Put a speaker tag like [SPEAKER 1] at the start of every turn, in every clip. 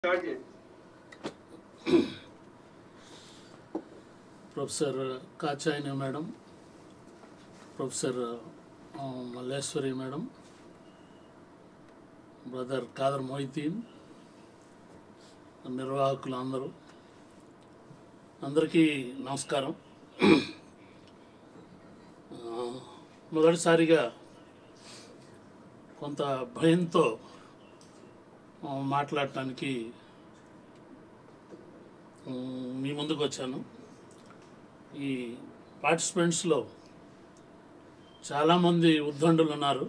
[SPEAKER 1] Start చేయండి
[SPEAKER 2] professor కాచాయని madam professor ఆ, Malleswari madam brother Khader Mohiddin నిర్వాహకులు అందరూ అందరికీ నమస్కారం ఆ, మొదటిసారిగా కొంత భయంతో ఆ, మాట్లాడటానికి ఉమ్, మీ ముందుకు వచ్చాను ఈ పార్టిసిపెంట్స్లో చాలామంది ఉద్దండులు ఉన్నారు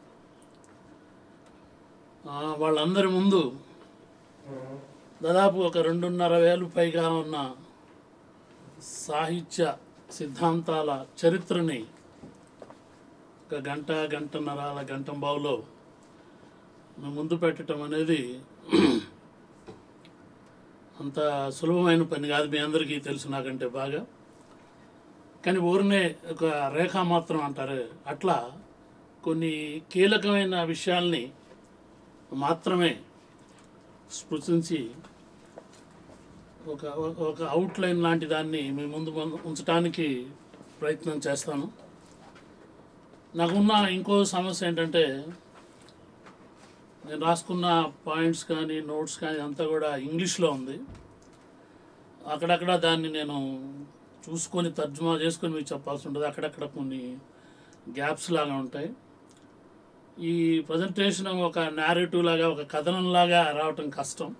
[SPEAKER 2] ఆ, వాళ్ళందరి ముందు దాదాపు ఒక రెండున్నర వేలు పైగా ఉన్న సాహిత్య సిద్ధాంతాల చరిత్రని ఒక గంట గంటన్నరాల గంట బావులో మీ ముందు పెట్టడం అనేది అంత సులభమైన పని కాదు మీ అందరికీ తెలుసు నాకంటే బాగా కానీ ఊరినే ఒక రేఖా మాత్రం అంటారు అట్లా కొన్ని కీలకమైన విషయాల్ని మాత్రమే స్పృశించి ఒక ఒక అవుట్లైన్ లాంటి దాన్ని మీ ముందు ముందు ఉంచడానికి ప్రయత్నం చేస్తాను నాకున్న ఇంకో సమస్య ఏంటంటే నేను రాసుకున్న పాయింట్స్ కానీ నోట్స్ కానీ అంతా కూడా ఇంగ్లీష్లో ఉంది అక్కడక్కడ దాన్ని నేను చూసుకొని తర్జుమా చేసుకొని మీకు చెప్పాల్సి ఉంటుంది అక్కడక్కడ కొన్ని గ్యాప్స్ లాగా ఉంటాయి ఈ ప్రజెంటేషన్ ఒక నేరేటివ్ లాగా ఒక కథనం లాగా రావటం కష్టం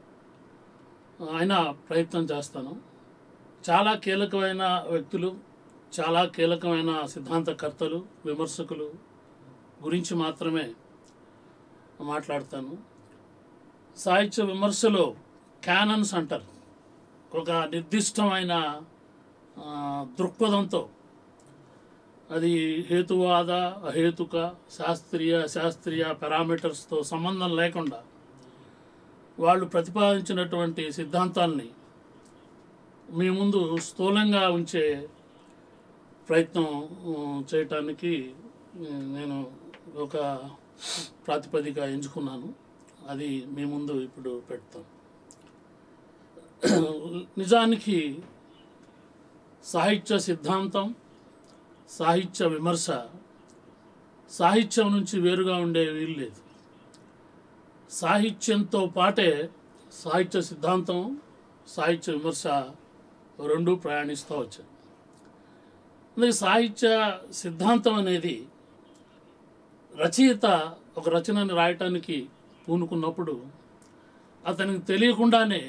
[SPEAKER 2] అయినా ప్రయత్నం చేస్తాను చాలా కీలకమైన వ్యక్తులు చాలా కీలకమైన సిద్ధాంతకర్తలు విమర్శకులు గురించి మాత్రమే మాట్లాడతాను సాహిత్య విమర్శలో క్యానన్స్ అంటారు ఒక నిర్దిష్టమైన ఆ, దృక్పథంతో అది హేతువాద అహేతుక శాస్త్రీయ శాస్త్రీయ పారామీటర్స్తో సంబంధం లేకుండా వాళ్ళు ప్రతిపాదించినటువంటి సిద్ధాంతాల్ని మీ ముందు స్థూలంగా ఉంచే ప్రయత్నం ఆ, చేయటానికి ఆ, నేను ఒక ప్రాతిపదిక ఎంచుకున్నాను అది మీ ముందు ఇప్పుడు పెడతాను నిజానికి సాహిత్య సిద్ధాంతం సాహిత్య విమర్శ సాహిత్యం నుంచి వేరుగా ఉండే వీలు లేదు సాహిత్యంతో పాటే సాహిత్య సిద్ధాంతం సాహిత్య విమర్శ రెండు ప్రయాణిస్తూ వచ్చాయి అందుకే సాహిత్య సిద్ధాంతం అనేది రచయిత ఒక రచనని రాయటానికి పూనుకున్నప్పుడు అతనికి తెలియకుండానే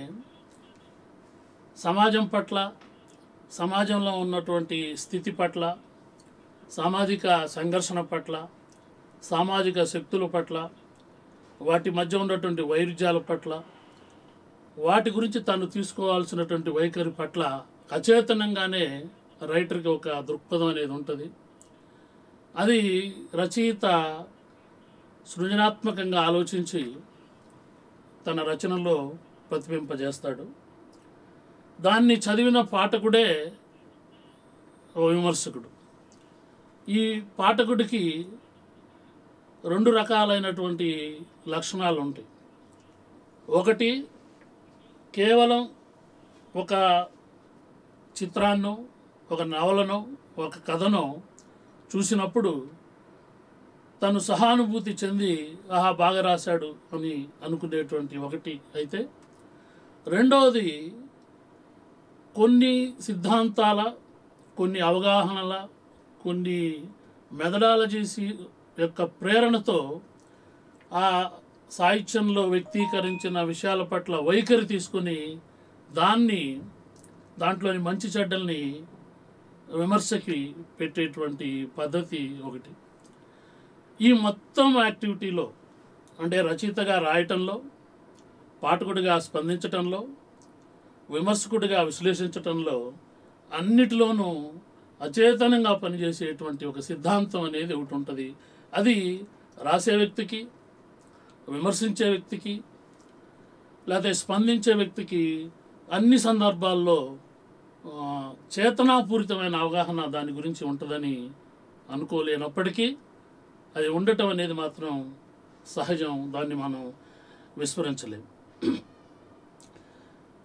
[SPEAKER 2] సమాజం పట్ల సమాజంలో ఉన్నటువంటి స్థితి పట్ల సామాజిక సంఘర్షణ పట్ల సామాజిక శక్తుల పట్ల వాటి మధ్య ఉన్నటువంటి వైరుధ్యాల పట్ల వాటి గురించి తను తీసుకోవాల్సినటువంటి వైఖరి పట్ల అచేతనంగానే రైటర్కి ఒక దృక్పథం అనేది ఉంటుంది అది రచయిత సృజనాత్మకంగా ఆలోచించి తన రచనలో ప్రతిబింపజేస్తాడు దాన్ని చదివిన పాఠకుడే ఓ విమర్శకుడు ఈ పాఠకుడికి రెండు రకాలైనటువంటి లక్షణాలు ఉంటాయి ఒకటి కేవలం ఒక చిత్రాన్నో ఒక నవలనో ఒక కథనో చూసినప్పుడు తను సహానుభూతి చెంది ఆహా బాగా రాశాడు అని అనుకునేటువంటి ఒకటి అయితే రెండవది కొన్ని సిద్ధాంతాల కొన్ని అవగాహనల కొన్ని మెథడాలజీస్ యొక్క ప్రేరణతో ఆ సాహిత్యంలో వ్యక్తీకరించిన విషయాల పట్ల వైఖరి తీసుకుని దాన్ని దాంట్లోని మంచి చెడ్డల్ని విమర్శకి పెట్టేటువంటి పద్ధతి ఒకటి ఈ మొత్తం యాక్టివిటీలో అంటే రచయితగా రాయటంలో పాఠకుడిగా స్పందించటంలో విమర్శకుడిగా విశ్లేషించటంలో అన్నిటిలోనూ అచేతనంగా పనిచేసేటువంటి ఒక సిద్ధాంతం అనేది ఒకటి ఉంటుంది అది రాసే వ్యక్తికి విమర్శించే వ్యక్తికి లేకపోతే స్పందించే వ్యక్తికి అన్ని సందర్భాల్లో ఆ, చేతనాపూరితమైన అవగాహన దాని గురించి ఉంటుందని అనుకోలేనప్పటికీ అది ఉండటం అనేది మాత్రం సహజం దాన్ని మనం విస్మరించలేం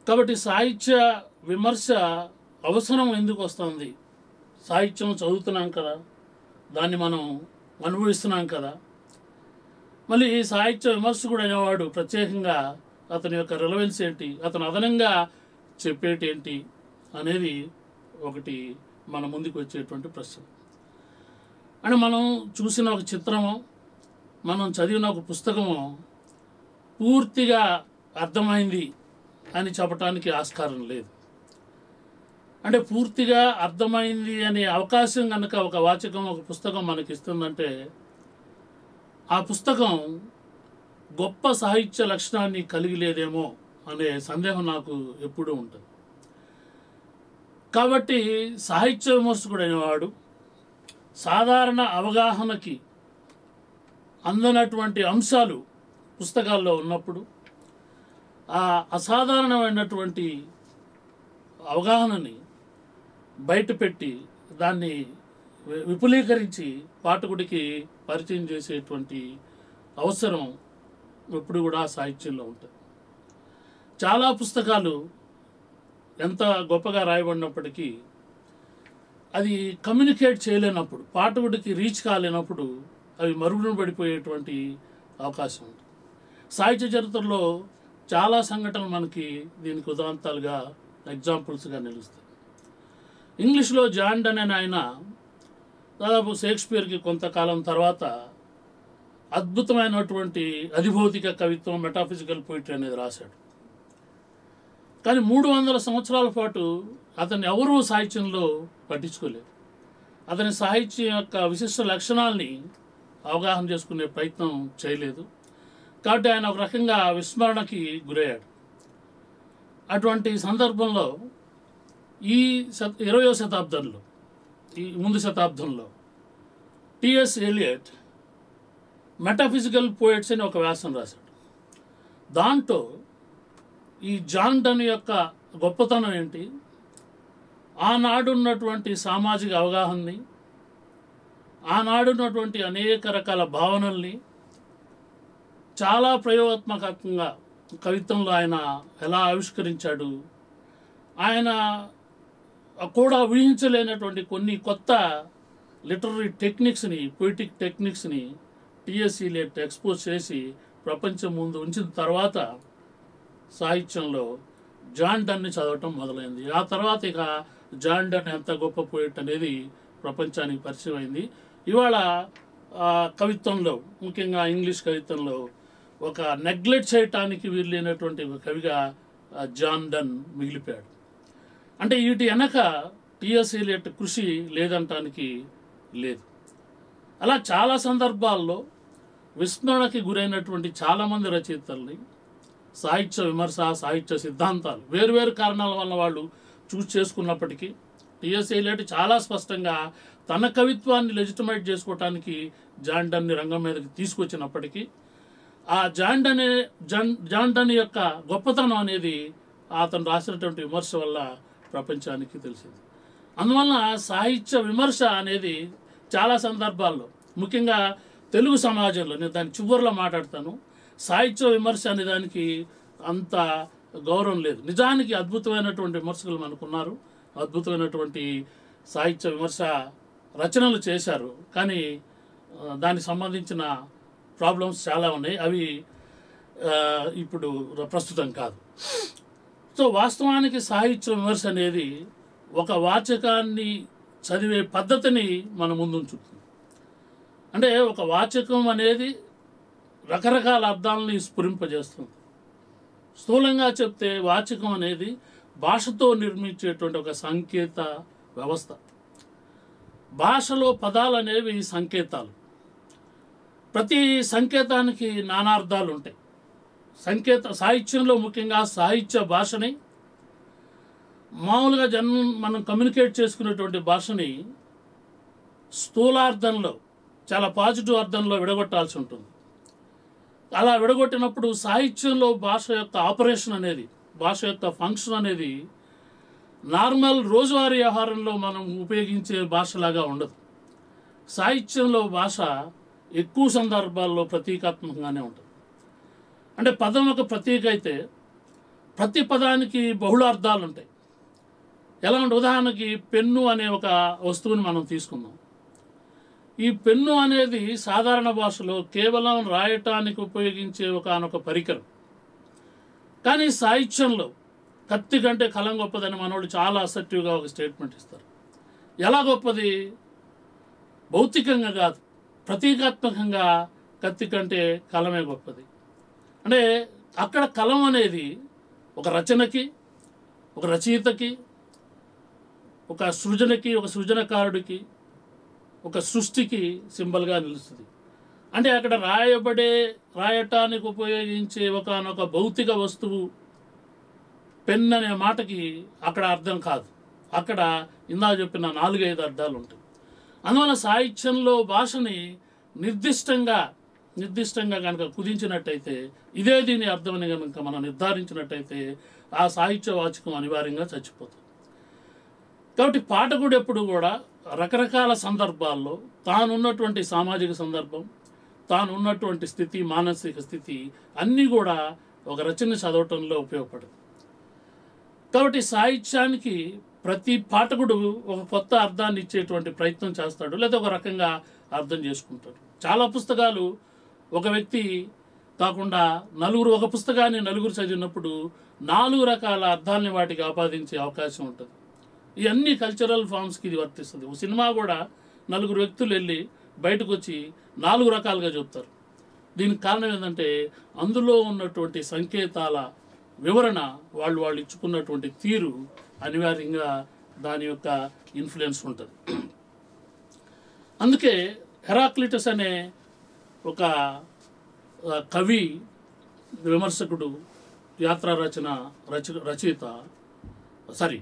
[SPEAKER 2] కాబట్టి సాహిత్య విమర్శ అవసరం ఎందుకు వస్తుంది సాహిత్యం చదువుతున్నాం కదా దాన్ని మనం అనుభవిస్తున్నాం కదా మళ్ళీ ఈ సాహిత్య విమర్శకుడు అనేవాడు ప్రత్యేకంగా అతని యొక్క రిలవెన్స్ ఏంటి అతను అదనంగా చెప్పేటి ఏంటి అనేది ఒకటి మన ముందుకు వచ్చేటువంటి ప్రశ్న అంటే మనం చూసిన ఒక చిత్రము మనం చదివిన ఒక పుస్తకము పూర్తిగా అర్థమైంది అని చెప్పటానికి ఆస్కారం లేదు అంటే పూర్తిగా అర్థమైంది అనే అవకాశం కనుక ఒక వాచకం ఒక పుస్తకం మనకి ఇస్తుందంటే ఆ పుస్తకం గొప్ప సాహిత్య లక్షణాన్ని కలిగి లేదేమో అనే సందేహం నాకు ఎప్పుడూ ఉంటుంది కాబట్టి సాహిత్య విమర్శకుడు అనేవాడు సాధారణ అవగాహనకి అందనటువంటి అంశాలు పుస్తకాల్లో ఉన్నప్పుడు ఆ అసాధారణమైనటువంటి అవగాహనని బయటపెట్టి దాన్ని వి- విపులీకరించి పాఠకుడికి పరిచయం చేసేటువంటి అవసరం ఎప్పుడు కూడా సాహిత్యంలో ఉంటుంది చాలా పుస్తకాలు ఎంత గొప్పగా రాయబడినప్పటికీ అది కమ్యూనికేట్ చేయలేనప్పుడు పాఠకుడికి రీచ్ కాలేనప్పుడు అవి మరుగున పడిపోయేటువంటి అవకాశం ఉంది సాహిత్య చరిత్రలో చాలా సంఘటనలు మనకి దీనికి ఉదాంతాలుగా ఎగ్జాంపుల్స్గా నిలుస్తాయి ఇంగ్లీష్లో జాన్ డన్ అనే ఆయన దాదాపు షేక్స్పియర్కి కొంతకాలం తర్వాత అద్భుతమైనటువంటి అధిభౌతిక కవిత్వం మెటాఫిజికల్ పోయిటరీ అనేది రాశాడు కానీ మూడు వందల సంవత్సరాల పాటు అతన్ని ఎవరూ సాహిత్యంలో పట్టించుకోలేదు అతని సాహిత్యం యొక్క విశిష్ట లక్షణాల్ని అవగాహన చేసుకునే ప్రయత్నం చేయలేదు కాబట్టి ఆయన ఒక రకంగా విస్మరణకి గురయ్యాడు అటువంటి సందర్భంలో ఈ శత ఇరవయో శతాబ్దంలో ఈ ముందు శతాబ్దంలో టిఎస్ ఎలియట్ మెటాఫిజికల్ పోయిట్స్ అని ఒక వ్యాసం రాశాడు దాంట్లో ఈ జాన్ డన్ యొక్క గొప్పతనం ఏంటి ఆనాడు ఉన్నటువంటి సామాజిక అవగాహనని ఆనాడు ఉన్నటువంటి అనేక రకాల భావనల్ని చాలా ప్రయోగాత్మకంగా కవిత్వంలో ఆయన ఎలా ఆవిష్కరించాడు ఆయన కూడా ఊహించలేనటువంటి కొన్ని కొత్త లిటరరీ టెక్నిక్స్ని పొయిటిక్ టెక్నిక్స్ని టిఎస్సి లేట్ ఎక్స్పోజ్ చేసి ప్రపంచం ముందు ఉంచిన తర్వాత సాహిత్యంలో జాన్ డన్ని చదవటం మొదలైంది ఆ తర్వాత ఇక జాన్ డన్ ఎంత గొప్ప పోయిట్ అనేది ప్రపంచానికి పరిచయం అయింది ఇవాళ ఆ, కవిత్వంలో ముఖ్యంగా ఇంగ్లీష్ కవిత్వంలో ఒక నెగ్లెక్ట్ చేయటానికి వీల్లేనటువంటి ఒక కవిగా ఆ, జాన్ డన్ మిగిలిపోయాడు అంటే వీటి వెనక టిఎస్ ఎలియట్ కృషి లేదంటానికి లేదు అలా చాలా సందర్భాల్లో విస్మరణకి గురైనటువంటి చాలామంది రచయితల్ని సాహిత్య విమర్శ సాహిత్య సిద్ధాంతాలు వేరువేరు కారణాల వల్ల వాళ్ళు చూస్ చేసుకున్నప్పటికీ టిఎస్ ఎలియట్ చాలా స్పష్టంగా తన కవిత్వాన్ని లెజిటిమైట్ చేసుకోవటానికి జాన్ డన్ని రంగం మీదకి తీసుకొచ్చినప్పటికీ ఆ జాన్ డన్ అనే- జాన్ జాన్ డన్ యొక్క గొప్పతనం అనేది అతను రాసినటువంటి విమర్శ వల్ల ప్రపంచానికి తెలిసింది అందువలన సాహిత్య విమర్శ అనేది చాలా సందర్భాల్లో ముఖ్యంగా తెలుగు సమాజంలో నేను దాని చివరిలో మాట్లాడతాను సాహిత్య విమర్శ అనే దానికి అంత గౌరవం లేదు నిజానికి అద్భుతమైనటువంటి విమర్శకులు మనకున్నారు అద్భుతమైనటువంటి సాహిత్య విమర్శ రచనలు చేశారు కానీ ఆ, దానికి సంబంధించిన ప్రాబ్లమ్స్ చాలా ఉన్నాయి అవి ఆ, ఇప్పుడు ప్రస్తుతం కాదు సో వాస్తవానికి సాహిత్య విమర్శ అనేది ఒక వాచకాన్ని చదివే పద్ధతిని మన ముందుంచుతుంది అంటే ఒక వాచకం అనేది రకరకాల అర్థాలని స్ఫురింపజేస్తుంది స్థూలంగా చెప్తే వాచకం అనేది భాషతో నిర్మించేటువంటి ఒక సంకేత వ్యవస్థ భాషలో పదాలు అనేవి సంకేతాలు ప్రతి సంకేతానికి నానార్థాలు ఉంటాయి సంకేత సాహిత్యంలో ముఖ్యంగా సాహిత్య భాషని మామూలుగా జనం మనం కమ్యూనికేట్ చేసుకునేటువంటి భాషని స్థూలార్థంలో చాలా పాజిటివ్ అర్థంలో విడగొట్టాల్సి ఉంటుంది అలా విడగొట్టినప్పుడు సాహిత్యంలో భాష యొక్క ఆపరేషన్ అనేది భాష యొక్క ఫంక్షన్ అనేది నార్మల్ రోజువారీ వ్యవహారంలో మనం ఉపయోగించే భాషలాగా ఉండదు సాహిత్యంలో భాష ఎక్కువ సందర్భాల్లో ప్రతీకాత్మకంగానే ఉంటుంది అంటే పదం ఒక ప్రతీక అయితే ప్రతి పదానికి బహుళ అర్థాలు ఉంటాయి ఎలా అంటే ఉదాహరణకి పెన్ను అనే ఒక వస్తువుని మనం తీసుకుందాం ఈ పెన్ను అనేది సాధారణ భాషలో కేవలం రాయటానికి ఉపయోగించే ఒక పరికరం కానీ సాహిత్యంలో కత్తి కంటే కలం గొప్పదని మనోళ్ళు చాలా అసెప్టివ్గా ఒక స్టేట్మెంట్ ఇస్తారు ఎలా గొప్పది భౌతికంగా కాదు ప్రతీకాత్మకంగా కత్తి కంటే కలమే గొప్పది అంటే అక్కడ కలం అనేది ఒక రచనకి ఒక రచయితకి ఒక సృజనకి ఒక సృజనకారుడికి ఒక సృష్టికి సింబల్గా నిలుస్తుంది అంటే అక్కడ రాయబడే రాయటానికి ఉపయోగించే ఒకనొక భౌతిక వస్తువు పెన్ అనే మాటకి అక్కడ అర్థం కాదు అక్కడ ఇందా చెప్పిన నాలుగైదు అర్థాలు ఉంటాయి అందువల్ల సాహిత్యంలో భాషని నిర్దిష్టంగా నిర్దిష్టంగా కనుక కుదించినట్టయితే ఇదే దీని అర్థమని కనుక మనం నిర్ధారించినట్టయితే ఆ సాహిత్య వాచకం అనివార్యంగా చచ్చిపోతుంది కాబట్టి పాఠకుడు ఎప్పుడు కూడా రకరకాల సందర్భాల్లో తానున్నటువంటి సామాజిక సందర్భం తాను ఉన్నటువంటి స్థితి మానసిక స్థితి అన్నీ కూడా ఒక రచన చదవటంలో ఉపయోగపడదు కాబట్టి సాహిత్యానికి ప్రతి పాఠకుడు ఒక కొత్త అర్థాన్ని ఇచ్చేటువంటి ప్రయత్నం చేస్తాడు లేదా ఒక రకంగా అర్థం చేసుకుంటాడు చాలా పుస్తకాలు ఒక వ్యక్తి కాకుండా నలుగురు ఒక పుస్తకాన్ని నలుగురు చదివినప్పుడు నాలుగు రకాల అర్థాలని వాటికి ఆపాదించే అవకాశం ఉంటుంది ఇవన్నీ కల్చరల్ ఫామ్స్కి ఇది వర్తిస్తుంది ఒక సినిమా కూడా నలుగురు వ్యక్తులు వెళ్ళి బయటకు వచ్చి నాలుగు రకాలుగా చెప్తారు దీనికి కారణం ఏంటంటే అందులో ఉన్నటువంటి సంకేతాల వివరణ వాళ్ళు వాళ్ళు ఇచ్చుకున్నటువంటి తీరు అనివార్యంగా దాని యొక్క ఇన్ఫ్లుయెన్స్ ఉంటుంది అందుకే హెరాక్లిటస్ అనే ఒక ఆ, కవి విమర్శకుడు యాత్రా రచన రచ రచయిత సారీ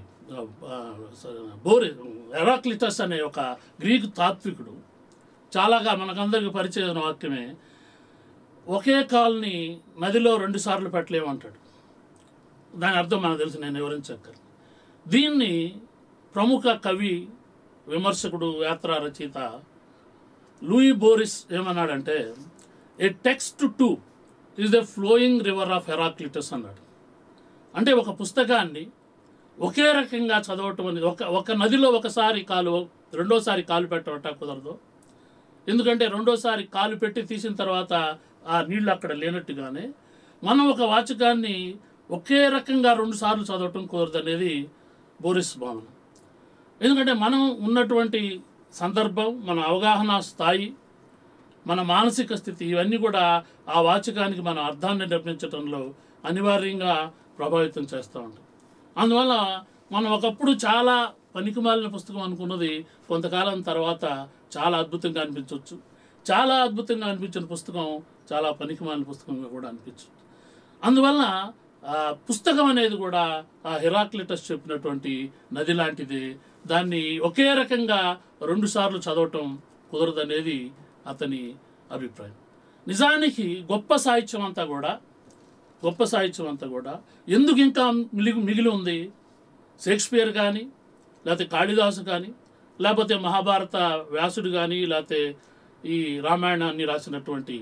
[SPEAKER 2] బోరే హెరాక్లిటస్ అనే ఒక గ్రీకు తాత్వికుడు చాలాగా మనకందరికి పరిచయం వాక్యమే ఒకే కాల్ని నదిలో రెండు సార్లు పెట్టలేమంటాడు దాని అర్థం మనకు తెలుసు నేను వివరించక్కర్ దీన్ని ప్రముఖ కవి విమర్శకుడు యాత్రా రచయిత లూయి బోరిస్ ఏమన్నాడంటే a text too is the flowing river of Heraclitus అన్నాడు అంటే ఒక పుస్తకాన్ని ఒకే రకంగా చదవటం అనేది ఒక ఒక నదిలో ఒకసారి కాలు రెండోసారి కాలు పెట్టవట కుదరదు ఎందుకంటే రెండోసారి కాలు పెట్టి తీసిన తర్వాత ఆ నీళ్లు అక్కడ లేనట్టుగానే మనం ఒక వాచకాన్ని ఒకే రకంగా రెండు సార్లు చదవటం కుదరదు అనేది బోరిస్ భావన ఎందుకంటే మనం ఉన్నటువంటి సందర్భం మన అవగాహన స్థాయి మన మానసిక స్థితి ఇవన్నీ కూడా ఆ వాచకానికి మన అర్థాన్ని నిర్మించడంలో అనివార్యంగా ప్రభావితం చేస్తూ ఉంటాయి అందువల్ల మనం ఒకప్పుడు చాలా పనికిమాలిన పుస్తకం అనుకున్నది కొంతకాలం తర్వాత చాలా అద్భుతంగా అనిపించవచ్చు చాలా అద్భుతంగా అనిపించిన పుస్తకం చాలా పనికిమాలిన పుస్తకంగా కూడా అనిపించవచ్చు అందువల్ల ఆ పుస్తకం అనేది కూడా ఆ హెరాక్లిటస్ చెప్పినటువంటి నది లాంటిది దాన్ని ఒకే రకంగా రెండు సార్లు చదవటం కుదరదనేది అతని అభిప్రాయం నిజానికి గొప్ప సాహిత్యం అంతా కూడా గొప్ప సాహిత్యం అంతా కూడా ఎందుకు ఇంకా మిగిలి మిగిలి ఉంది షేక్స్పియర్ కానీ లేకపోతే కాళిదాసు కానీ లేకపోతే మహాభారత వ్యాసుడు కానీ లేకపోతే ఈ రామాయణాన్ని రాసినటువంటి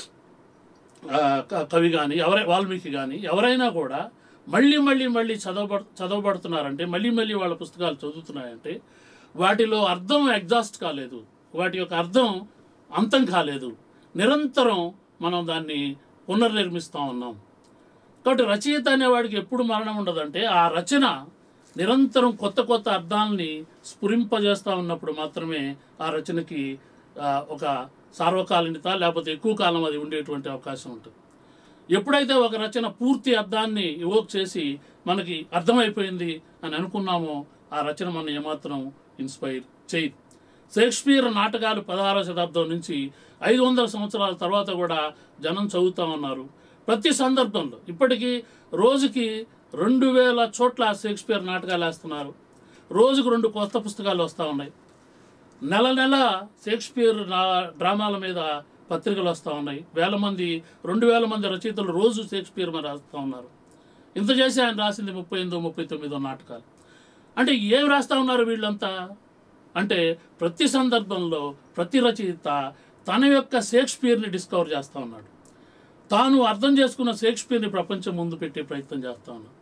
[SPEAKER 2] ఆ, క- కవి కానీ ఎవరై వాల్మీకి కానీ ఎవరైనా కూడా మళ్ళీ మళ్ళీ మళ్ళీ చదవబడు చదవబడుతున్నారంటే మళ్ళీ మళ్ళీ వాళ్ళ పుస్తకాలు చదువుతున్నాయంటే వాటిలో అర్థం ఎగ్జాస్ట్ కాలేదు వాటి యొక్క అర్థం అంతం కాలేదు నిరంతరం మనం దాన్ని పునర్నిర్మిస్తూ ఉన్నాం కాబట్టి రచయిత అనేవాడికి ఎప్పుడు మరణం ఉండదంటే ఆ రచన నిరంతరం కొత్త కొత్త అర్థాలని స్ఫురింపజేస్తూ ఉన్నప్పుడు మాత్రమే ఆ రచనకి ఆ, ఒక సార్వకాలీనత లేకపోతే ఎక్కువ కాలం అది ఉండేటువంటి అవకాశం ఉంటుంది ఎప్పుడైతే ఒక రచన పూర్తి అర్థాన్ని ఇవోక్ చేసి మనకి అర్థమైపోయింది అని అనుకున్నామో ఆ రచన మనం ఏమాత్రం ఇన్స్పైర్ చేయదు షేక్స్పియర్ నాటకాలు పదహారవ శతాబ్దం నుంచి ఐదు వందల సంవత్సరాల తర్వాత కూడా జనం చదువుతా ఉన్నారు ప్రతి సందర్భంలో ఇప్పటికీ రోజుకి రెండు వేల చోట్ల షేక్స్పియర్ నాటకాలు వేస్తున్నారు రోజుకు రెండు కొత్త పుస్తకాలు వస్తూ ఉన్నాయి నెల నెల షేక్స్పియర్ నా- డ్రామాల మీద పత్రికలు వస్తూ ఉన్నాయి వేల మంది రెండు వేల మంది రచయితలు రోజు షేక్స్పియర్ మీద రాస్తూ ఉన్నారు ఇంత చేసి ఆయన రాసింది ముప్పై ఎనిమిదో ముప్పై తొమ్మిదో నాటకాలు అంటే ఏం రాస్తా ఉన్నారు వీళ్ళంతా అంటే ప్రతి సందర్భంలో ప్రతి రచయిత తన యొక్క షేక్స్పియర్ని డిస్కవర్ చేస్తూ ఉన్నాడు తాను అర్థం చేసుకున్న షేక్స్పియర్ని ప్రపంచం ముందు పెట్టే ప్రయత్నం చేస్తా ఉన్నాడు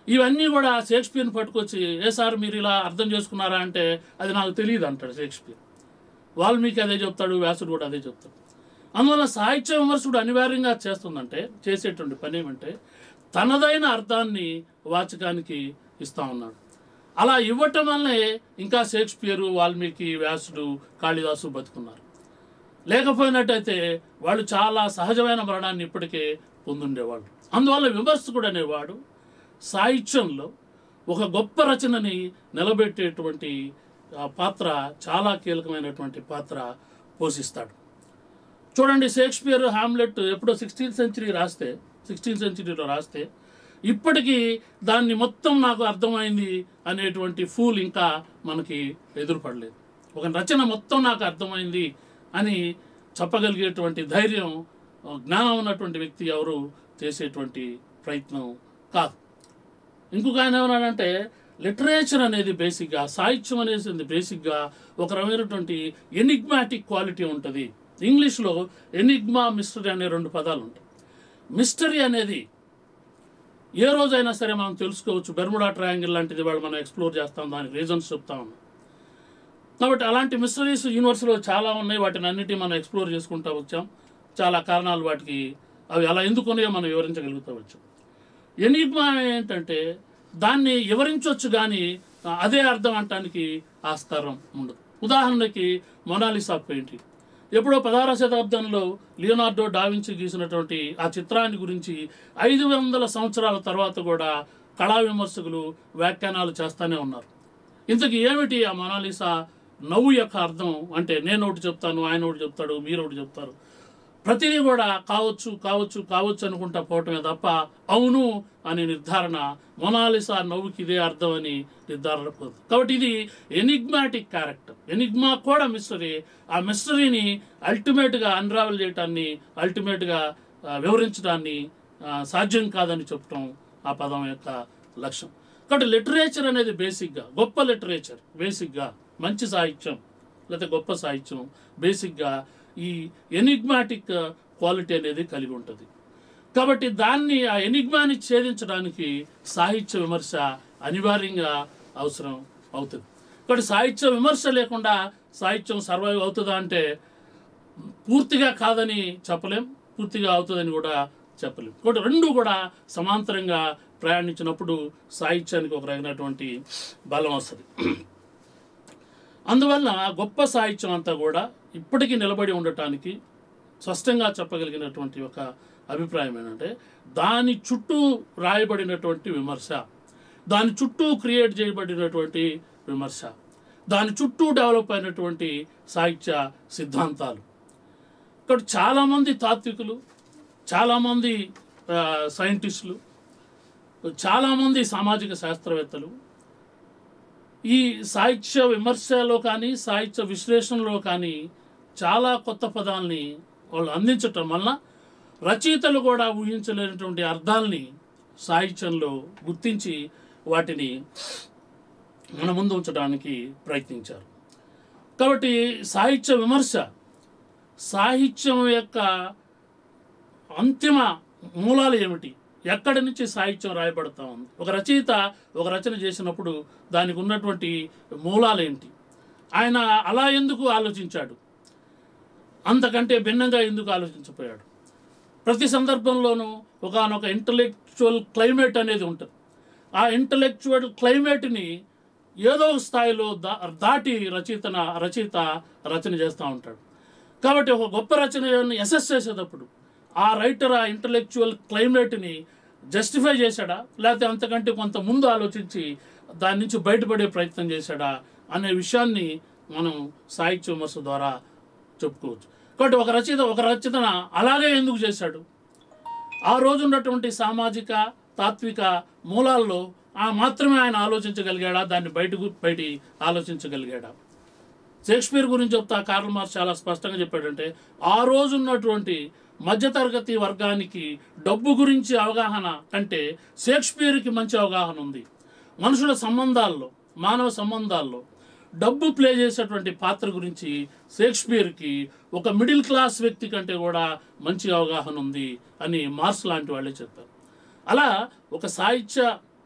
[SPEAKER 2] ఇవన్నీ కూడా షేక్స్పియర్ని పట్టుకొచ్చి ఏ సార్ మీరు ఇలా అర్థం చేసుకున్నారా అంటే అది నాకు తెలియదు అంటాడు షేక్స్పియర్ వాల్మీకి అదే చెప్తాడు వ్యాసుడు కూడా అదే చెప్తాడు అందువల్ల సాహిత్య విమర్శకుడు అనివార్యంగా చేస్తుందంటే చేసేటువంటి పని ఏమంటే తనదైన అర్థాన్ని వాచకానికి ఇస్తా ఉన్నాడు అలా ఇవ్వటం వల్లే ఇంకా షేక్స్పియరు వాల్మీకి వ్యాసుడు కాళిదాసు బతుకున్నారు లేకపోయినట్టయితే వాళ్ళు చాలా సహజమైన మరణాన్ని ఇప్పటికే పొందుండేవాళ్ళు అందువల్ల విమర్శకుడు అనేవాడు సాహిత్యంలో ఒక గొప్ప రచనని నిలబెట్టేటువంటి ఆ పాత్ర చాలా కీలకమైనటువంటి పాత్ర పోషిస్తాడు చూడండి షేక్స్పియర్ హామ్లెట్ ఎప్పుడో సిక్స్టీన్త్ సెంచరీ రాస్తే సిక్స్టీన్త్ సెంచరీలో రాస్తే ఇప్పటికీ దాన్ని మొత్తం నాకు అర్థమైంది అనేటువంటి ఫూల్ ఇంకా మనకి ఎదురుపడలేదు ఒక రచన మొత్తం నాకు అర్థమైంది అని చెప్పగలిగేటువంటి ధైర్యం జ్ఞానం ఉన్నటువంటి వ్యక్తి ఎవరు చేసేటువంటి ప్రయత్నం కాదు ఇంకొక ఆయన ఏమన్నాడంటే లిటరేచర్ అనేది బేసిక్గా సాహిత్యం అనేది బేసిక్గా ఒక రకమైనటువంటి ఎనిగ్మాటిక్ క్వాలిటీ ఉంటుంది ఇంగ్లీష్లో ఎనిగ్మా మిస్టరీ అనే రెండు పదాలు ఉంటాయి మిస్టరీ అనేది ఏ రోజైనా సరే మనం తెలుసుకోవచ్చు బెర్ముడా ట్రయాంగిల్ లాంటిది వాళ్ళు మనం ఎక్స్ప్లోర్ చేస్తాం దానికి రీజన్స్ చెప్తా ఉన్నాం కాబట్టి అలాంటి మిస్టరీస్ యూనివర్స్లో చాలా ఉన్నాయి వాటిని అన్నిటి మనం ఎక్స్ప్లోర్ చేసుకుంటూ వచ్చాం చాలా కారణాలు వాటికి అవి అలా ఎందుకున్నాయో మనం వివరించగలుగుతూ వచ్చాం ఎనిగ్మా ఏంటంటే దాన్ని వివరించవచ్చు కానీ అదే అర్థం అంటానికి ఆస్కారం ఉండదు ఉదాహరణకి మొనాలిసా పెయింటింగ్ ఎప్పుడో పదహారవ శతాబ్దంలో లియోనార్డో డావించి గీసినటువంటి ఆ చిత్రాన్ని గురించి ఐదు వందల సంవత్సరాల తర్వాత కూడా కళా విమర్శకులు వ్యాఖ్యానాలు చేస్తూనే ఉన్నారు ఇంతకు ఏమిటి ఆ మొనాలిసా నవ్వు యొక్క అర్థం అంటే నేను ఒకటి చెప్తాను ఆయన ఒకటి చెప్తాడు మీరు ఒకటి చెప్తారు ప్రతిదీ కూడా కావచ్చు కావచ్చు కావచ్చు అనుకుంటా పోవటమే తప్ప అవును అనే నిర్ధారణ మొనాలిసా నవ్వుకి ఇదే అర్థం అని నిర్ధారణ పోదు కాబట్టి ఇది ఎనిగ్మాటిక్ క్యారెక్టర్ ఎనిగ్మా కూడా మిస్టరీ ఆ మిస్టరీని అల్టిమేట్గా అన్రావెల్ చేయటాన్ని అల్టిమేట్గా ఆ, వివరించడాన్ని ఆ, సాధ్యం కాదని చెప్పటం ఆ పదం యొక్క లక్ష్యం కాబట్టి లిటరేచర్ అనేది బేసిక్గా గొప్ప లిటరేచర్ బేసిక్గా మంచి సాహిత్యం లేకపోతే గొప్ప సాహిత్యం బేసిక్గా ఈ ఎనిగ్మాటిక్ క్వాలిటీ అనేది కలిగి ఉంటుంది కాబట్టి దాన్ని ఆ ఎనిగ్మాని ఛేదించడానికి సాహిత్య విమర్శ అనివార్యంగా అవసరం అవుతుంది కాబట్టి సాహిత్య విమర్శ లేకుండా సాహిత్యం సర్వైవ్ అవుతుందా అంటే పూర్తిగా కాదని చెప్పలేం పూర్తిగా అవుతుందని కూడా చెప్పలేం కాబట్టి రెండు కూడా సమాంతరంగా ప్రయాణించినప్పుడు సాహిత్యానికి ఒక రకమైనటువంటి బలం వస్తుంది అందువల్ల గొప్ప సాహిత్యం అంతా కూడా ఇప్పటికీ నిలబడి ఉండటానికి స్పష్టంగా చెప్పగలిగినటువంటి ఒక అభిప్రాయం ఏంటంటే దాని చుట్టూ రాయబడినటువంటి విమర్శ దాని చుట్టూ క్రియేట్ చేయబడినటువంటి విమర్శ దాని చుట్టూ డెవలప్ అయినటువంటి సాహిత్య సిద్ధాంతాలు ఇక్కడ చాలామంది తాత్వికులు చాలామంది ఆ, సైంటిస్టులు చాలామంది సామాజిక శాస్త్రవేత్తలు ఈ సాహిత్య విమర్శలో కానీ సాహిత్య విశ్లేషణలో కానీ చాలా కొత్త పదాలని వాళ్ళు అందించటం వలన రచయితలు కూడా ఊహించలేనటువంటి అర్థాలని సాహిత్యంలో గుర్తించి వాటిని మన ముందు ఉంచడానికి ప్రయత్నించారు కాబట్టి సాహిత్య విమర్శ సాహిత్యం యొక్క అంతిమ మూలాలు ఏమిటి ఎక్కడి నుంచి సాహిత్యం రాయబడతా ఉంది ఒక రచయిత ఒక రచన చేసినప్పుడు దానికి ఉన్నటువంటి మూలాలు ఏంటి ఆయన అలా ఎందుకు ఆలోచించాడు అంతకంటే భిన్నంగా ఎందుకు ఆలోచించపోయాడు ప్రతి సందర్భంలోనూ ఒకనొక ఇంటలెక్చువల్ క్లైమేట్ అనేది ఉంటుంది ఆ ఇంటలెక్చువల్ క్లైమేట్ని ఏదో ఒక స్థాయిలో దా దాటి రచయితన రచయిత రచన చేస్తూ ఉంటాడు కాబట్టి ఒక గొప్ప రచనని అసెస్ చేసేటప్పుడు ఆ రైటర్ ఆ ఇంటలెక్చువల్ క్లైమేట్ని జస్టిఫై చేశాడా లేకపోతే అంతకంటే కొంత ముందు ఆలోచించి దాని నుంచి బయటపడే ప్రయత్నం చేశాడా అనే విషయాన్ని మనం సాహిత్య విమర్శ ద్వారా చెప్పుకోవచ్చు కాబట్టి ఒక రచయిత ఒక రచన అలాగే ఎందుకు చేశాడు ఆ రోజు ఉన్నటువంటి సామాజిక తాత్విక మూలాల్లో ఆ మాత్రమే ఆయన ఆలోచించగలిగాడా దాన్ని బయటకు బయటి ఆలోచించగలిగాడా షేక్స్పియర్ గురించి చెప్తా కార్ల్ మార్క్స్ చాలా స్పష్టంగా చెప్పాడంటే ఆ రోజు ఉన్నటువంటి మధ్యతరగతి వర్గానికి డబ్బు గురించి అవగాహన కంటే షేక్స్పియర్కి మంచి అవగాహన ఉంది మనుషుల సంబంధాల్లో మానవ సంబంధాల్లో డబ్బు ప్లే చేసేటువంటి పాత్ర గురించి షేక్స్పియర్కి ఒక మిడిల్ క్లాస్ వ్యక్తి కంటే కూడా మంచి అవగాహన ఉంది అని మార్క్స్ లాంటి వాళ్ళే చెప్పారు అలా ఒక సాహిత్య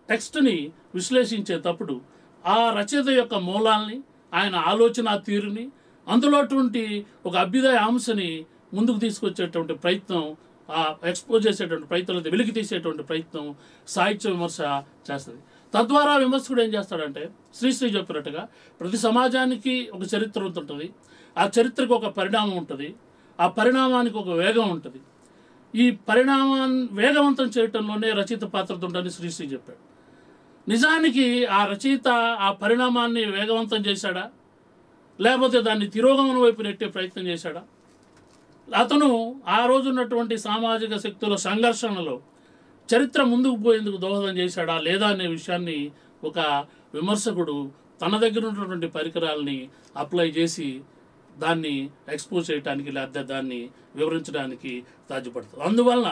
[SPEAKER 2] టెక్స్ట్ని విశ్లేషించేటప్పుడు ఆ రచయిత యొక్క మూలాల్ని ఆయన ఆలోచన తీరుని అందులోటువంటి ఒక అభ్యుదయ అంశని ముందుకు తీసుకొచ్చేటువంటి ప్రయత్నం ఆ ఎక్స్పోజ్ చేసేటువంటి ప్రయత్నం లేదా వెలికి తీసేటువంటి ప్రయత్నం సాహిత్య విమర్శ చేస్తుంది తద్వారా విమర్శకుడు ఏం చేస్తాడంటే శ్రీశ్రీ చెప్పినట్టుగా ప్రతి సమాజానికి ఒక చరిత్ర ఉంటుంది ఆ చరిత్రకు ఒక పరిణామం ఉంటుంది ఆ పరిణామానికి ఒక వేగం ఉంటుంది ఈ పరిణామాన్ని వేగవంతం చేయటంలోనే రచయిత పాత్ర ఉంటుందని శ్రీశ్రీ చెప్పాడు నిజానికి ఆ రచయిత ఆ పరిణామాన్ని వేగవంతం చేశాడా లేకపోతే దాన్ని తిరోగమనం వైపు నెట్టే ప్రయత్నం చేశాడా అతను ఆ రోజు ఉన్నటువంటి సామాజిక శక్తుల సంఘర్షణలో చరిత్ర ముందుకు పోయేందుకు దోహదం చేశాడా లేదా అనే విషయాన్ని ఒక విమర్శకుడు తన దగ్గర ఉన్నటువంటి పరికరాలని అప్లై చేసి దాన్ని ఎక్స్పోజ్ చేయడానికి లేదా దాన్ని వివరించడానికి సాధ్యపడుతుంది అందువలన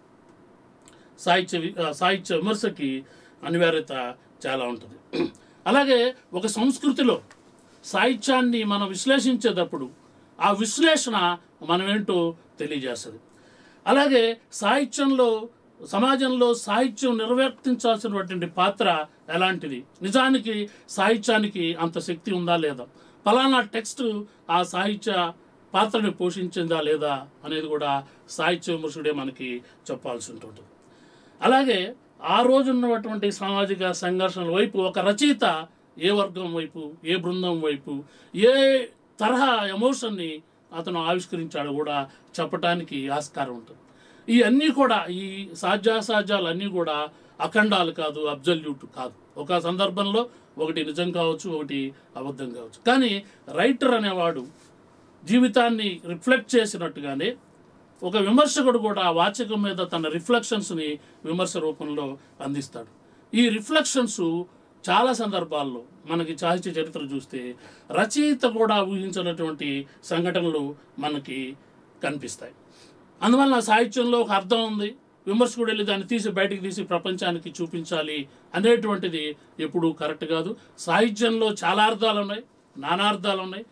[SPEAKER 2] సాహిత్య వి- ఆ, సాహిత్య విమర్శకి అనివార్యత చాలా ఉంటుంది అలాగే ఒక సంస్కృతిలో సాహిత్యాన్ని మనం విశ్లేషించేటప్పుడు ఆ విశ్లేషణ మనమేంటో తెలియజేస్తుంది అలాగే సాహిత్యంలో సమాజంలో సాహిత్యం నిర్వర్తించాల్సినటువంటి పాత్ర ఎలాంటిది నిజానికి సాహిత్యానికి అంత శక్తి ఉందా లేదా ఫలానా టెక్స్ట్ ఆ సాహిత్య పాత్రని పోషించిందా లేదా అనేది కూడా సాహిత్య విమర్శకుడే మనకి చెప్పాల్సి ఉంటుంది అలాగే ఆ రోజు ఉన్నటువంటి సామాజిక సంఘర్షణల వైపు ఒక రచయిత ఏ వర్గం వైపు ఏ బృందం వైపు ఏ తరహా ఎమోషన్ని అతను ఆవిష్కరించాడో కూడా చెప్పటానికి ఆస్కారం ఉంటుంది ఈ అన్నీ కూడా ఈ సాధ్యాసాధ్యాలన్నీ కూడా అఖండాలు కాదు అబ్జల్యూట్ కాదు ఒక సందర్భంలో ఒకటి నిజం కావచ్చు ఒకటి అబద్ధం కావచ్చు కానీ రైటర్ అనేవాడు జీవితాన్ని రిఫ్లెక్ట్ చేసినట్టుగానే ఒక విమర్శకుడు కూడా ఆ వాచకం మీద తన రిఫ్లెక్షన్స్ని విమర్శ రూపంలో అందిస్తాడు ఈ రిఫ్లెక్షన్స్ చాలా సందర్భాల్లో మనకి సాహిత్య చరిత్ర చూస్తే రచయిత కూడా ఊహించినటువంటి సంఘటనలు మనకి కనిపిస్తాయి అందువల్ల సాహిత్యంలో ఒక అర్థం ఉంది విమర్శకుడు వెళ్ళి దాన్ని తీసి బయటికి తీసి ప్రపంచానికి చూపించాలి అనేటువంటిది ఎప్పుడూ కరెక్ట్ కాదు సాహిత్యంలో చాలా అర్థాలు ఉన్నాయి నానార్థాలు ఉన్నాయి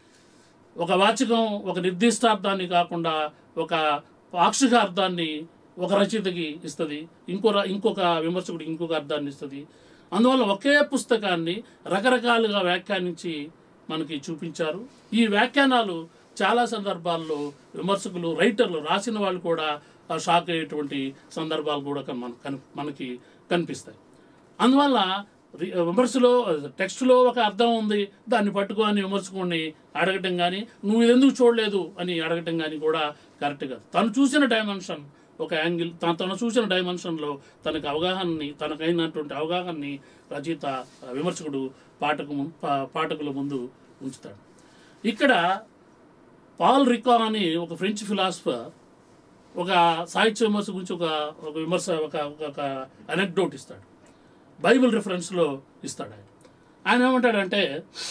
[SPEAKER 2] ఒక వాచకం ఒక నిర్దిష్టార్థాన్ని కాకుండా ఒక పాక్షిక అర్థాన్ని ఒక రచయితకి ఇస్తుంది ఇంకో ర- ఇంకొక విమర్శకుడికి ఇంకొక అర్థాన్ని ఇస్తుంది అందువల్ల ఒకే పుస్తకాన్ని రకరకాలుగా వ్యాఖ్యానించి మనకి చూపించారు ఈ వ్యాఖ్యానాలు చాలా సందర్భాల్లో విమర్శకులు రైటర్లు రాసిన వాళ్ళు కూడా ఆ షాక్ అయ్యేటువంటి సందర్భాలు కూడా కన్- మన కన్- మనకి కనిపిస్తాయి అందువల్ల రి- విమర్శలో టెక్స్ట్లో ఒక అర్థం ఉంది దాన్ని పట్టుకొని విమర్శకుడిని అడగటం కానీ నువ్వు ఇది ఎందుకు చూడలేదు అని అడగటం కానీ కూడా కరెక్ట్ కాదు తను చూసిన డైమెన్షన్ ఒక యాంగిల్ తను తను చూసిన డైమెన్షన్లో తనకు అవగాహనని తనకైనటువంటి అవగాహనని రచయిత ఆ, విమర్శకుడు పాఠకు ము- పా- పాఠకుల ముందు ఉంచుతాడు ఇక్కడ పాల్ రికా అని ఒక ఫ్రెంచ్ ఫిలాసఫర్ ఒక సాహిత్య విమర్శ గురించి ఒక ఒక విమర్శ ఒక ఒక అనెక్డోట్ ఇస్తాడు బైబిల్ రిఫరెన్స్లో ఇస్తాడు ఆయన ఆయన ఏమంటాడంటే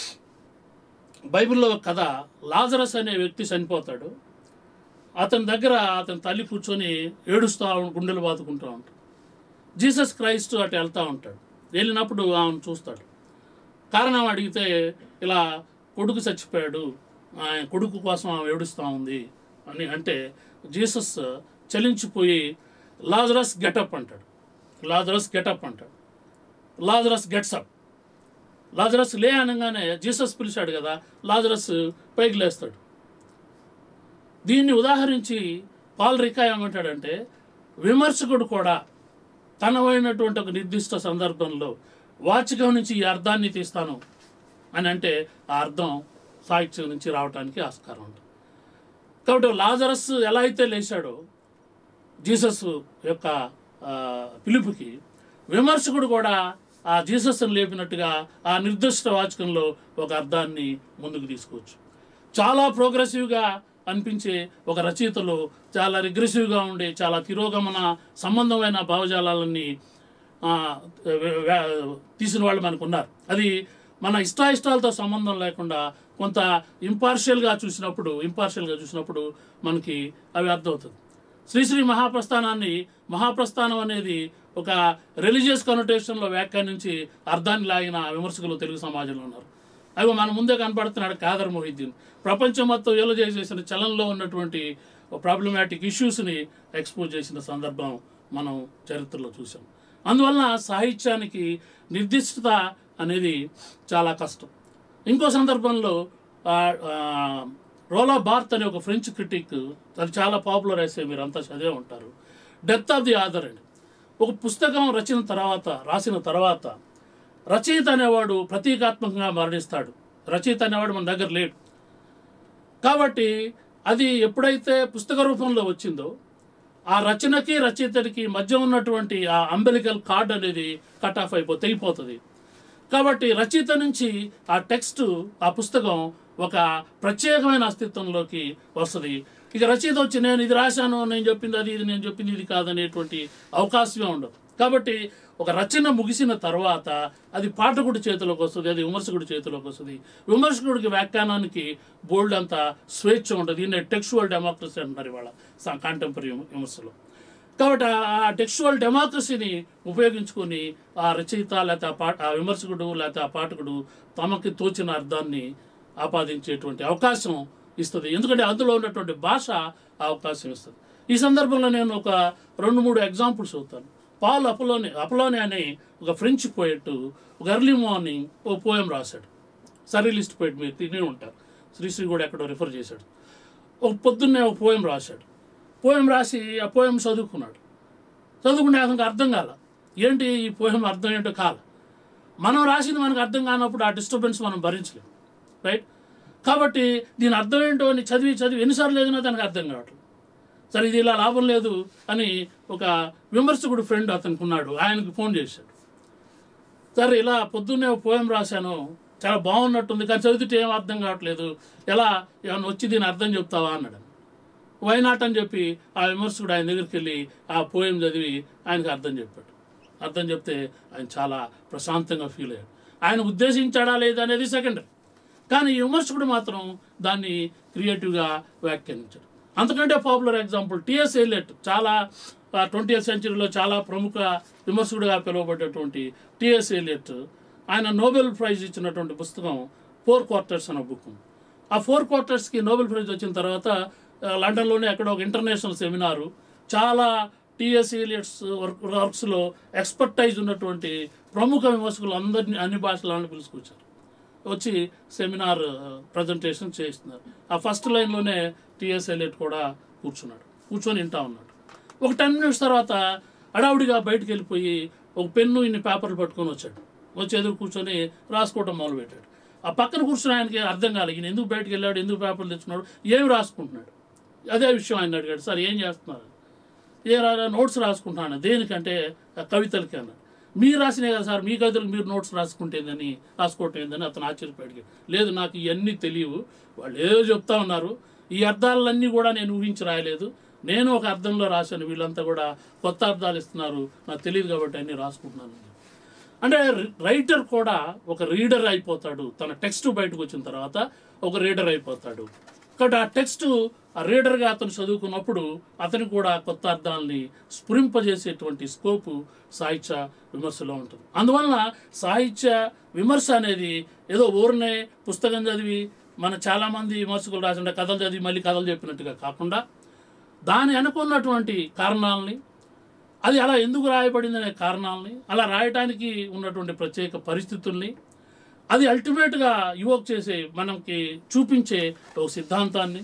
[SPEAKER 2] బైబిల్లో ఒక కథ లాజరస్ అనే వ్యక్తి చనిపోతాడు అతని దగ్గర అతని తల్లి కూర్చొని ఏడుస్తూ గుండెలు బాదుకుంటూ ఉంటాడు జీసస్ క్రైస్ట్ అటు వెళ్తూ ఉంటాడు వెళ్ళినప్పుడు ఆమెను చూస్తాడు కారణం అడిగితే ఇలా కొడుకు చచ్చిపోయాడు ఆయన కొడుకు కోసం ఆమె ఏడుస్తూ ఉంది అని అంటే జీసస్ చలించిపోయి లాజరస్ గెటప్ అంటాడు లాజరస్ గెటప్ అంటాడు లాజరస్ గెట్స్ అప్ లాజరస్ లే అనగానే జీసస్ పిలిచాడు కదా లాజరస్ పైకి లేస్తాడు దీన్ని ఉదాహరించి పాల్ రికా ఏమంటాడంటే విమర్శకుడు కూడా తనవైనటువంటి ఒక నిర్దిష్ట సందర్భంలో వాచకం నుంచి ఈ అర్థాన్ని తీస్తాను అని అంటే ఆ అర్థం సాహిత్యం నుంచి రావడానికి ఆస్కారం ఉంటుంది కాబట్టి లాజరస్ ఎలా అయితే లేచాడో జీసస్ యొక్క ఆ, పిలుపుకి విమర్శకుడు కూడా ఆ జీసస్ని లేపినట్టుగా ఆ నిర్దిష్ట వాచకంలో ఒక అర్థాన్ని ముందుకు తీసుకోవచ్చు చాలా ప్రోగ్రెసివ్గా అనిపించే ఒక రచయితలో చాలా రిగ్రెసివ్గా ఉండే చాలా తిరోగమన సంబంధమైన భావజాలాలన్నీ ఆ, వే- వే- తీసిన వాళ్ళు మనకు ఉన్నారు అది మన ఇష్టాయిష్టాలతో సంబంధం లేకుండా కొంత ఇంపార్షియల్గా చూసినప్పుడు ఇంపార్షియల్గా చూసినప్పుడు మనకి అవి అర్థమవుతుంది శ్రీశ్రీ మహాప్రస్థానాన్ని మహాప్రస్థానం అనేది ఒక రిలీజియస్ కనోటేషన్లో వ్యాఖ్యానించి అర్థాన్ని లాగిన విమర్శకులు తెలుగు సమాజంలో ఉన్నారు అవి మన ముందే కనపడుతున్నాడు కాదర్ మొహిద్దీన్ ప్రపంచం మొత్తం ఏలో చేసేసిన చలంలో ఉన్నటువంటి ప్రాబ్లమాటిక్ ఇష్యూస్ని ఎక్స్పోజ్ చేసిన సందర్భం మనం చరిత్రలో చూసాం అందువలన సాహిత్యానికి నిర్దిష్టత అనేది చాలా కష్టం ఇంకో సందర్భంలో ఆ, ఆ, రోలా బార్త్ అనే ఒక ఫ్రెంచ్ క్రిటిక్ అది చాలా పాపులర్ అయితే మీరు అంతా చదివే ఉంటారు డెత్ ఆఫ్ ది ఆథర్ అండి ఒక పుస్తకం రచన తర్వాత రాసిన తర్వాత రచయిత అనేవాడు ప్రతీకాత్మకంగా మరణిస్తాడు రచయిత అనేవాడు మన దగ్గర లేడు కాబట్టి అది ఎప్పుడైతే పుస్తక రూపంలో వచ్చిందో ఆ రచనకి రచయితడికి మధ్య ఉన్నటువంటి ఆ అంబెలికల్ కార్డ్ అనేది కట్ ఆఫ్ అయిపో తెగిపోతుంది కాబట్టి రచయిత నుంచి ఆ టెక్స్ట్ ఆ పుస్తకం ఒక ప్రత్యేకమైన అస్తిత్వంలోకి వస్తుంది ఇక రచయిత వచ్చి నేను ఇది రాశాను నేను చెప్పింది అది ఇది నేను చెప్పింది ఇది కాదనేటువంటి అవకాశమే ఉండదు కాబట్టి ఒక రచన ముగిసిన తర్వాత అది పాఠకుడి చేతిలోకి వస్తుంది అది విమర్శకుడి చేతిలోకి వస్తుంది విమర్శకుడికి వ్యాఖ్యానానికి బోల్డ్ అంత స్వేచ్ఛ ఉంటుంది దీన్ని టెక్స్చువల్ డెమోక్రసీ అంటున్నారు ఇవాళ కాంటెంపరీ విమర్శలో కాబట్టి ఆ టెక్స్చువల్ డెమోక్రసీని ఉపయోగించుకొని ఆ రచయిత లేకపోతే ఆ పాట ఆ విమర్శకుడు లేకపోతే ఆ పాఠకుడు తమకి తోచిన అర్థాన్ని ఆపాదించేటువంటి అవకాశం ఇస్తుంది ఎందుకంటే అందులో ఉన్నటువంటి భాష ఆ అవకాశం ఇస్తుంది ఈ సందర్భంలో నేను ఒక రెండు మూడు ఎగ్జాంపుల్స్ అవుతాను పాల్ అపలోని అపలోని అనే ఒక ఫ్రెంచ్ పోయెట్ ఒక ఎర్లీ మార్నింగ్ ఓ పోయం రాశాడు సర్రియలిస్ట్ పోయిట్ మీరు తినే ఉంటారు శ్రీశ్రీ కూడా ఎక్కడో రిఫర్ చేశాడు ఒక పొద్దున్నే ఒక పోయం రాశాడు పోయం రాసి ఆ పోయం చదువుకున్నాడు చదువుకుంటే అతనికి అర్థం కాల ఏంటి ఈ పోయం అర్థం ఏంటో కాల మనం రాసింది మనకు అర్థం కానప్పుడు ఆ డిస్టర్బెన్స్ మనం భరించలేం రైట్ కాబట్టి దీని అర్థం ఏంటో అని చదివి చదివి ఎన్నిసార్లు చదివినా తనకు అర్థం కావట్లేదు సరే ఇది ఇలా లాభం లేదు అని ఒక విమర్శకుడు ఫ్రెండ్ అతనికి ఉన్నాడు ఆయనకు ఫోన్ చేశాడు సరే ఇలా పొద్దున్నే ఒక పోయం రాశాను చాలా బాగున్నట్టుంది కానీ చదివితే ఏం అర్థం కావట్లేదు ఎలా ఏమన్నా వచ్చి దీని అర్థం చెప్తావా అన్నాడు వైనాట్ అని చెప్పి ఆ విమర్శకుడు ఆయన దగ్గరికి వెళ్ళి ఆ పోయం చదివి ఆయనకు అర్థం చెప్పాడు అర్థం చెప్తే ఆయన చాలా ప్రశాంతంగా ఫీల్ అయ్యాడు ఆయన ఉద్దేశించాడా లేదా అనేది సెకండరీ కానీ ఈ విమర్శకుడు మాత్రం దాన్ని క్రియేటివ్గా వ్యాఖ్యానించాడు అంతకంటే పాపులర్ ఎగ్జాంపుల్ టిఎస్ ఎలియట్ చాలా ట్వంటీ సెంచరీలో చాలా ప్రముఖ విమర్శకుడిగా పిలువబడేటువంటి టిఎస్ ఎలియట్ ఆయన నోబెల్ ప్రైజ్ ఇచ్చినటువంటి పుస్తకం ఫోర్ క్వార్టర్స్ అనే బుక్ ఆ ఫోర్ క్వార్టర్స్కి నోబెల్ ప్రైజ్ వచ్చిన తర్వాత ఆ, లండన్లోనే అక్కడ ఒక ఇంటర్నేషనల్ సెమినారు చాలా టిఎస్ ఎలియట్స్ వర్క్ వర్క్స్లో ఎక్స్పర్టైజ్ ఉన్నటువంటి ప్రముఖ విమర్శకులు అందరినీ అన్ని భాషలను పిలుచుకొచ్చారు వచ్చి సెమినార్ ప్రజెంటేషన్ చేస్తున్నారు ఆ ఫస్ట్ లైన్లోనే టిఎస్ ఎలియట్ కూడా కూర్చున్నాడు కూర్చొని వింటా ఉన్నాడు ఒక టెన్ మినిట్స్ తర్వాత అడావుడిగా బయటికి వెళ్ళిపోయి ఒక పెన్ను ఇన్ని పేపర్లు పట్టుకొని వచ్చాడు వచ్చి ఎదురు కూర్చొని రాసుకోవటం మొదలుపెట్టాడు ఆ పక్కన కూర్చుని ఆయనకి అర్థం కాలేదు ఈయన ఎందుకు బయటికి వెళ్ళాడు ఎందుకు పేపర్లు తెచ్చుకున్నాడు ఏమి రాసుకుంటున్నాడు అదే విషయం ఆయన అడిగాడు సార్ ఏం చేస్తున్నారు ఏ రా నోట్స్ రాసుకుంటున్నాను దేనికంటే ఆ కవితలకి అన్నాడు మీరు రాసినే కదా సార్ మీ కవితలకు మీరు నోట్స్ రాసుకుంటేందని రాసుకోవటం ఏందని అతను ఆశ్చర్యపోయాడు లేదు నాకు ఇవన్నీ తెలియవు వాళ్ళు ఏదో చెప్తా ఉన్నారు ఈ అర్థాలన్నీ కూడా నేను ఊహించి రాయలేదు నేను ఒక అర్థంలో రాశాను వీళ్ళంతా కూడా కొత్త అర్థాలు ఇస్తున్నారు నాకు తెలియదు కాబట్టి అన్నీ రాసుకుంటున్నాను అని చెప్పి. అంటే రైటర్ కూడా ఒక రీడర్ అయిపోతాడు తన టెక్స్ట్ బయటకు వచ్చిన తర్వాత ఒక రీడర్ అయిపోతాడు కాబట్టి ఆ టెక్స్ట్ ఆ రీడర్గా అతను చదువుకున్నప్పుడు అతనికి కూడా కొత్త అర్థాలని స్ఫురింపజేసేటువంటి స్కోపు సాహిత్య విమర్శలో ఉంటుంది అందువలన సాహిత్య విమర్శ అనేది ఏదో ఊరినే పుస్తకం చదివి మన చాలామంది విమర్శకులు రాసిన కథలు చదివి మళ్ళీ కథలు చెప్పినట్టుగా కాకుండా దాని అనుకున్నటువంటి కారణాలని అది అలా ఎందుకు రాయబడింది అనే కారణాలని అలా రాయటానికి ఉన్నటువంటి ప్రత్యేక పరిస్థితుల్ని అది అల్టిమేట్గా యువక్ చేసే మనకి చూపించే ఒక సిద్ధాంతాన్ని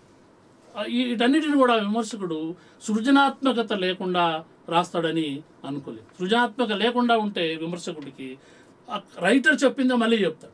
[SPEAKER 2] ఆ, ఈ- వీటన్నిటిని కూడా విమర్శకుడు సృజనాత్మకత లేకుండా రాస్తాడని అనుకోలేదు సృజనాత్మక లేకుండా ఉంటే విమర్శకుడికి ఆ రైటర్ చెప్పిందే మళ్ళీ చెప్తాడు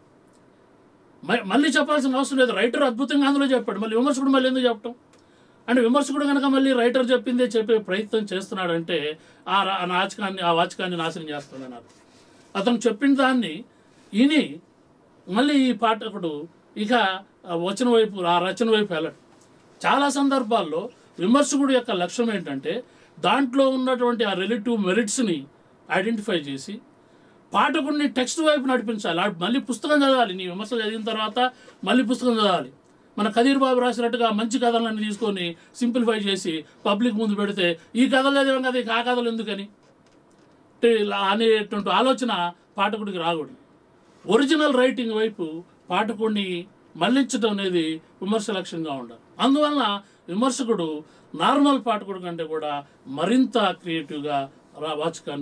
[SPEAKER 2] మ- మళ్ళీ చెప్పాల్సిన అవసరం లేదు రైటర్ అద్భుతంగా అందులో చెప్పాడు మళ్ళీ విమర్శకుడు మళ్ళీ ఎందుకు చెప్పటం అంటే విమర్శకుడు కనుక మళ్ళీ రైటర్ చెప్పిందే చెప్పే ప్రయత్నం చేస్తున్నాడంటే ఆ రా- ఆ నాచకాన్ని ఆ వాచకాన్ని నాశనం చేస్తాడన్నారు అతను చెప్పిన దాన్ని విని మళ్ళీ ఈ పాఠకుడు ఇక ఆ వచన వైపు ఆ రచన వైపు వెళ్ళడు చాలా సందర్భాల్లో విమర్శకుడు యొక్క లక్ష్యం ఏంటంటే దాంట్లో ఉన్నటువంటి ఆ రిలేటివ్ మెరిట్స్ని ఐడెంటిఫై చేసి పాఠకుడిని టెక్స్ట్ వైపు నడిపించాలి ఆ మళ్ళీ పుస్తకం చదవాలి నీ విమర్శలు చదివిన తర్వాత మళ్ళీ పుస్తకం చదవాలి మన కదీర్ బాబు రాసినట్టుగా మంచి కథలన్నీ తీసుకొని సింప్లిఫై చేసి పబ్లిక్ ముందు పెడితే ఈ కథలు చదివాం కదా ఇక ఆ కథలు ఎందుకని అంటే ఇలా అనేటువంటి ఆలోచన పాఠకుడికి రాకూడదు ఒరిజినల్ రైటింగ్ వైపు పాఠకుడిని మళ్లించడం అనేది విమర్శ లక్ష్యంగా ఉండాలి అందువలన విమర్శకుడు నార్మల్ పాఠకుడు కంటే కూడా మరింత క్రియేటివ్గా రా వాచకాన్ని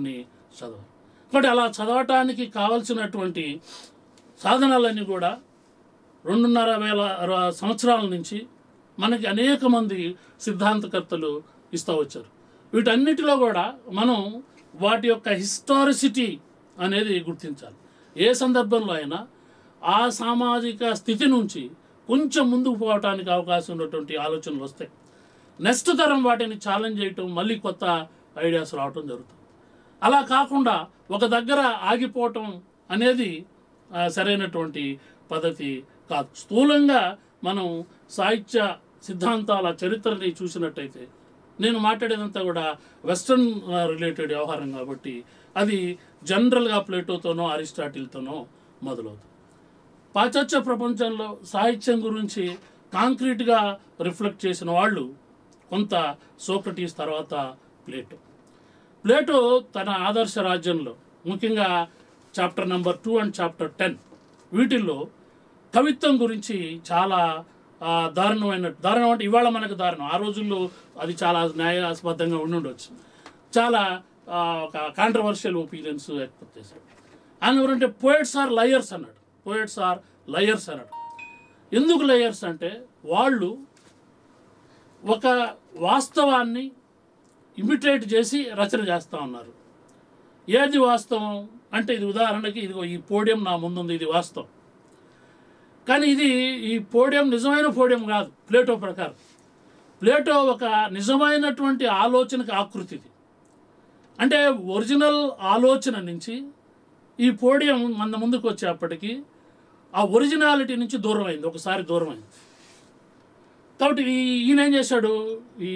[SPEAKER 2] చదవాలి కాబట్టి అలా చదవటానికి కావలసినటువంటి సాధనాలన్నీ కూడా రెండున్నర వేల అర- సంవత్సరాల నుంచి మనకి అనేక మంది సిద్ధాంతకర్తలు ఇస్తూ వచ్చారు వీటన్నిటిలో కూడా మనం వాటి యొక్క హిస్టారిసిటీ అనేది గుర్తించాలి ఏ సందర్భంలో అయినా ఆ సామాజిక స్థితి నుంచి కొంచెం ముందుకు పోవటానికి అవకాశం ఉన్నటువంటి ఆలోచనలు వస్తాయి నెక్స్ట్ తరం వాటిని ఛాలెంజ్ చేయటం మళ్ళీ కొత్త ఐడియాస్ రావటం జరుగుతుంది అలా కాకుండా ఒక దగ్గర ఆగిపోవటం అనేది ఆ, సరైనటువంటి పద్ధతి కాదు స్థూలంగా మనం సాహిత్య సిద్ధాంతాల చరిత్రని చూసినట్టయితే నేను మాట్లాడేదంతా కూడా వెస్ట్రన్ రిలేటెడ్ వ్యవహారం కాబట్టి అది జనరల్గా ప్లేటోతోనో అరిస్టాటిల్తోనో మొదలవుతుంది పాశ్చాత్య ప్రపంచంలో సాహిత్యం గురించి కాంక్రీట్గా రిఫ్లెక్ట్ చేసిన వాళ్ళు కొంత సోక్రటీస్ తర్వాత ప్లేటో ప్లేటో తన ఆదర్శ రాజ్యంలో ముఖ్యంగా chapter number two and chapter ten వీటిల్లో కవిత్వం గురించి చాలా ఆ, దారుణమైన దారుణం అంటే ఇవాళ మనకు దారుణం ఆ రోజుల్లో అది చాలా న్యాయాస్పదంగా ఉండి ఉండొచ్చు చాలా ఆ, ఒక కాంట్రవర్షియల్ ఒపీనియన్స్ ఎక్స్పెక్ట్ చేశాడు ఆయన ఎవరంటే పోయిట్స్ ఆర్ లయర్స్ అన్నాడు పోయిట్స్ ఆర్ లయర్స్ అన్నాడు ఎందుకు లయర్స్ అంటే వాళ్ళు ఒక వాస్తవాన్ని ఇమిటేట్ చేసి రచన చేస్తూ ఉన్నారు ఏది వాస్తవం అంటే ఇది ఉదాహరణకి ఇదిగో ఈ పోడియం నా ముందుంది ఇది వాస్తవం కానీ ఇది ఈ పోడియం నిజమైన పోడియం కాదు ప్లేటో ప్రకారం ప్లేటో ఒక నిజమైనటువంటి ఆలోచనకి ఆకృతి ఇది అంటే ఒరిజినల్ ఆలోచన నుంచి ఈ పోడియం మన ముందుకు వచ్చేప్పటికి ఆ ఒరిజినాలిటీ నుంచి దూరం అయింది ఒకసారి దూరం అయింది కాబట్టి ఈ- ఈయన ఏం చేశాడు ఈ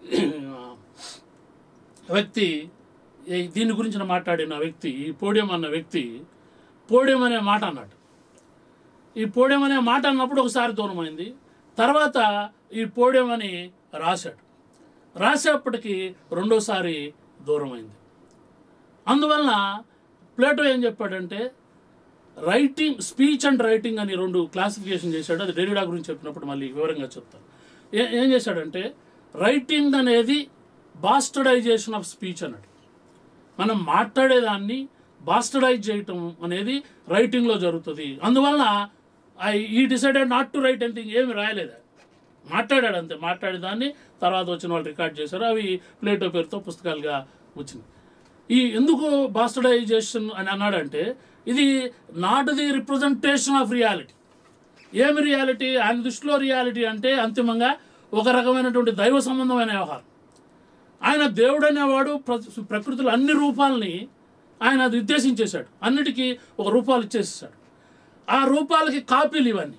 [SPEAKER 2] వ్యక్తి ఈ దీని గురించి మాట్లాడిన వ్యక్తి ఈ పోడియం అన్న వ్యక్తి పోడియం అనే మాట అన్నాడు ఈ పోడియం అనే మాట అన్నప్పుడు ఒకసారి దూరమైంది తర్వాత ఈ పోడియం అని రాశాడు రాసేప్పటికి రెండోసారి దూరమైంది అందువలన ప్లేటో ఏం చెప్పాడంటే రైటింగ్ స్పీచ్ అండ్ రైటింగ్ అని రెండు క్లాసిఫికేషన్ చేశాడు అది డెరిడా గురించి చెప్పినప్పుడు మళ్ళీ వివరంగా చెప్తాను ఏ ఏం చేశాడంటే రైటింగ్ అనేది బాస్టర్డైజేషన్ ఆఫ్ స్పీచ్ అన్నాడు మనం మాట్లాడేదాన్ని బాస్టర్డైజ్ చేయటం అనేది రైటింగ్లో జరుగుతుంది అందువలన ఐ ఈ decided not to write anything ఏమి రాయలేదు మాట్లాడాడు అంతే మాట్లాడేదాన్ని తర్వాత వచ్చిన వాళ్ళు రికార్డ్ చేశారు అవి ప్లేటో పేరుతో పుస్తకాలుగా వచ్చింది ఈ ఎందుకు బాస్టర్డైజేషన్ అని అన్నాడంటే ఇది not the representation of reality ఏమి రియాలిటీ ఆయన దృష్టిలో రియాలిటీ అంటే అంతిమంగా ఒక రకమైనటువంటి దైవ సంబంధమైన వ్యవహారం ఆయన దేవుడు అనేవాడు ప్ర- ప్రకృతిలో అన్ని రూపాలని ఆయన అది ఉద్దేశించేశాడు అన్నిటికీ ఒక రూపాలు ఇచ్చేసేసాడు ఆ రూపాలకి కాపీలు ఇవన్నీ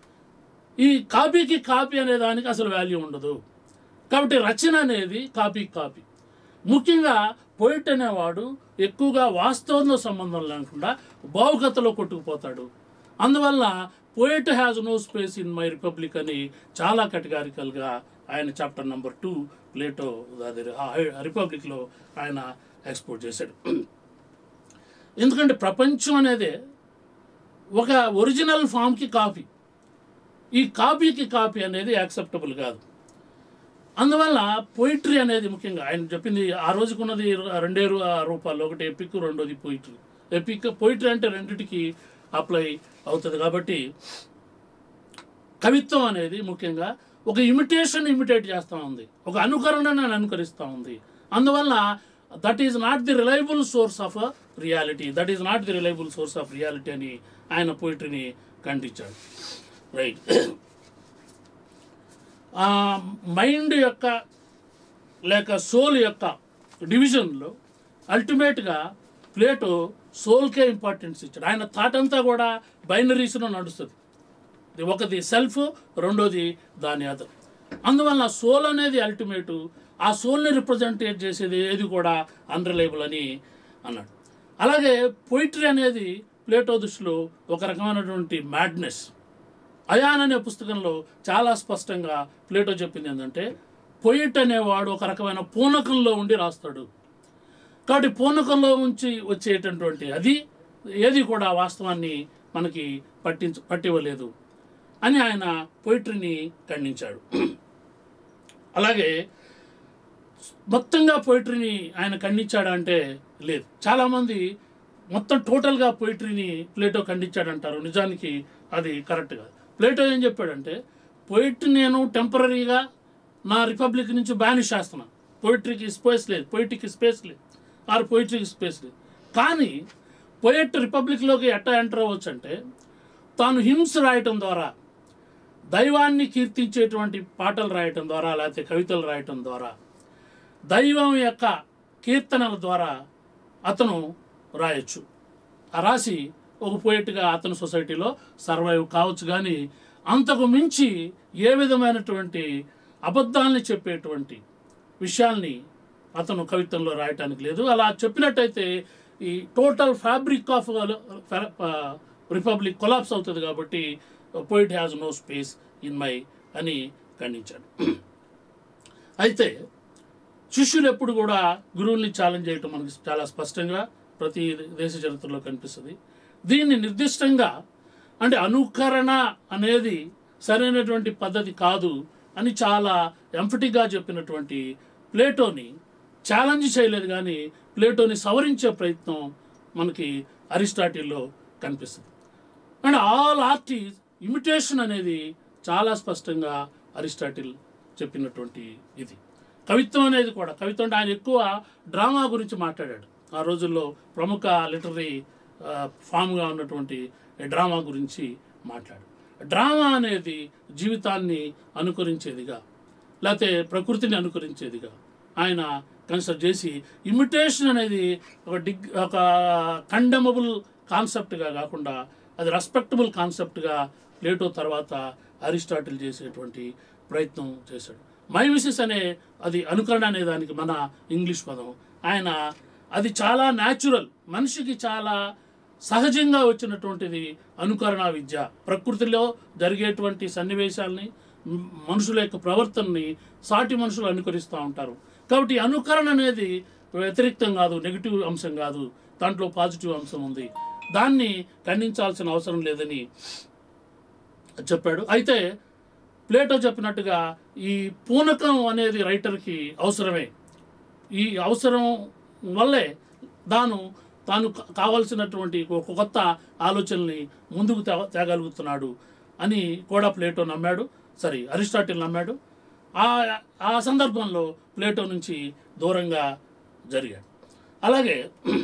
[SPEAKER 2] ఈ కాపీకి కాపీ అనే దానికి అసలు వాల్యూ ఉండదు కాబట్టి రచన అనేది కాపీ కాపీ ముఖ్యంగా పోయిట్ అనేవాడు ఎక్కువగా వాస్తవంలో సంబంధం లేకుండా భావుకతలో కొట్టుకుపోతాడు అందువల్ల poet has no space in my republic అని చాలా కటిగారికల్గా ఆయన చాప్టర్ నెంబర్ టూ ప్లేటో అది రిపబ్లిక్లో ఆయన ఎక్స్పోర్ట్ చేశాడు ఎందుకంటే ప్రపంచం అనేదే ఒక ఒరిజినల్ ఫామ్కి కాపీ ఈ కాపీకి కాపీ అనేది యాక్సెప్టబుల్ కాదు అందువల్ల పోయిటరీ అనేది ముఖ్యంగా ఆయన చెప్పింది ఆ రోజుకున్నది రెండే రు- ఆ రూపాలు ఒకటి ఎపిక్ రెండోది పోయిటరీ ఎపిక్ పోయిటరీ అంటే రెండిటికి అప్లై అవుతుంది కాబట్టి కవిత్వం అనేది ముఖ్యంగా ఒక ఇమిటేషన్ ఇమిటేట్ చేస్తూ ఉంది ఒక అనుకరణను అనుకరిస్తూ ఉంది అందువల్ల that is not the reliable source of reality that is not the reliable source of reality అని ఆయన పోయిటరీని ఖండించాడు రైట్ ఆ మైండ్ యొక్క లేక సోల్ యొక్క డివిజన్లో అల్టిమేట్గా ప్లేటో సోల్కే ఇంపార్టెన్స్ ఇచ్చాడు ఆయన థాట్ అంతా కూడా బైనరీస్లో నడుస్తుంది ఇది ఒకటి సెల్ఫ్ రెండోది దాని అదర్ అందువల్ల సోల్ అనేది అల్టిమేటు ఆ సోల్ని రిప్రజెంటేట్ చేసేది ఏది కూడా అన్రిలయబుల్ అని అన్నాడు అలాగే పొయిటరీ అనేది ప్లేటో దృష్టిలో ఒక రకమైనటువంటి మ్యాడ్నెస్ అయాన్ అనే పుస్తకంలో చాలా స్పష్టంగా ప్లేటో చెప్పింది ఏంటంటే పొయిట్ అనేవాడు ఒక రకమైన పూనకంలో ఉండి రాస్తాడు కాబట్టి పూనకంలో ఉంచి వచ్చేటటువంటి అది ఏది కూడా వాస్తవాన్ని మనకి పట్టించ పట్టివ్వలేదు అని ఆయన పొయిటరీని ఖండించాడు అలాగే మొత్తంగా పొయిటరీని ఆయన ఖండించాడు అంటే లేదు చాలామంది మొత్తం టోటల్గా పోయిటరీని ప్లేటో ఖండించాడంటారు నిజానికి అది కరెక్ట్ కాదు ప్లేటో ఏం చెప్పాడంటే పోయిట్రీ నేను టెంపరీగా నా రిపబ్లిక్ నుంచి బ్యానిష్ చేస్తున్నాను పోయిటరీకి స్పేస్ లేదు పోయిట్రీకి స్పేస్ లేదు ఆర్ పోయిటరీకి స్పేస్ లేదు కానీ పోయట్ రిపబ్లిక్లోకి ఎట్టా ఎంటర్ అవ్వచ్చు అంటే తాను హిమ్స్ రాయటం ద్వారా దైవాన్ని కీర్తించేటువంటి పాటలు రాయటం ద్వారా లేకపోతే కవితలు రాయటం ద్వారా దైవం యొక్క కీర్తనల ద్వారా అతను రాయొచ్చు ఆ రాసి ఒక పోయిట్గా అతని సొసైటీలో సర్వైవ్ కావచ్చు కానీ అంతకు మించి ఏ విధమైనటువంటి అబద్ధాలని చెప్పేటువంటి విషయాల్ని అతను కవిత్వంలో రాయటానికి లేదు అలా చెప్పినట్టయితే ఈ total fabric of republic collapse అవుతుంది కాబట్టి poet has no space in my అని ఖండించాడు అయితే శిష్యులు ఎప్పుడు కూడా గురువుల్ని ఛాలెంజ్ చేయటం మనకి చాలా స్పష్టంగా ప్రతి దేశ చరిత్రలో కనిపిస్తుంది దీన్ని నిర్దిష్టంగా అంటే అనుకరణ అనేది సరైనటువంటి పద్ధతి కాదు అని చాలా ఎంఫటిక్గా చెప్పినటువంటి ప్లేటోని ఛాలెంజ్ చేయలేదు కానీ ప్లేటోని సవరించే ప్రయత్నం మనకి అరిస్టాటిల్లో కనిపిస్తుంది and all art is imitation అనేది చాలా స్పష్టంగా అరిస్టాటిల్ చెప్పినటువంటి ఇది కవిత్వం అనేది కూడా కవిత్వం అంటే ఆయన ఎక్కువ డ్రామా గురించి మాట్లాడాడు ఆ రోజుల్లో ప్రముఖ లిటరీ ఫామ్గా ఉన్నటువంటి డ్రామా గురించి మాట్లాడు డ్రామా అనేది జీవితాన్ని అనుకరించేదిగా లేకపోతే ప్రకృతిని అనుకరించేదిగా ఆయన కన్సిడర్ చేసి ఇమిటేషన్ అనేది ఒక డిగ్ ఒక కండమబుల్ కాన్సెప్ట్గా కాకుండా అది రెస్పెక్టబుల్ కాన్సెప్ట్గా ప్లేటో తర్వాత అరిస్టాటిల్ చేసేటువంటి ప్రయత్నం చేశాడు మైమిసిస్ అనే అది అనుకరణ అనే దానికి మన ఇంగ్లీష్ పదం ఆయన అది చాలా న్యాచురల్ మనిషికి చాలా సహజంగా వచ్చినటువంటిది అనుకరణ విద్య ప్రకృతిలో జరిగేటువంటి సన్నివేశాల్ని మ్, మనుషుల యొక్క ప్రవర్తనని సాటి మనుషులు అనుకరిస్తూ ఉంటారు కాబట్టి ఈ అనుకరణ అనేది వ్యతిరేక్తం కాదు నెగిటివ్ అంశం కాదు దాంట్లో పాజిటివ్ అంశం ఉంది దాన్ని ఖండించాల్సిన అవసరం లేదని చెప్పాడు అయితే ప్లేటో చెప్పినట్టుగా ఈ పూనకం అనేది రైటర్కి అవసరమే ఈ అవసరం వల్లే తాను తాను కా- కావలసినటువంటి ఒక కొత్త ఆలోచనల్ని ముందుకు తే తేగలుగుతున్నాడు అని కూడా ప్లేటో నమ్మాడు సరే అరిస్టాటిల్ నమ్మాడు ఆ ఆ సందర్భంలో ప్లేటో నుంచి దూరంగా జరిగాడు అలాగే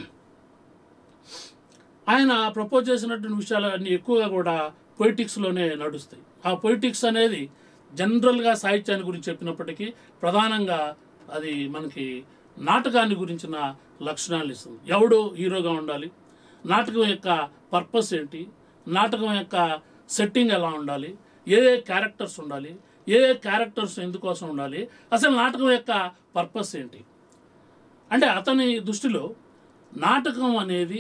[SPEAKER 2] ఆయన ప్రపోజ్ చేసినటువంటి విషయాలు అన్ని ఎక్కువగా కూడా పొయిటిక్స్లోనే నడుస్తాయి ఆ పొయిటిక్స్ అనేది జనరల్గా సాహిత్యాన్ని గురించి చెప్పినప్పటికీ ప్రధానంగా అది మనకి నాటకాన్ని గురించిన లక్షణాలు ఇస్తుంది ఎవడు హీరోగా ఉండాలి నాటకం యొక్క పర్పస్ ఏంటి నాటకం యొక్క సెట్టింగ్ ఎలా ఉండాలి ఏ ఏ క్యారెక్టర్స్ ఉండాలి ఏ ఏ క్యారెక్టర్స్ ఎందుకోసం ఉండాలి అసలు నాటకం యొక్క పర్పస్ ఏంటి అంటే అతని దృష్టిలో నాటకం అనేది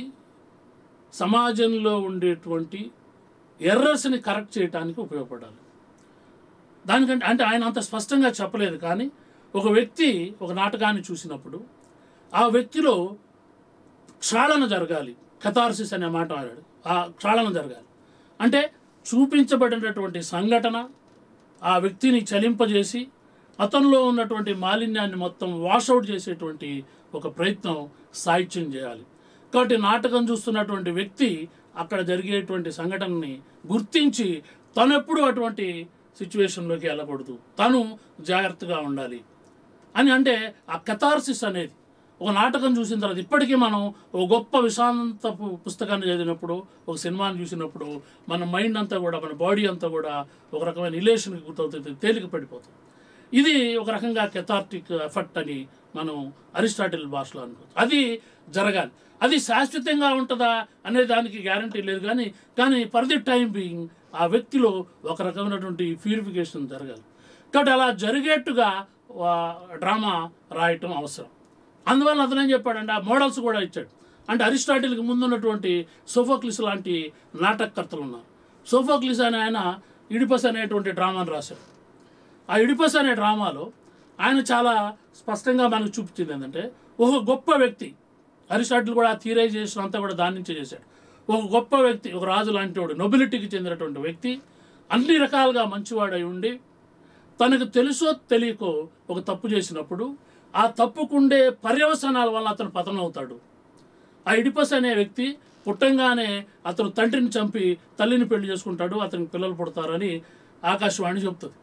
[SPEAKER 2] సమాజంలో ఉండేటువంటి ఎర్రర్స్ని కరెక్ట్ చేయడానికి ఉపయోగపడాలి దానికంటే అంటే ఆయన అంత స్పష్టంగా చెప్పలేదు కానీ ఒక వ్యక్తి ఒక నాటకాన్ని చూసినప్పుడు ఆ వ్యక్తిలో క్షాళన జరగాలి కథార్సిస్ అనే మాట వాడాడు ఆ క్షాళన జరగాలి అంటే చూపించబడినటువంటి సంఘటన ఆ వ్యక్తిని చలింపజేసి అతనిలో ఉన్నటువంటి మాలిన్యాన్ని మొత్తం వాషౌట్ చేసేటువంటి ఒక ప్రయత్నం సాహిత్యం చేయాలి కాబట్టి నాటకం చూస్తున్నటువంటి వ్యక్తి అక్కడ జరిగేటువంటి సంఘటనని గుర్తించి తను ఎప్పుడు అటువంటి సిచ్యువేషన్లోకి వెళ్ళకూడదు తను జాగ్రత్తగా ఉండాలి అని అంటే ఆ కథార్సిస్ అనేది ఒక నాటకం చూసిన తర్వాత ఇప్పటికీ మనం ఒక గొప్ప విశాంత పు- పుస్తకాన్ని చదివినప్పుడు ఒక సినిమాని చూసినప్పుడు మన మైండ్ అంతా కూడా మన బాడీ అంతా కూడా ఒక రకమైన రిలేషన్కి గుర్తవుతుంది తేలిక పడిపోతుంది ఇది ఒక రకంగా కెథార్టిక్ ఎఫెక్ట్ అని మనం అరిస్టాటిల్ భాషలో అనుకోవచ్చు అది జరగాలి అది శాశ్వతంగా ఉంటుందా అనే దానికి గ్యారంటీ లేదు కానీ కానీ ఫర్ ది టైం బీయింగ్ ఆ వ్యక్తిలో ఒక రకమైనటువంటి ప్యూరిఫికేషన్ జరగాలి కాబట్టి అలా జరిగేట్టుగా డ్రామా రాయటం అవసరం అందువల్ల అతను ఏం చెప్పాడంటే ఆ మోడల్స్ కూడా ఇచ్చాడు అంటే అరిస్టాటిల్కి ముందున్నటువంటి సోఫోక్లిస్ లాంటి నాటకకర్తలు ఉన్నారు సోఫోక్లిస్ అనే ఆయన ఇడిపస్ అనేటువంటి డ్రామాను రాశాడు ఆ ఇడిపస్ అనే డ్రామాలో ఆయన చాలా స్పష్టంగా మనకు చూపించింది ఏంటంటే ఒక గొప్ప వ్యక్తి అరిస్టాటిల్ కూడా ఆ థియరైజేషన్ అంతా కూడా దాని నుంచే చేశాడు ఒక గొప్ప వ్యక్తి ఒక రాజు లాంటి వాడు నొబిలిటీకి చెందినటువంటి వ్యక్తి అన్ని రకాలుగా మంచివాడై ఉండి తనకు తెలుసో తెలియకో ఒక తప్పు చేసినప్పుడు ఆ తప్పుకుండే పర్యవసానాల వల్ల అతను పతనం అవుతాడు ఆ ఇడిపస్ అనే వ్యక్తి పుట్టంగానే అతను తండ్రిని చంపి తల్లిని పెళ్లి చేసుకుంటాడు అతనికి పిల్లలు పుడతారని ఆకాశవాణి చెప్తుంది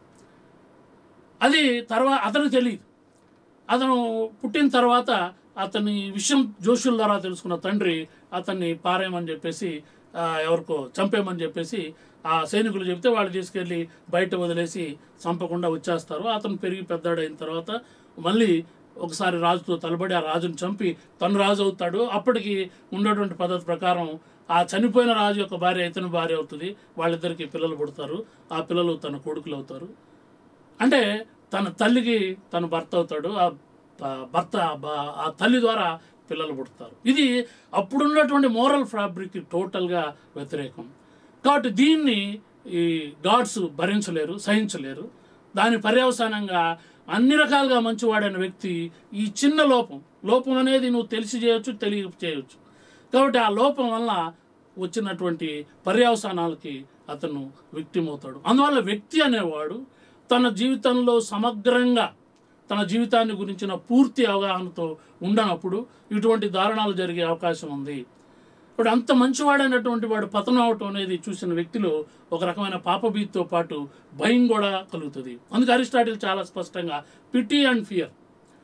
[SPEAKER 2] అది తర్వాత అతనికి తెలియదు అతను పుట్టిన తర్వాత అతని విషయం జోషుల ద్వారా తెలుసుకున్న తండ్రి అతన్ని పారేయమని చెప్పేసి ఆ, ఎవరికో చంపేయమని చెప్పేసి ఆ సైనికులు చెప్తే వాళ్ళు తీసుకెళ్ళి బయట వదిలేసి చంపకుండా వచ్చేస్తారు అతను పెరిగి పెద్దాడైన తర్వాత మళ్ళీ ఒకసారి రాజుతో తలబడి ఆ రాజును చంపి తను రాజు అవుతాడు అప్పటికి ఉన్నటువంటి పద్ధతి ప్రకారం ఆ చనిపోయిన రాజు యొక్క భార్య ఇతని భార్య అవుతుంది వాళ్ళిద్దరికి పిల్లలు పుడతారు ఆ పిల్లలు తన కొడుకులు అవుతారు అంటే తన తల్లికి తన భర్త అవుతాడు ఆ భ- భర్త బ- ఆ తల్లి ద్వారా పిల్లలు పుడతారు ఇది అప్పుడున్నటువంటి మోరల్ ఫ్యాబ్రిక్ టోటల్గా వ్యతిరేకం కాబట్టి దీన్ని ఈ గాడ్స్ భరించలేరు సహించలేరు దాని పర్యవసానంగా అన్ని రకాలుగా మంచివాడైన వ్యక్తి ఈ చిన్న లోపం లోపం అనేది నువ్వు తెలిసి చేయొచ్చు తెలియ చేయొచ్చు కాబట్టి ఆ లోపం వల్ల వచ్చినటువంటి పర్యవసానాలకి అతను విక్టిమ్ అవుతాడు అందువల్ల వ్యక్తి అనేవాడు తన జీవితంలో సమగ్రంగా తన జీవితాన్ని గురించిన పూర్తి అవగాహనతో ఉండనప్పుడు ఇటువంటి దారుణాలు జరిగే అవకాశం ఉంది ఇప్పుడు అంత మంచివాడైనటువంటి వాడు పతనం అవటం అనేది చూసిన వ్యక్తిలో ఒక రకమైన పాపభీతితో పాటు భయం కూడా కలుగుతుంది అందుకే అరిస్టాటిల్ చాలా స్పష్టంగా పిటి అండ్ ఫియర్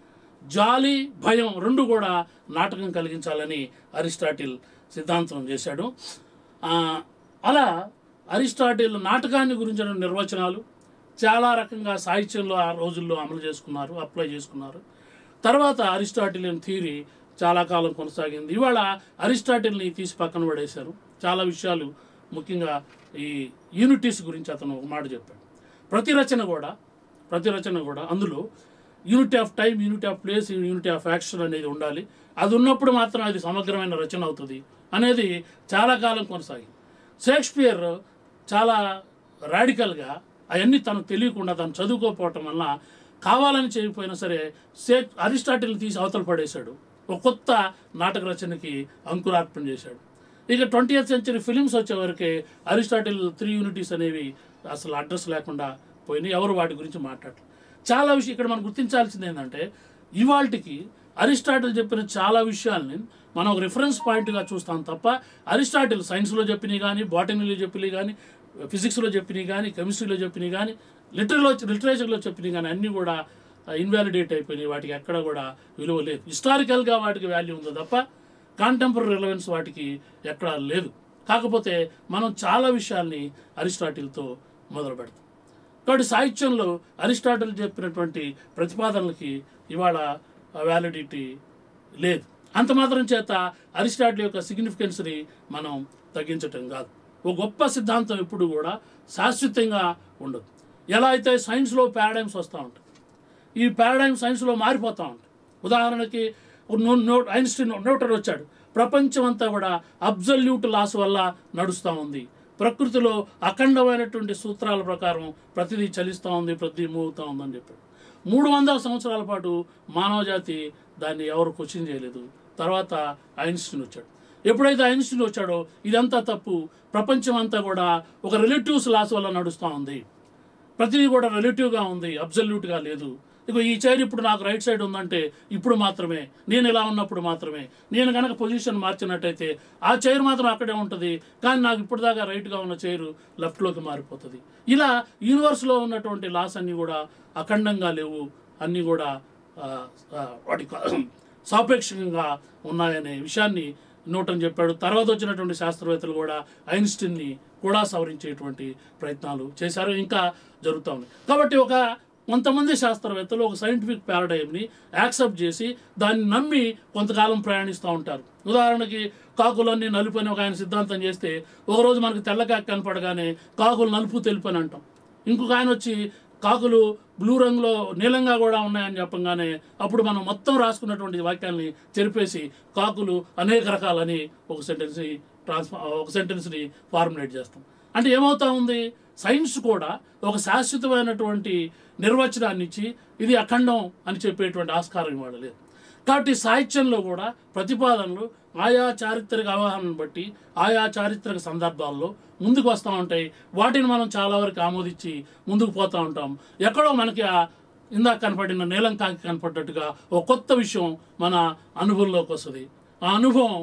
[SPEAKER 2] జాలి భయం రెండు కూడా నాటకం కలిగించాలని అరిస్టాటిల్ సిద్ధాంతం చేశాడు ఆ, అలా అరిస్టాటిల్ నాటకాన్ని గురించిన నిర్వచనాలు చాలా రకంగా సాహిత్యంలో ఆ రోజుల్లో అమలు చేసుకున్నారు అప్లై చేసుకున్నారు తర్వాత అరిస్టాటిలియన్ థియరీ చాలా కాలం కొనసాగింది ఇవాళ అరిస్టాటిల్ని తీసి పక్కన పడేశారు చాలా విషయాలు ముఖ్యంగా ఈ యూనిటీస్ గురించి అతను ఒక మాట చెప్పాడు ప్రతి రచన కూడా ప్రతి రచన కూడా అందులో unity of time unity of place unity of action అనేది ఉండాలి అది ఉన్నప్పుడు మాత్రం అది సమగ్రమైన రచన అవుతుంది అనేది చాలా కాలం కొనసాగింది షేక్స్పియర్ చాలా రాడికల్గా అవన్నీ తనకు తెలియకుండా తను చదువుకోకపోవటం వల్ల కావాలని చేయకపోయినా సరే షేక్ అరిస్టాటిల్ తీసి అవతల పడేశాడు ఒక కొత్త నాటక రచనకి అంకురార్పణ చేశాడు ఇక ట్వంటీ సెంచరీ ఫిలిమ్స్ వచ్చేవరకే అరిస్టాటిల్ త్రీ యూనిటీస్ అనేవి అసలు అడ్రస్ లేకుండా పోయినాయి ఎవరు వాటి గురించి మాట్లాడరు చాలా విషయం ఇక్కడ మనం గుర్తించాల్సింది ఏంటంటే ఇవాళకి అరిస్టాటిల్ చెప్పిన చాలా విషయాల్ని మనం ఒక రిఫరెన్స్ పాయింట్గా చూస్తాం తప్ప అరిస్టాటిల్ సైన్స్లో చెప్పినవి కానీ బాటనీలో చెప్పినవి కానీ ఫిజిక్స్లో చెప్పినవి కానీ కెమిస్ట్రీలో చెప్పినవి కానీ లిటరలో లిటరేచర్లో చెప్పినవి కానీ అన్నీ కూడా ఇన్వాలిడేట్ అయిపోయినాయి వాటికి ఎక్కడ కూడా విలువ లేదు హిస్టారికల్గా వాటికి వాల్యూ ఉందో తప్ప కాంటెంపరీ రిలవెన్స్ వాటికి ఎక్కడా లేదు కాకపోతే మనం చాలా విషయాల్ని అరిస్టాటిల్తో మొదలు పెడతాం కాబట్టి సాహిత్యంలో అరిస్టాటిల్ చెప్పినటువంటి ప్రతిపాదనలకి ఇవాళ వ్యాలిడిటీ లేదు అంత మాత్రం చేత అరిస్టాటిల్ యొక్క సిగ్నిఫికెన్స్ని మనం తగ్గించటం కాదు ఒక గొప్ప సిద్ధాంతం ఎప్పుడు కూడా శాశ్వతంగా ఉండదు ఎలా అయితే సైన్స్లో పారాడైమ్స్ వస్తూ ఉంటాయి ఈ పారాడైమ్ సైన్స్లో మారిపోతూ ఉంటాయి ఉదాహరణకి నో- నో- ఐన్స్టీన్ న్యూటన్ వచ్చాడు ప్రపంచం అంతా కూడా అబ్జల్యూట్ లాస్ వల్ల నడుస్తూ ఉంది ప్రకృతిలో అఖండమైనటువంటి సూత్రాల ప్రకారం ప్రతిదీ చలిస్తూ ఉంది ప్రతిదీ మూవ్ అవుతూ ఉందని చెప్పాడు మూడు వందల సంవత్సరాల పాటు మానవ జాతి దాన్ని ఎవరు క్వశ్చన్ చేయలేదు తర్వాత ఐన్స్టీన్ వచ్చాడు ఎప్పుడైతే ఐన్స్టీన్ వచ్చాడో ఇదంతా తప్పు ప్రపంచం అంతా కూడా ఒక రిలేటివ్స్ లాస్ వల్ల నడుస్తూ ఉంది ప్రతిదీ కూడా రిలేటివ్గా ఉంది అబ్జల్యూట్గా లేదు ఇక ఈ చైర్ ఇప్పుడు నాకు రైట్ సైడ్ ఉందంటే ఇప్పుడు మాత్రమే నేను ఇలా ఉన్నప్పుడు మాత్రమే నేను కనుక పొజిషన్ మార్చినట్టయితే ఆ చైర్ మాత్రం అక్కడే ఉంటుంది కానీ నాకు ఇప్పుడు దాకా రైట్గా ఉన్న చైరు లెఫ్ట్లోకి మారిపోతుంది ఇలా యూనివర్స్లో ఉన్నటువంటి లాస్ అన్నీ కూడా అఖండంగా లేవు అన్నీ కూడా ఆ, ఆ, వాటి సాపేక్షంగా ఉన్నాయనే విషయాన్ని న్యూటన్ చెప్పాడు తర్వాత వచ్చినటువంటి శాస్త్రవేత్తలు కూడా ఐన్స్టీన్ని కూడా సవరించేటువంటి ప్రయత్నాలు చేశారు ఇంకా జరుగుతూ ఉంది కాబట్టి ఒక కొంతమంది శాస్త్రవేత్తలు ఒక సైంటిఫిక్ పారాడైమ్ని యాక్సెప్ట్ చేసి దాన్ని నమ్మి కొంతకాలం ప్రయాణిస్తూ ఉంటారు ఉదాహరణకి కాకులన్నీ నలుపు అని ఒక ఆయన సిద్ధాంతం చేస్తే ఒకరోజు మనకి తెల్లకాకి కనపడగానే కాకులు నలుపు తెలుపు అని అంటాం ఇంకొక ఆయన వచ్చి కాకులు బ్లూ రంగులో నీలంగా కూడా ఉన్నాయని చెప్పంగానే అప్పుడు మనం మొత్తం రాసుకున్నటువంటి వాక్యాల్ని చెరిపేసి కాకులు అనేక రకాలని ఒక సెంటెన్స్ని ట్రాన్స్ఫా ఒక సెంటెన్స్ని ఫార్ములేట్ చేస్తాం అంటే ఏమవుతా ఉంది సైన్స్ కూడా ఒక శాశ్వతమైనటువంటి నిర్వచనాన్ని ఇచ్చి ఇది అఖండం అని చెప్పేటువంటి ఆస్కారం ఇవాళ లేదు కాబట్టి సాహిత్యంలో కూడా ప్రతిపాదనలు ఆయా చారిత్రక అవగాహనను బట్టి ఆయా చారిత్రక సందర్భాల్లో ముందుకు వస్తూ ఉంటాయి వాటిని మనం చాలా వరకు ఆమోదించి ముందుకు పోతూ ఉంటాం ఎక్కడో మనకి ఆ ఇందాక కనపడిన నీలం కాకి కనపడ్డట్టుగా ఒక కొత్త విషయం మన అనుభవంలోకి వస్తుంది ఆ అనుభవం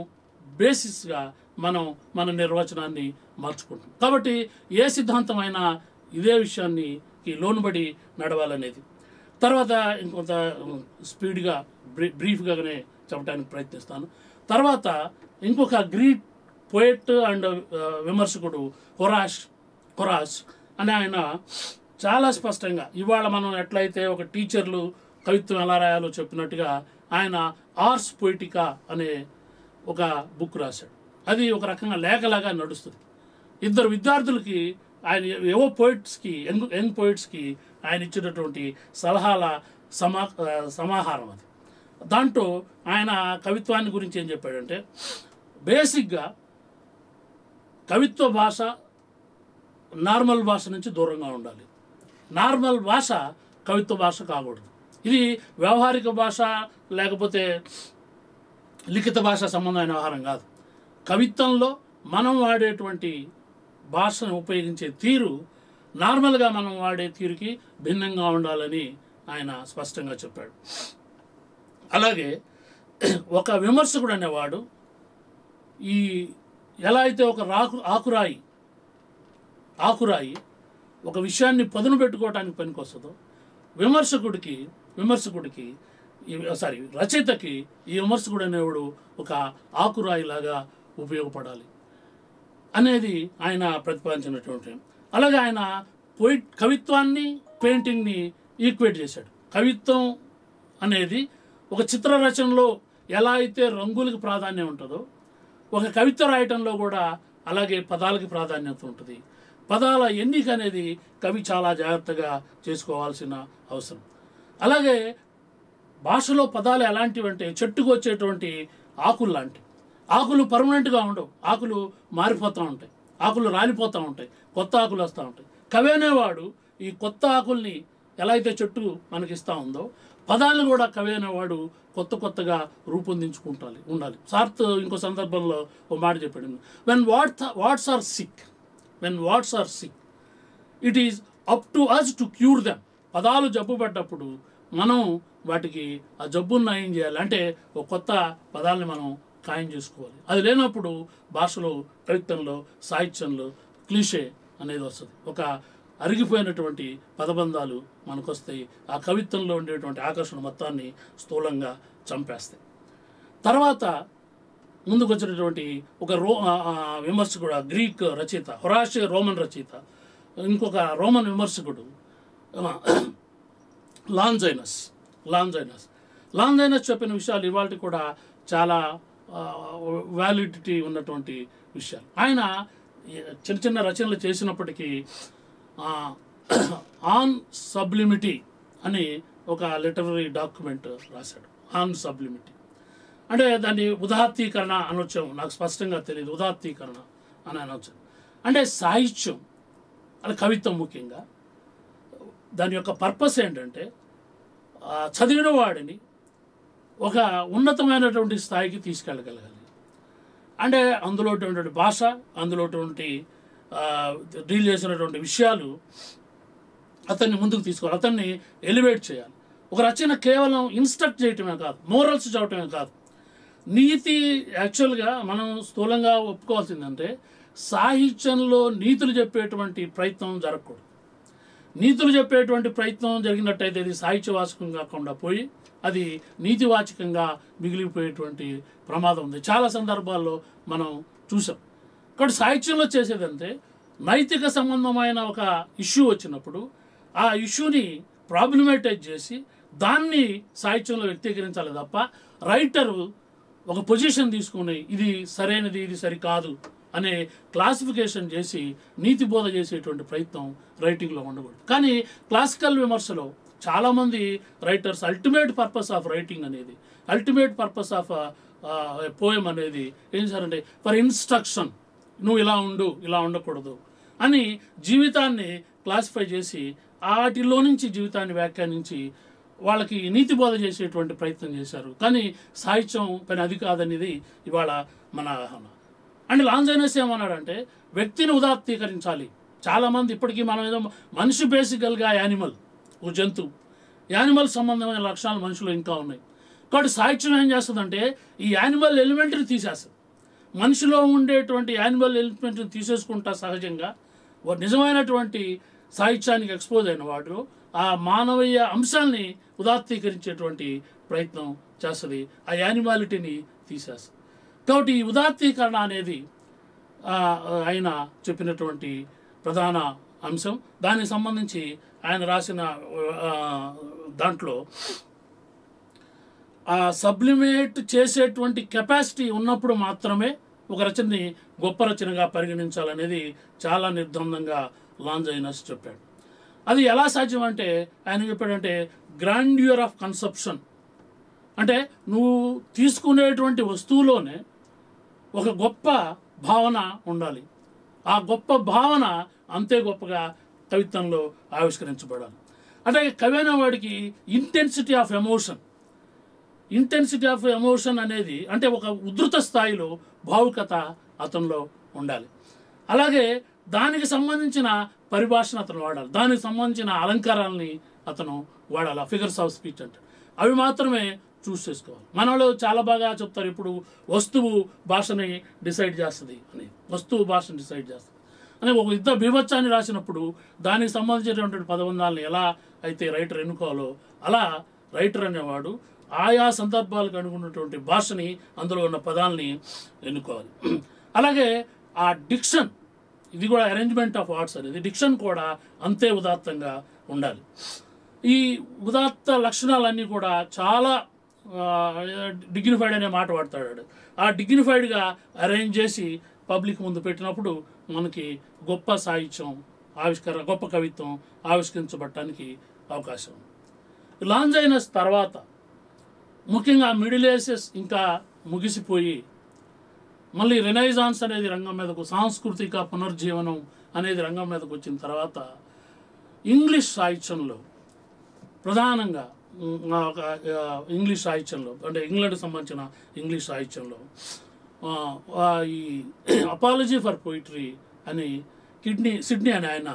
[SPEAKER 2] బేసిస్గా మనం మన నిర్వచనాన్ని మార్చుకుంటాం కాబట్టి ఏ సిద్ధాంతమైనా ఇదే విషయాన్ని ఈ లోనుబడి నడవాలనేది తర్వాత ఇంకొంత స్పీడ్గా బ్రీ బ్రీఫ్గానే చెప్పడానికి ప్రయత్నిస్తాను తర్వాత ఇంకొక గ్రీట్ పోయట్ అండ్ విమర్శకుడు హొరాష్ హొరాష్ అని ఆయన చాలా స్పష్టంగా ఇవాళ మనం ఎట్లయితే ఒక టీచర్లు కవిత్వం ఎలా రాయాలో చెప్పినట్టుగా ఆయన ఆర్ట్స్ పొయిటికా అనే ఒక బుక్ రాశాడు అది ఒక రకంగా లేఖలాగా నడుస్తుంది ఇద్దరు విద్యార్థులకి ఆయన ఏవో పోయిట్స్కి యంగ్ యంగ్ పోయిట్స్కి ఆయన ఇచ్చినటువంటి సలహాల సమా ఆ, సమాహారం అది దాంట్లో ఆయన కవిత్వాన్ని గురించి ఏం చెప్పాడంటే బేసిక్గా కవిత్వ భాష నార్మల్ భాష నుంచి దూరంగా ఉండాలి నార్మల్ భాష కవిత్వ భాష కాకూడదు ఇది వ్యవహారిక భాష లేకపోతే లిఖిత భాష సంబంధమైన వ్యవహారం కాదు కవిత్వంలో మనం వాడేటువంటి భాషను ఉపయోగించే తీరు నార్మల్గా మనం వాడే తీరుకి భిన్నంగా ఉండాలని ఆయన స్పష్టంగా చెప్పాడు అలాగే ఒక విమర్శకుడు అనేవాడు ఈ ఎలా అయితే ఒక రాకు ఆకురాయి ఆకురాయి ఒక విషయాన్ని పదును పెట్టుకోవడానికి పనికొస్తుందో విమర్శకుడికి విమర్శకుడికి ఈ సారీ రచయితకి ఈ విమర్శకుడు అనేవాడు ఒక ఆకురాయిలాగా ఉపయోగపడాలి అనేది ఆయన ప్రతిపాదించినటువంటి అలాగే ఆయన పోయిట్ కవిత్వాన్ని పెయింటింగ్ని ఈక్వేట్ చేశాడు కవిత్వం అనేది ఒక చిత్ర రచనలో ఎలా అయితే రంగులకు ప్రాధాన్యం ఉంటుందో ఒక కవిత్వ రాయటంలో కూడా అలాగే పదాలకి ప్రాధాన్యత ఉంటుంది పదాల ఎన్నిక అనేది కవి చాలా జాగ్రత్తగా చేసుకోవాల్సిన అవసరం అలాగే భాషలో పదాలు ఎలాంటివి అంటే చెట్టుకు వచ్చేటువంటి ఆకులు లాంటివి ఆకులు పర్మనెంట్గా ఉండవు ఆకులు మారిపోతూ ఉంటాయి ఆకులు రాలిపోతూ ఉంటాయి కొత్త ఆకులు వస్తూ ఉంటాయి కవి అనేవాడు ఈ కొత్త ఆకుల్ని ఎలా అయితే చెట్టు మనకిస్తూ ఉందో పదాలను కూడా కవి అనేవాడు కొత్త కొత్తగా రూపొందించుకుంటాలి ఉండాలి సార్త్ ఇంకో సందర్భంలో ఒక మాట చెప్పాడు when what words are sick when words are sick it is up to us to cure them పదాలు జబ్బు పడ్డప్పుడు మనం వాటికి ఆ జబ్బును నయం చేయాలి అంటే ఒక కొత్త పదాలని మనం ఖాయం చేసుకోవాలి అది లేనప్పుడు భాషలో కవిత్వంలో సాహిత్యంలో క్లీషే అనేది వస్తుంది ఒక అరిగిపోయినటువంటి పదబంధాలు మనకు వస్తాయి ఆ కవిత్వంలో ఉండేటువంటి ఆకర్షణ మొత్తాన్ని స్థూలంగా చంపేస్తాయి తర్వాత ముందుకు వచ్చినటువంటి ఒక రో ఆ, ఆ, విమర్శకుడు ఆ గ్రీక్ రచయిత హొరాషి రోమన్ రచయిత ఇంకొక రోమన్ విమర్శకుడు ఆ, లాంజైనస్ లాంజైనస్ లాంజైనస్ చెప్పిన విషయాలు ఇవాళ కూడా చాలా వ్యాలిడిటీ ఉన్నటువంటి విషయాలు ఆయన ఈ చిన్న చిన్న రచనలు చేసినప్పటికీ ఆన్ సబ్లిమిటీ అని ఒక లిటరరీ డాక్యుమెంట్ రాశాడు ఆన్ సబ్లిమిటీ అంటే దాన్ని ఉదాత్తీకరణ అనొచ్చాము నాకు స్పష్టంగా తెలియదు ఉదాత్తీకరణ అని అనొచ్చు అంటే సాహిత్యం అది కవిత్వం ముఖ్యంగా దాని యొక్క పర్పస్ ఏంటంటే ఆ, చదివిన వాడిని ఒక ఉన్నతమైనటువంటి స్థాయికి తీసుకెళ్ళగలగాలి అంటే అందులో ఉన్నటువంటి భాష అందులో ఉన్నటువంటి డీల్ చేసినటువంటి విషయాలు అతన్ని ముందుకు తీసుకోవాలి అతన్ని ఎలివేట్ చేయాలి ఒక రచన కేవలం ఇన్స్ట్రక్ట్ చేయటమే కాదు మోరల్స్ చెప్పటమే కాదు నీతి యాక్చువల్గా మనం స్థూలంగా ఒప్పుకోవాల్సిందంటే సాహిత్యంలో నీతులు చెప్పేటువంటి ప్రయత్నం జరగకూడదు నీతులు చెప్పేటువంటి ప్రయత్నం జరిగినట్టయితే అది సాహిత్యవాచకం కాకుండా పోయి అది నీతివాచకంగా మిగిలిపోయేటువంటి ప్రమాదం ఉంది చాలా సందర్భాల్లో మనం చూసాం కాబట్టి సాహిత్యంలో చేసేదంటే నైతిక సంబంధమైన ఒక ఇష్యూ వచ్చినప్పుడు ఆ ఇష్యూని ప్రాబ్లమేటైజ్ చేసి దాన్ని సాహిత్యంలో వ్యక్తీకరించాలి తప్ప రైటరు ఒక పొజిషన్ తీసుకుని ఇది సరైనది ఇది సరికాదు అనే క్లాసిఫికేషన్ చేసి నీతి బోధ చేసేటువంటి ప్రయత్నం రైటింగ్లో ఉండకూడదు కానీ క్లాసికల్ విమర్శలో చాలామంది writers ultimate purpose of writing అనేది అల్టిమేట్ పర్పస్ ఆఫ్ పోయం అనేది ఏం చేశారంటే ఫర్ ఇన్స్ట్రక్షన్ నువ్వు ఇలా ఉండు ఇలా ఉండకూడదు అని జీవితాన్ని క్లాసిఫై చేసి వాటిలో నుంచి జీవితాన్ని వ్యాఖ్యానించి వాళ్ళకి నీతి బోధ చేసేటువంటి ప్రయత్నం చేశారు కానీ సాహిత్యం పని అది కాదనేది ఇవాళ మన అవగాహన అండ్ లాంజైనస్ ఏమన్నాడంటే వ్యక్తిని ఉదాత్తీకరించాలి చాలామంది ఇప్పటికీ మనం ఏదో మనిషి బేసికల్గా యానిమల్ ఓ జంతువు యానిమల్ సంబంధమైన లక్షణాలు మనుషులు ఇంకా ఉన్నాయి కాబట్టి సాహిత్యం ఏం చేస్తుందంటే ఈ యానిమల్ ఎలిమెంట్ని తీసేస్తుంది మనిషిలో ఉండేటువంటి యానిమల్ ఎలిమెంట్ని తీసేసుకుంటా సహజంగా వా- నిజమైనటువంటి సాహిత్యానికి ఎక్స్పోజ్ అయిన వాడు ఆ మానవీయ అంశాల్ని ఉదాత్తీకరించేటువంటి ప్రయత్నం చేస్తుంది ఆ యానిమాలిటీని తీసేస్తుంది కాబట్టి ఈ ఉదాత్తీకరణ అనేది ఆ, ఆయన చెప్పినటువంటి ప్రధాన అంశం దానికి సంబంధించి ఆయన రాసిన ఆ, దాంట్లో ఆ సబ్లిమేట్ చేసేటువంటి కెపాసిటీ ఉన్నప్పుడు మాత్రమే ఒక రచనని గొప్ప రచనగా పరిగణించాలనేది చాలా నిర్బంధంగా లాంజ్ అయినస్ చెప్పాడు అది ఎలా సాధ్యం అంటే ఆయన చెప్పాడంటే గ్రాండ్యూర్ ఆఫ్ కన్సెప్షన్ అంటే నువ్వు తీసుకునేటువంటి వస్తువులోనే ఒక గొప్ప భావన ఉండాలి ఆ గొప్ప భావన అంతే గొప్పగా కవిత్వంలో ఆవిష్కరించబడాలి అంటే కవి అనేవాడికి intensity of emotion intensity of emotion అనేది అంటే ఒక ఉధృత స్థాయిలో భావుకత అతనిలో ఉండాలి అలాగే దానికి సంబంధించిన పరిభాషను అతను వాడాలి దానికి సంబంధించిన అలంకారాలని అతను వాడాలి ఫిగర్స్ ఆఫ్ స్పీచ్ అంటే అవి మాత్రమే చూస్ చేసుకోవాలి మనలో చాలా బాగా చెప్తారు ఇప్పుడు వస్తువు భాషని డిసైడ్ చేస్తుంది అని వస్తువు భాషను డిసైడ్ చేస్తుంది అని ఒక యుద్ధ బీభత్సాన్ని రాసినప్పుడు దానికి సంబంధించినటువంటి పదబంధాలను ఎలా అయితే రైటర్ ఎన్నుకోవాలో అలా రైటర్ అనేవాడు ఆయా సందర్భాలకు అనుకున్నటువంటి భాషని అందులో ఉన్న పదాలని ఎన్నుకోవాలి అలాగే ఆ డిక్షన్ ఇది కూడా అరేంజ్మెంట్ ఆఫ్ వర్డ్స్ అనేది డిక్షన్ కూడా అంతే ఉదాత్తంగా ఉండాలి ఈ ఉదాత్త లక్షణాలన్నీ కూడా చాలా డిగ్నిఫైడ్ అనే మాట వాడతాడు ఆ డిగ్నిఫైడ్గా అరేంజ్ చేసి పబ్లిక్ ముందు పెట్టినప్పుడు మనకి గొప్ప సాహిత్యం ఆవిష్కరణ గొప్ప కవిత్వం ఆవిష్కరించబడటానికి అవకాశం ఉంది లాంజ్ అయిన తర్వాత ముఖ్యంగా మిడిల్ ఏసెస్ ఇంకా ముగిసిపోయి మళ్ళీ రెనైజాన్స్ అనేది రంగం మీదకు సాంస్కృతిక పునర్జీవనం అనేది రంగం మీదకు వచ్చిన తర్వాత ఇంగ్లీష్ సాహిత్యంలో ప్రధానంగా ఉమ్, ఒక, ఆ, ఇంగ్లీష్ సాహిత్యంలో అంటే ఇంగ్లాండ్కి సంబంధించిన ఇంగ్లీష్ సాహిత్యంలో ఆ, ఆ, ఈ అపాలజీ ఫర్ పోయిటరీ అని కిడ్నీ సిడ్నీ అని ఆయన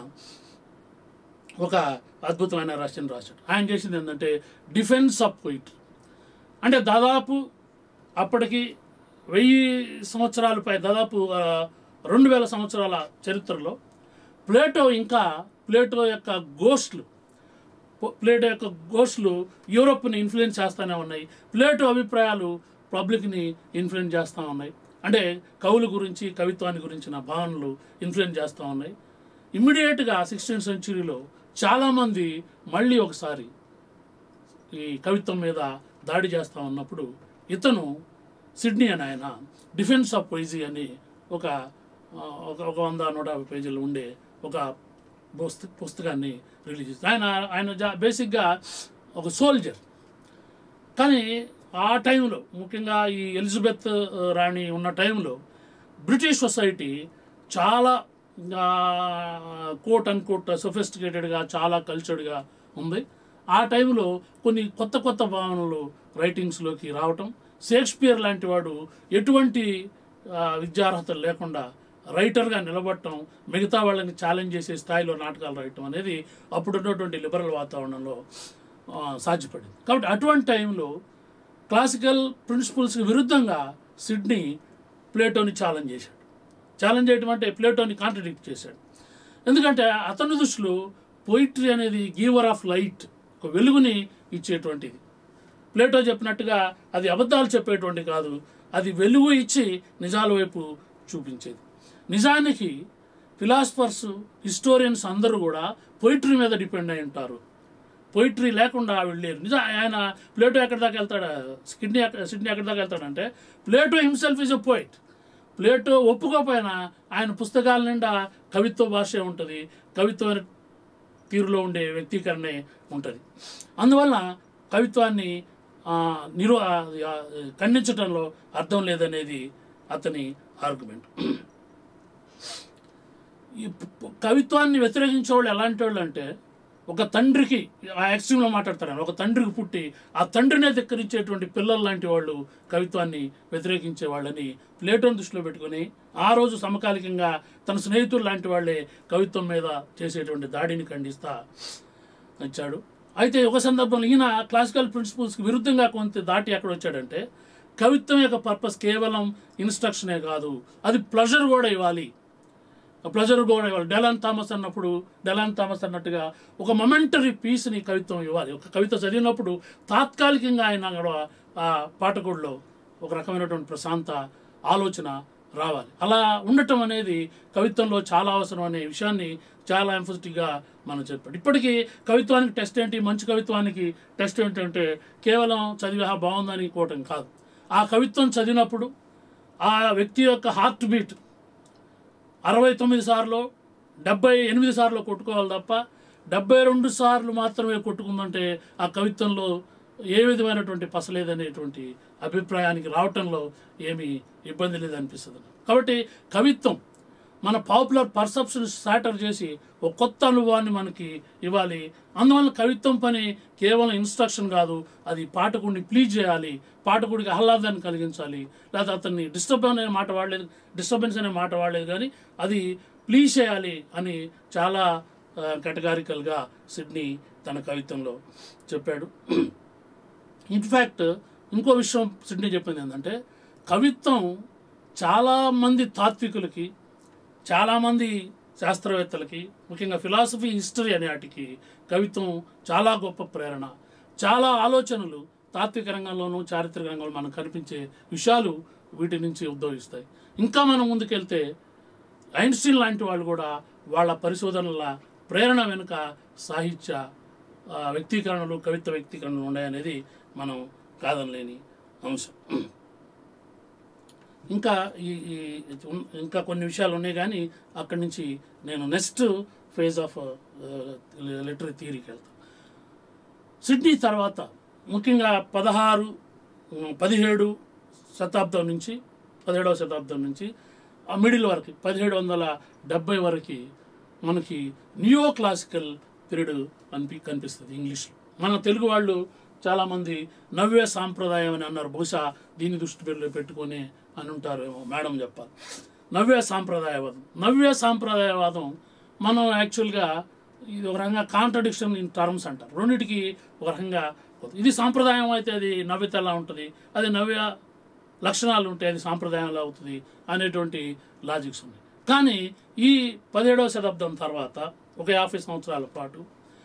[SPEAKER 2] ఒక అద్భుతమైన రచన రాశాడు ఆయన చేసింది ఏంటంటే డిఫెన్స్ ఆఫ్ పోయిటరీ అంటే దాదాపు అప్పటికి వెయ్యి సంవత్సరాలపై దాదాపు ఆ, రెండు వేల సంవత్సరాల చరిత్రలో ప్లేటో ఇంకా ప్లేటో యొక్క గోస్ట్లు పో- ప్లేటో యొక్క గోస్ట్లు యూరోప్ని ఇన్ఫ్లుయెన్స్ చేస్తూనే ఉన్నాయి ప్లేటో అభిప్రాయాలు పబ్లిక్ని ఇన్ఫ్లుయెన్స్ చేస్తూ ఉన్నాయి అంటే కవుల గురించి కవిత్వాన్ని గురించిన భావనలు ఇన్ఫ్లుయెన్స్ చేస్తూ ఉన్నాయి ఇమ్మీడియట్గా సిక్స్టీన్త్ సెంచురీలో చాలామంది మళ్ళీ ఒకసారి ఈ కవిత్వం మీద దాడి చేస్తూ ఉన్నప్పుడు ఇతను సిడ్నీ అని ఆయన డిఫెన్స్ ఆఫ్ పొయిజీ అని ఒక ఆ, ఒక ఒక వంద నూట యాభై పేజీలు ఉండే ఒక పుస్త పుస్తకాన్ని రిలీజ్ చేసి ఆయన ఆయన జా బేసిక్గా ఒక సోల్జర్ కానీ ఆ టైంలో ముఖ్యంగా ఈ ఎలిజబెత్ ఆ, రాణి ఉన్న టైంలో బ్రిటిష్ సొసైటీ చాలా కోట్ అండ్ కోట్ సొఫిస్టికేటెడ్గా చాలా కల్చర్డ్గా ఉంది ఆ టైంలో కొన్ని కొత్త కొత్త భావనలు రైటింగ్స్లోకి రావటం షేక్స్పియర్ లాంటి వాడు ఎటువంటి ఆ, విద్యార్హతలు లేకుండా రైటర్గా నిలబడటం మిగతా వాళ్ళని ఛాలెంజ్ చేసే స్థాయిలో నాటకాలు రాయటం అనేది అప్పుడున్నటువంటి లిబరల్ వాతావరణంలో ఆ, సాధ్యపడింది కాబట్టి అటువంటి టైంలో క్లాసికల్ ప్రిన్సిపల్స్కి విరుద్ధంగా సిడ్నీ ప్లేటోని ఛాలెంజ్ చేశాడు ఛాలెంజ్ చేయడం అంటే ప్లేటోని కాంట్రడిక్ట్ చేశాడు ఎందుకంటే అతని దృష్టిలో పోయిట్రీ అనేది గీవర్ ఆఫ్ లైట్ ఒక వెలుగుని ఇచ్చేటువంటిది ప్లేటో చెప్పినట్టుగా అది అబద్ధాలు చెప్పేటువంటి కాదు అది వెలుగు ఇచ్చి నిజాల వైపు చూపించేది నిజానికి ఫిలాసఫర్స్ హిస్టోరియన్స్ అందరూ కూడా పొయిటరీ మీద డిపెండ్ అయి ఉంటారు పొయిటరీ లేకుండా వెళ్ళారు నిజం ఆయన ప్లేటో ఎక్కడి దాకా వెళ్తాడా సిడ్నీ ఎక్క- సిడ్నీ ఎక్కడి దాకా వెళ్తాడంటే Plato himself is a poet Plato ఒప్పుకోపోయినా ఆయన పుస్తకాల నిండా కవిత్వ భాషే ఉంటుంది కవిత్వ తీరులో ఉండే వ్యక్తీకరణే ఉంటుంది అందువల్ల కవిత్వాన్ని ఆ, నిరో ఆ, ఆ, ఖండించడంలో అర్థం లేదనేది అతని ఆర్గ్యుమెంట్ ఈ ప- కవిత్వాన్ని వ్యతిరేకించే వాళ్ళు ఎలాంటి వాళ్ళు అంటే ఒక తండ్రికి ఆ యాక్సిమ్లో మాట్లాడతారు ఒక తండ్రికి పుట్టి ఆ తండ్రినే ధిక్కరించేటువంటి పిల్లలు లాంటి వాళ్ళు కవిత్వాన్ని వ్యతిరేకించే వాళ్ళని ప్లేటోన్ దృష్టిలో పెట్టుకొని ఆ రోజు సమకాలికంగా తన స్నేహితులు లాంటి వాళ్ళే కవిత్వం మీద చేసేటువంటి దాడిని ఖండిస్తా ఇచ్చాడు అయితే ఒక సందర్భంలో ఈయన క్లాసికల్ ప్రిన్సిపల్స్కి విరుద్ధంగా కొంత దాటి ఎక్కడ వచ్చాడంటే కవిత్వం యొక్క పర్పస్ కేవలం ఇన్స్ట్రక్షనే కాదు అది ప్లెజర్ కూడా ఇవ్వాలి ప్లెజర్ కూడా ఇవ్వాలి డెలాన్ థామస్ అన్నప్పుడు డెలాన్ థామస్ అన్నట్టుగా ఒక మొమెంటరీ పీస్ని కవిత్వం ఇవ్వాలి ఒక కవిత చదివినప్పుడు తాత్కాలికంగా ఆయన కూడా ఆ పాఠకుడిలో ఒక రకమైనటువంటి ప్రశాంత ఆలోచన రావాలి అలా ఉండటం అనేది కవిత్వంలో చాలా అవసరం అనే విషయాన్ని చాలా ఎంఫసిటిక్గా మనం చెప్పాడు ఇప్పటికీ కవిత్వానికి టెస్ట్ ఏంటి మంచి కవిత్వానికి టెస్ట్ ఏంటంటే కేవలం చదివి "ఆహా, బాగుందని కోవటం కాదు ఆ కవిత్వం చదివినప్పుడు ఆ వ్యక్తి యొక్క హార్ట్ బీట్ అరవై తొమ్మిది సార్లు డెబ్బై ఎనిమిది సార్లు కొట్టుకోవాలి తప్ప డెబ్బై రెండు సార్లు మాత్రమే కొట్టుకుందంటే ఆ కవిత్వంలో ఏ విధమైనటువంటి పసలేదనేటువంటి అభిప్రాయానికి రావటంలో ఏమీ ఇబ్బంది లేదనిపిస్తుంది కాబట్టి కవిత్వం మన పాపులర్ పర్సెప్షన్ సాటర్ చేసి ఒక కొత్త అనుభవాన్ని మనకి ఇవ్వాలి అందువల్ల కవిత్వం పని కేవలం ఇన్స్ట్రక్షన్ కాదు అది పాఠకుడిని ప్లీజ్ చేయాలి పాఠకుడికి ఆహ్లాదాన్ని కలిగించాలి లేదా అతన్ని డిస్టర్బ్ అనే మాట వాడలేదు డిస్టర్బెన్స్ అనే మాట వాడలేదు కానీ అది ప్లీజ్ చేయాలి అని చాలా కేటగారికల్గా సిడ్నీ తన కవిత్వంలో చెప్పాడు ఇన్ఫ్యాక్ట్ ఇంకో విషయం సిడ్నీ చెప్పింది ఏంటంటే కవిత్వం చాలామంది తాత్వికులకి చాలామంది శాస్త్రవేత్తలకి ముఖ్యంగా ఫిలాసఫీ హిస్టరీ అనే వాటికి కవిత్వం చాలా గొప్ప ప్రేరణ చాలా ఆలోచనలు తాత్విక రంగంలోనూ చారిత్రక రంగంలో మనకు కనిపించే విషయాలు వీటి నుంచి ఉద్భవిస్తాయి ఇంకా మనం ముందుకెళ్తే ఐన్స్టీన్ లాంటి వాళ్ళు కూడా వాళ్ళ పరిశోధనల ప్రేరణ వెనుక సాహిత్య ఆ, వ్యక్తీకరణలు కవిత్వ వ్యక్తీకరణలు ఉన్నాయనేది మనం కాదనలేని అంశం ఇంకా ఈ ఈ ఉన్- ఇంకా కొన్ని విషయాలు ఉన్నాయి కానీ అక్కడి నుంచి నేను నెక్స్ట్ ఫేజ్ ఆఫ్ లిటరీ థియరీకి వెళ్తాను సిడ్నీ తర్వాత ముఖ్యంగా పదహారు ఉమ్, పదిహేడు శతాబ్దం నుంచి పదిహేడవ శతాబ్దం నుంచి ఆ మిడిల్ వరకు పదిహేడు వందల డెబ్బై వరకు మనకి నియో క్లాసికల్ పీరియడ్ అనిపి కనిపిస్తుంది ఇంగ్లీష్లో మన తెలుగు వాళ్ళు చాలామంది నవ్య సాంప్రదాయం అని అన్నారు బహుశా దీన్ని దృష్టి పెట్టి పెట్టుకొని అని ఉంటారేమో మేడం చెప్పాలి నవ్య సాంప్రదాయవాదం నవ్య సాంప్రదాయవాదం మనం యాక్చువల్గా ఇది ఒక రకంగా కాంట్రడిక్షన్ ఇన్ టర్మ్స్ అంటారు రెండింటికి ఒక రకంగా ఇది సాంప్రదాయం అయితే అది నవ్యత ఎలా ఉంటుంది అది నవ్య లక్షణాలు ఉంటే అది సాంప్రదాయంలో అవుతుంది అనేటువంటి లాజిక్స్ ఉన్నాయి కానీ ఈ పదిహేడవ శతాబ్దం తర్వాత ఒక యాభై సంవత్సరాల పాటు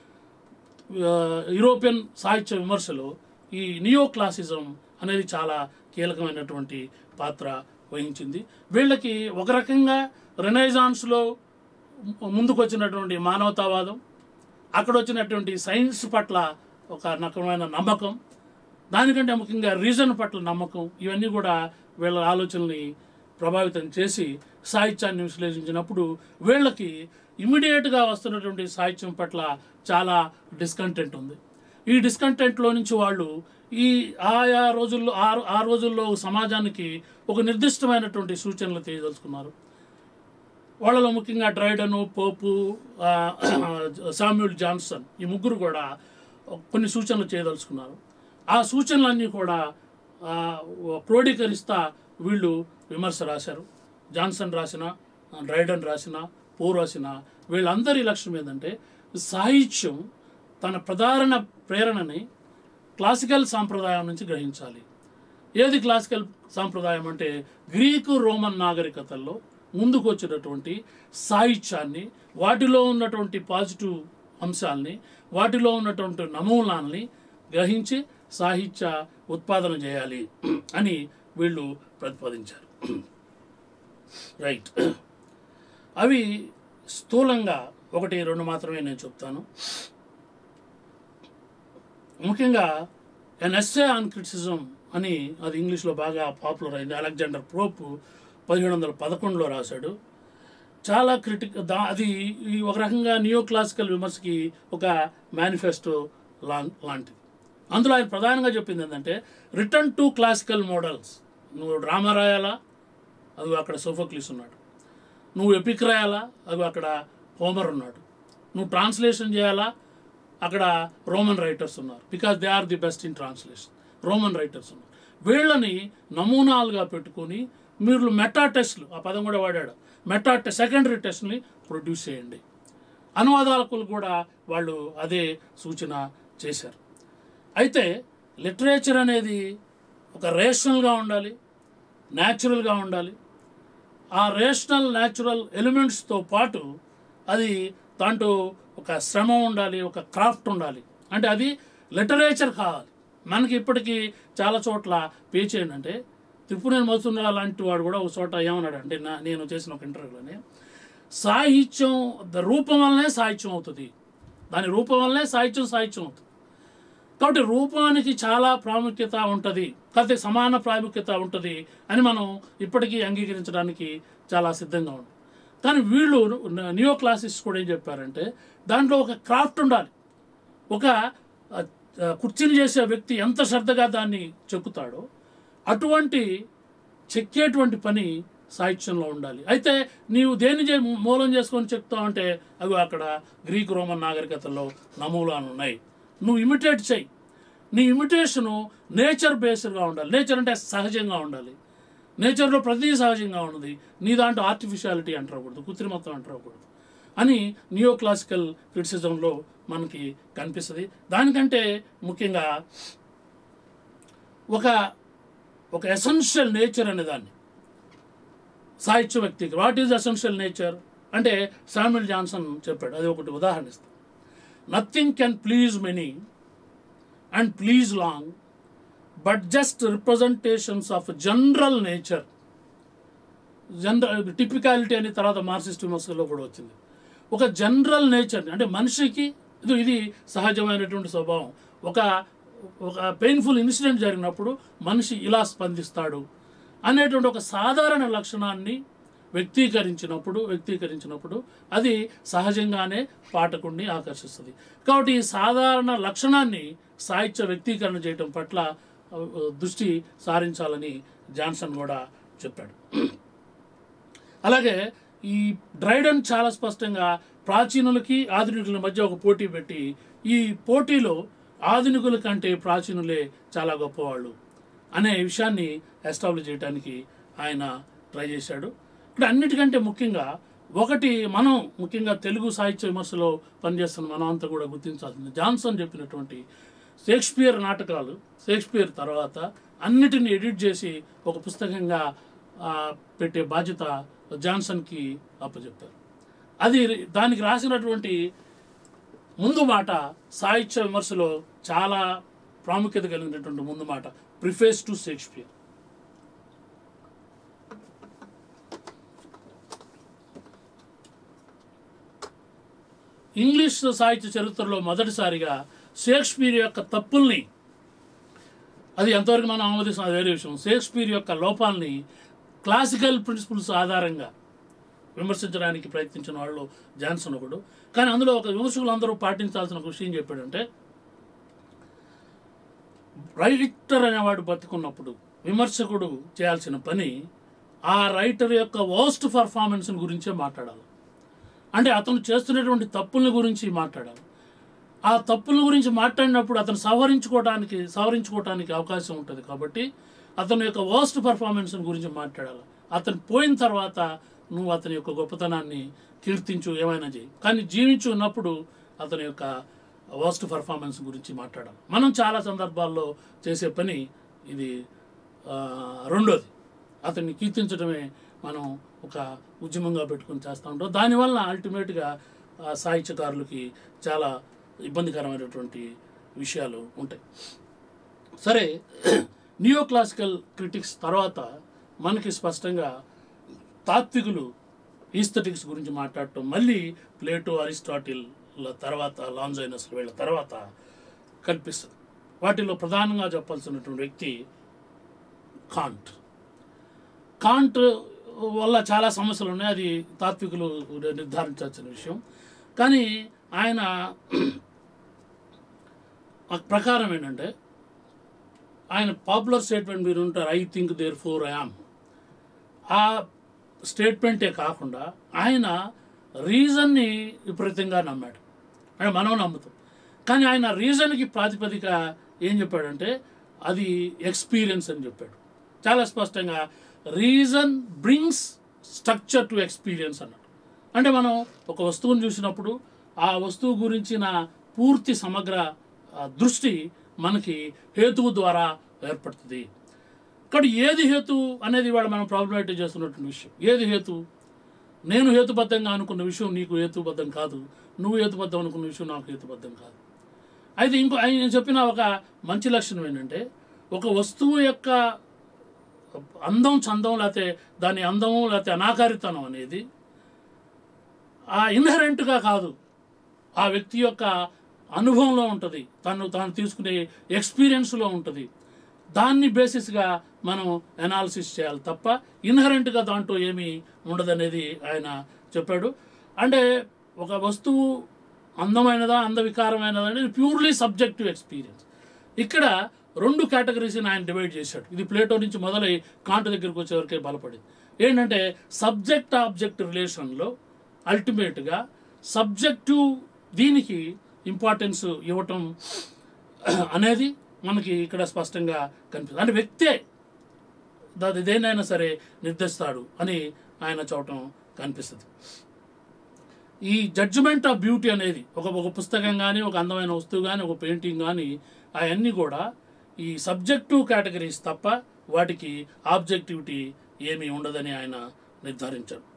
[SPEAKER 2] ఆ, యూరోపియన్ సాహిత్య విమర్శలో ఈ నియో క్లాసిజం అనేది చాలా కీలకమైనటువంటి పాత్ర వహించింది వీళ్ళకి ఒక రకంగా రెనైజాన్స్లో ముందుకు వచ్చినటువంటి మానవతావాదం అక్కడ వచ్చినటువంటి సైన్స్ పట్ల ఒక రకమైన నమ్మకం దానికంటే ముఖ్యంగా రీజన్ పట్ల నమ్మకం ఇవన్నీ కూడా వీళ్ళ ఆలోచనల్ని ప్రభావితం చేసి సాహిత్యాన్ని విశ్లేషించినప్పుడు వీళ్ళకి ఇమీడియట్గా వస్తున్నటువంటి సాహిత్యం పట్ల చాలా డిస్కంటెంట్ ఉంది ఈ డిస్కంటెంట్లో నుంచి వాళ్ళు ఈ ఆయా రోజుల్లో ఆ ఆ రోజుల్లో సమాజానికి ఒక నిర్దిష్టమైనటువంటి సూచనలు తెలియదలుచుకున్నారు వాళ్ళలో ముఖ్యంగా డ్రైడను పోపు ఆ, సామ్యూల్ జాన్సన్ ఈ ముగ్గురు కూడా కొన్ని సూచనలు చేయదలుచుకున్నారు ఆ సూచనలన్నీ కూడా ఆ, క్రోడీకరిస్తా వీళ్ళు విమర్శ రాశారు జాన్సన్ రాసిన డ్రైడన్ రాసిన పో రాసిన వీళ్ళందరి లక్ష్యం ఏంటంటే సాహిత్యం తన ప్రధాన ప్రేరణని క్లాసికల్ సాంప్రదాయం నుంచి గ్రహించాలి ఏది క్లాసికల్ సాంప్రదాయం అంటే గ్రీకు రోమన్ నాగరికతల్లో ముందుకు వచ్చినటువంటి సాహిత్యాన్ని వాటిలో ఉన్నటువంటి పాజిటివ్ అంశాల్ని వాటిలో ఉన్నటువంటి నమూనాల్ని గ్రహించి సాహిత్య ఉత్పాదన చేయాలి అని వీళ్ళు ప్రతిపాదించారు రైట్ అవి స్థూలంగా ఒకటి రెండు మాత్రమే నేను చెప్తాను ముఖ్యంగా ఎన్ ఎస్ఏ ఆన్ క్రిటిసిజం అని అది ఇంగ్లీష్లో బాగా పాపులర్ అయింది అలెగ్జాండర్ ప్రోప్ పదిహేడు వందల పదకొండులో రాశాడు చాలా క్రిటిక్ దా అది ఈ ఒక రకంగా నియో క్లాసికల్ విమర్శకి ఒక మేనిఫెస్టో లా లాంటిది అందులో ఆయన ప్రధానంగా చెప్పింది ఏంటంటే రిటర్న్ టు క్లాసికల్ మోడల్స్ నువ్వు డ్రామా రాయాలా అది అక్కడ సోఫోక్లిస్ ఉన్నాడు నువ్వు ఎపిక్ రాయాలా అది అక్కడ హోమర్ ఉన్నాడు నువ్వు ట్రాన్స్లేషన్ చేయాలా అక్కడ రోమన్ రైటర్స్ ఉన్నారు because they are the best in translation Roman writers ఉన్నారు వీళ్ళని నమూనాలుగా పెట్టుకొని మీరు మెటా టెస్ట్లు ఆ పదం కూడా వాడాడు మెటా టెస్ట్ సెకండరీ టెస్ట్ని ప్రొడ్యూస్ చేయండి అనువాదాలకు కూడా వాళ్ళు అదే సూచన చేశారు అయితే లిటరేచర్ అనేది ఒక రేషనల్గా ఉండాలి న్యాచురల్గా ఉండాలి ఆ రేషనల్ న్యాచురల్ ఎలిమెంట్స్తో పాటు అది దాంట్లో ఒక శ్రమ ఉండాలి ఒక క్రాఫ్ట్ ఉండాలి అంటే అది లిటరేచర్ కావాలి మనకి ఇప్పటికీ చాలా చోట్ల పేచి ఏంటంటే త్రిపురేని మధుసూదన లాంటి వాడు కూడా ఒక చోట ఏమన్నాడు అంటే నా నేను చేసిన ఒక ఇంటర్వ్యూలోనే సాహిత్యం ద రూపం వల్లనే సాహిత్యం అవుతుంది దాని రూపం వల్లనే సాహిత్యం సాహిత్యం అవుతుంది కాబట్టి రూపానికి చాలా ప్రాముఖ్యత ఉంటుంది కాకపోతే సమాన ప్రాముఖ్యత ఉంటుంది అని మనం ఇప్పటికీ అంగీకరించడానికి చాలా సిద్ధంగా ఉంది కానీ వీళ్ళు నియో క్లాసిస్ కూడా ఏం చెప్పారంటే దాంట్లో ఒక క్రాఫ్ట్ ఉండాలి ఒక ఆ, ఆ, కుర్చీని చేసే వ్యక్తి ఎంత శ్రద్ధగా దాన్ని చెక్కుతాడో అటువంటి చెక్కేటువంటి పని సాహిత్యంలో ఉండాలి అయితే నీవు దేన్ని చే మూలం చేసుకొని చెప్తావు అంటే అవి అక్కడ గ్రీక్ రోమన్ నాగరికతల్లో నమూలాలు ఉన్నాయి నువ్వు ఇమిటేట్ చెయ్యి నీ ఇమిటేషను నేచర్ బేస్డ్గా ఉండాలి నేచర్ అంటే సహజంగా ఉండాలి నేచర్లో ప్రతి సహజంగా ఉన్నది నీ దాంట్లో ఆర్టిఫిషియాలిటీ అంటరాకూడదు కృత్రిమత్వం అంటరాకూడదు అని నియో క్లాసికల్ క్రిటిసిజంలో మనకి కనిపిస్తుంది దానికంటే ముఖ్యంగా ఒక ఒక ఎసెన్షియల్ నేచర్ అనే దాన్ని సాహిత్య వ్యక్తికి వాట్ ఈజ్ ఎసెన్షియల్ నేచర్ అంటే శామ్యుల్ జాన్సన్ చెప్పాడు అది ఒకటి ఉదాహరణ ఇస్తాను nothing can please many and please long but just representations of general nature general typicality అని తర్వాత మార్క్సిస్ట్ విమర్శలో కూడా వచ్చింది ఒక జనరల్ నేచర్ అంటే మనిషికి ఇది ఇది సహజమైనటువంటి స్వభావం ఒక ఒక పెయిన్ఫుల్ ఇన్సిడెంట్ జరిగినప్పుడు మనిషి ఇలా స్పందిస్తాడు అనేటువంటి ఒక సాధారణ లక్షణాన్ని వ్యక్తీకరించినప్పుడు వ్యక్తీకరించినప్పుడు అది సహజంగానే పాఠకుడిని ఆకర్షిస్తుంది కాబట్టి ఈ సాధారణ లక్షణాన్ని సాహిత్య వ్యక్తీకరణ చేయటం పట్ల ఆ, దృష్టి సారించాలని జాన్సన్ కూడా చెప్పాడు అలాగే ఈ డ్రైడన్ చాలా స్పష్టంగా ప్రాచీనులకి ఆధునికుల మధ్య ఒక పోటీ పెట్టి ఈ పోటీలో ఆధునికుల కంటే ప్రాచీనులే చాలా గొప్పవాళ్ళు అనే విషయాన్ని ఎస్టాబ్లిష్ చేయడానికి ఆయన ట్రై చేశాడు ఇక్కడ అన్నిటికంటే ముఖ్యంగా ఒకటి మనం ముఖ్యంగా తెలుగు సాహిత్య విమర్శలో పనిచేస్తున్న మనం అంతా కూడా గుర్తించాల్సింది జాన్సన్ చెప్పినటువంటి షేక్స్పియర్ నాటకాలు షేక్స్పియర్ తర్వాత అన్నిటిని ఎడిట్ చేసి ఒక పుస్తకంగా ఆ, పెట్టే బాధ్యత జాన్సన్కి అప్పచెప్పారు అది దానికి రాసినటువంటి ముందు మాట సాహిత్య విమర్శలో చాలా ప్రాముఖ్యత కలిగినటువంటి ముందు మాట ప్రిఫేస్ టు షేక్స్పియర్ ఇంగ్లీష్ సాహిత్య చరిత్రలో మొదటిసారిగా షేక్స్పియర్ యొక్క తప్పుల్ని అది ఎంతవరకు మనం ఆమోదిస్తాం అది వేరే విషయం షేక్స్పియర్ యొక్క లోపాలని క్లాసికల్ ప్రిన్సిపల్స్ ఆధారంగా విమర్శించడానికి ప్రయత్నించిన వాళ్ళు జాన్సన్ ఒకడు కానీ అందులో ఒక విమర్శకులు అందరూ పాటించాల్సిన ఒక విషయం చెప్పాడంటే రైటర్ అనేవాడు బతుకున్నప్పుడు విమర్శకుడు చేయాల్సిన పని ఆ రైటర్ యొక్క వర్స్ట్ పర్ఫార్మెన్స్ గురించే మాట్లాడాలి అంటే అతను చేస్తున్నటువంటి తప్పుల గురించి మాట్లాడాలి ఆ తప్పుల గురించి మాట్లాడినప్పుడు అతను సవరించుకోవడానికి సవరించుకోవడానికి అవకాశం ఉంటుంది కాబట్టి అతని యొక్క వర్స్ట్ పర్ఫార్మెన్స్ గురించి మాట్లాడాలి అతను పోయిన తర్వాత నువ్వు అతని యొక్క గొప్పతనాన్ని కీర్తించు ఏమైనా చేయి కానీ జీవించి ఉన్నప్పుడు అతని యొక్క వర్స్ట్ పర్ఫార్మెన్స్ గురించి మాట్లాడాలి మనం చాలా సందర్భాల్లో చేసే పని ఇది ఆ, రెండోది అతన్ని కీర్తించడమే మనం ఒక ఉద్యమంగా పెట్టుకుని చేస్తూ ఉంటాం దానివల్ల అల్టిమేట్గా ఆ, సాహిత్యకారులకి చాలా ఇబ్బందికరమైనటువంటి విషయాలు ఉంటాయి సరే నియో క్లాసికల్ క్రిటిక్స్ తర్వాత మనకి స్పష్టంగా తాత్వికులు ఈస్థెటిక్స్ గురించి మాట్లాడటం మళ్ళీ ప్లేటో అరిస్టాటిల్ తర్వాత లాంజైనస్ వీళ్ళ తర్వాత కనిపిస్తుంది వాటిలో ప్రధానంగా చెప్పాల్సినటువంటి వ్యక్తి కాంట్ కాంట్ వల్ల చాలా సమస్యలు ఉన్నాయి అది తాత్వికులు నిర్ధారించాల్సిన విషయం కానీ ఆయన ఆ ప్రకారం ఏంటంటే ఆయన పాపులర్ స్టేట్మెంట్ మీరు ఉంటారు I think therefore I am ఆ స్టేట్మెంటే కాకుండా ఆయన రీజన్ని విపరీతంగా నమ్మాడు అంటే మనం నమ్ముతాం కానీ ఆయన రీజన్కి ప్రాతిపదిక ఏం చెప్పాడంటే అది ఎక్స్పీరియన్స్ అని చెప్పాడు చాలా స్పష్టంగా reason brings structure to experience అన్నాడు అంటే మనం ఒక వస్తువును చూసినప్పుడు ఆ వస్తువు గురించిన పూర్తి సమగ్ర ఆ, దృష్టి మనకి హేతువు ద్వారా ఏర్పడుతుంది కాబట్టి ఏది హేతు అనేది ఇవాళ మనం ప్రాబ్లమేటిక్ చేస్తున్నటువంటి విషయం ఏది హేతు నేను హేతుబద్ధంగా అనుకున్న విషయం నీకు హేతుబద్ధం కాదు నువ్వు హేతుబద్ధం అనుకున్న విషయం నాకు హేతుబద్ధం కాదు అయితే ఇంకో ఆయన నేను చెప్పిన ఒక మంచి లక్షణం ఏంటంటే ఒక వస్తువు యొక్క అందం చందం లేకపోతే దాని అందము లేకపోతే అనాకారితనం అనేది ఆ ఇన్హరెంట్గా కాదు ఆ వ్యక్తి యొక్క అనుభవంలో ఉంటుంది తను తాను తీసుకునే ఎక్స్పీరియన్స్లో ఉంటుంది దాన్ని బేసిస్గా మనం అనాలిసిస్ చేయాలి తప్ప ఇన్హరెంట్గా దాంట్లో ఏమీ ఉండదనేది ఆయన చెప్పాడు అంటే ఒక వస్తువు అందమైనదా అందవికారమైనదా అనేది ప్యూర్లీ సబ్జెక్టివ్ ఎక్స్పీరియన్స్ ఇక్కడ రెండు కేటగిరీస్ని ఆయన డివైడ్ చేశాడు ఇది ప్లేటో నుంచి మొదలై కాంట్ దగ్గరికి వచ్చేవరకే బలపడింది ఏంటంటే సబ్జెక్ట్ ఆబ్జెక్ట్ రిలేషన్లో అల్టిమేట్గా సబ్జెక్టివ్ దీనికి ఇంపార్టెన్స్ ఇవ్వటం అనేది మనకి ఇక్కడ స్పష్టంగా కనిపిస్తుంది అంటే వ్యక్తే దాని దేనైనా సరే నిర్దేస్తాడు అని ఆయన చూడటం కనిపిస్తుంది ఈ జడ్జిమెంట్ ఆఫ్ బ్యూటీ అనేది ఒక ఒక పుస్తకం కానీ ఒక అందమైన వస్తువు కానీ ఒక పెయింటింగ్ కానీ అవన్నీ కూడా ఈ సబ్జెక్టివ్ కేటగిరీస్ తప్ప వాటికి ఆబ్జెక్టివిటీ ఏమీ ఉండదని ఆయన నిర్ధారించాడు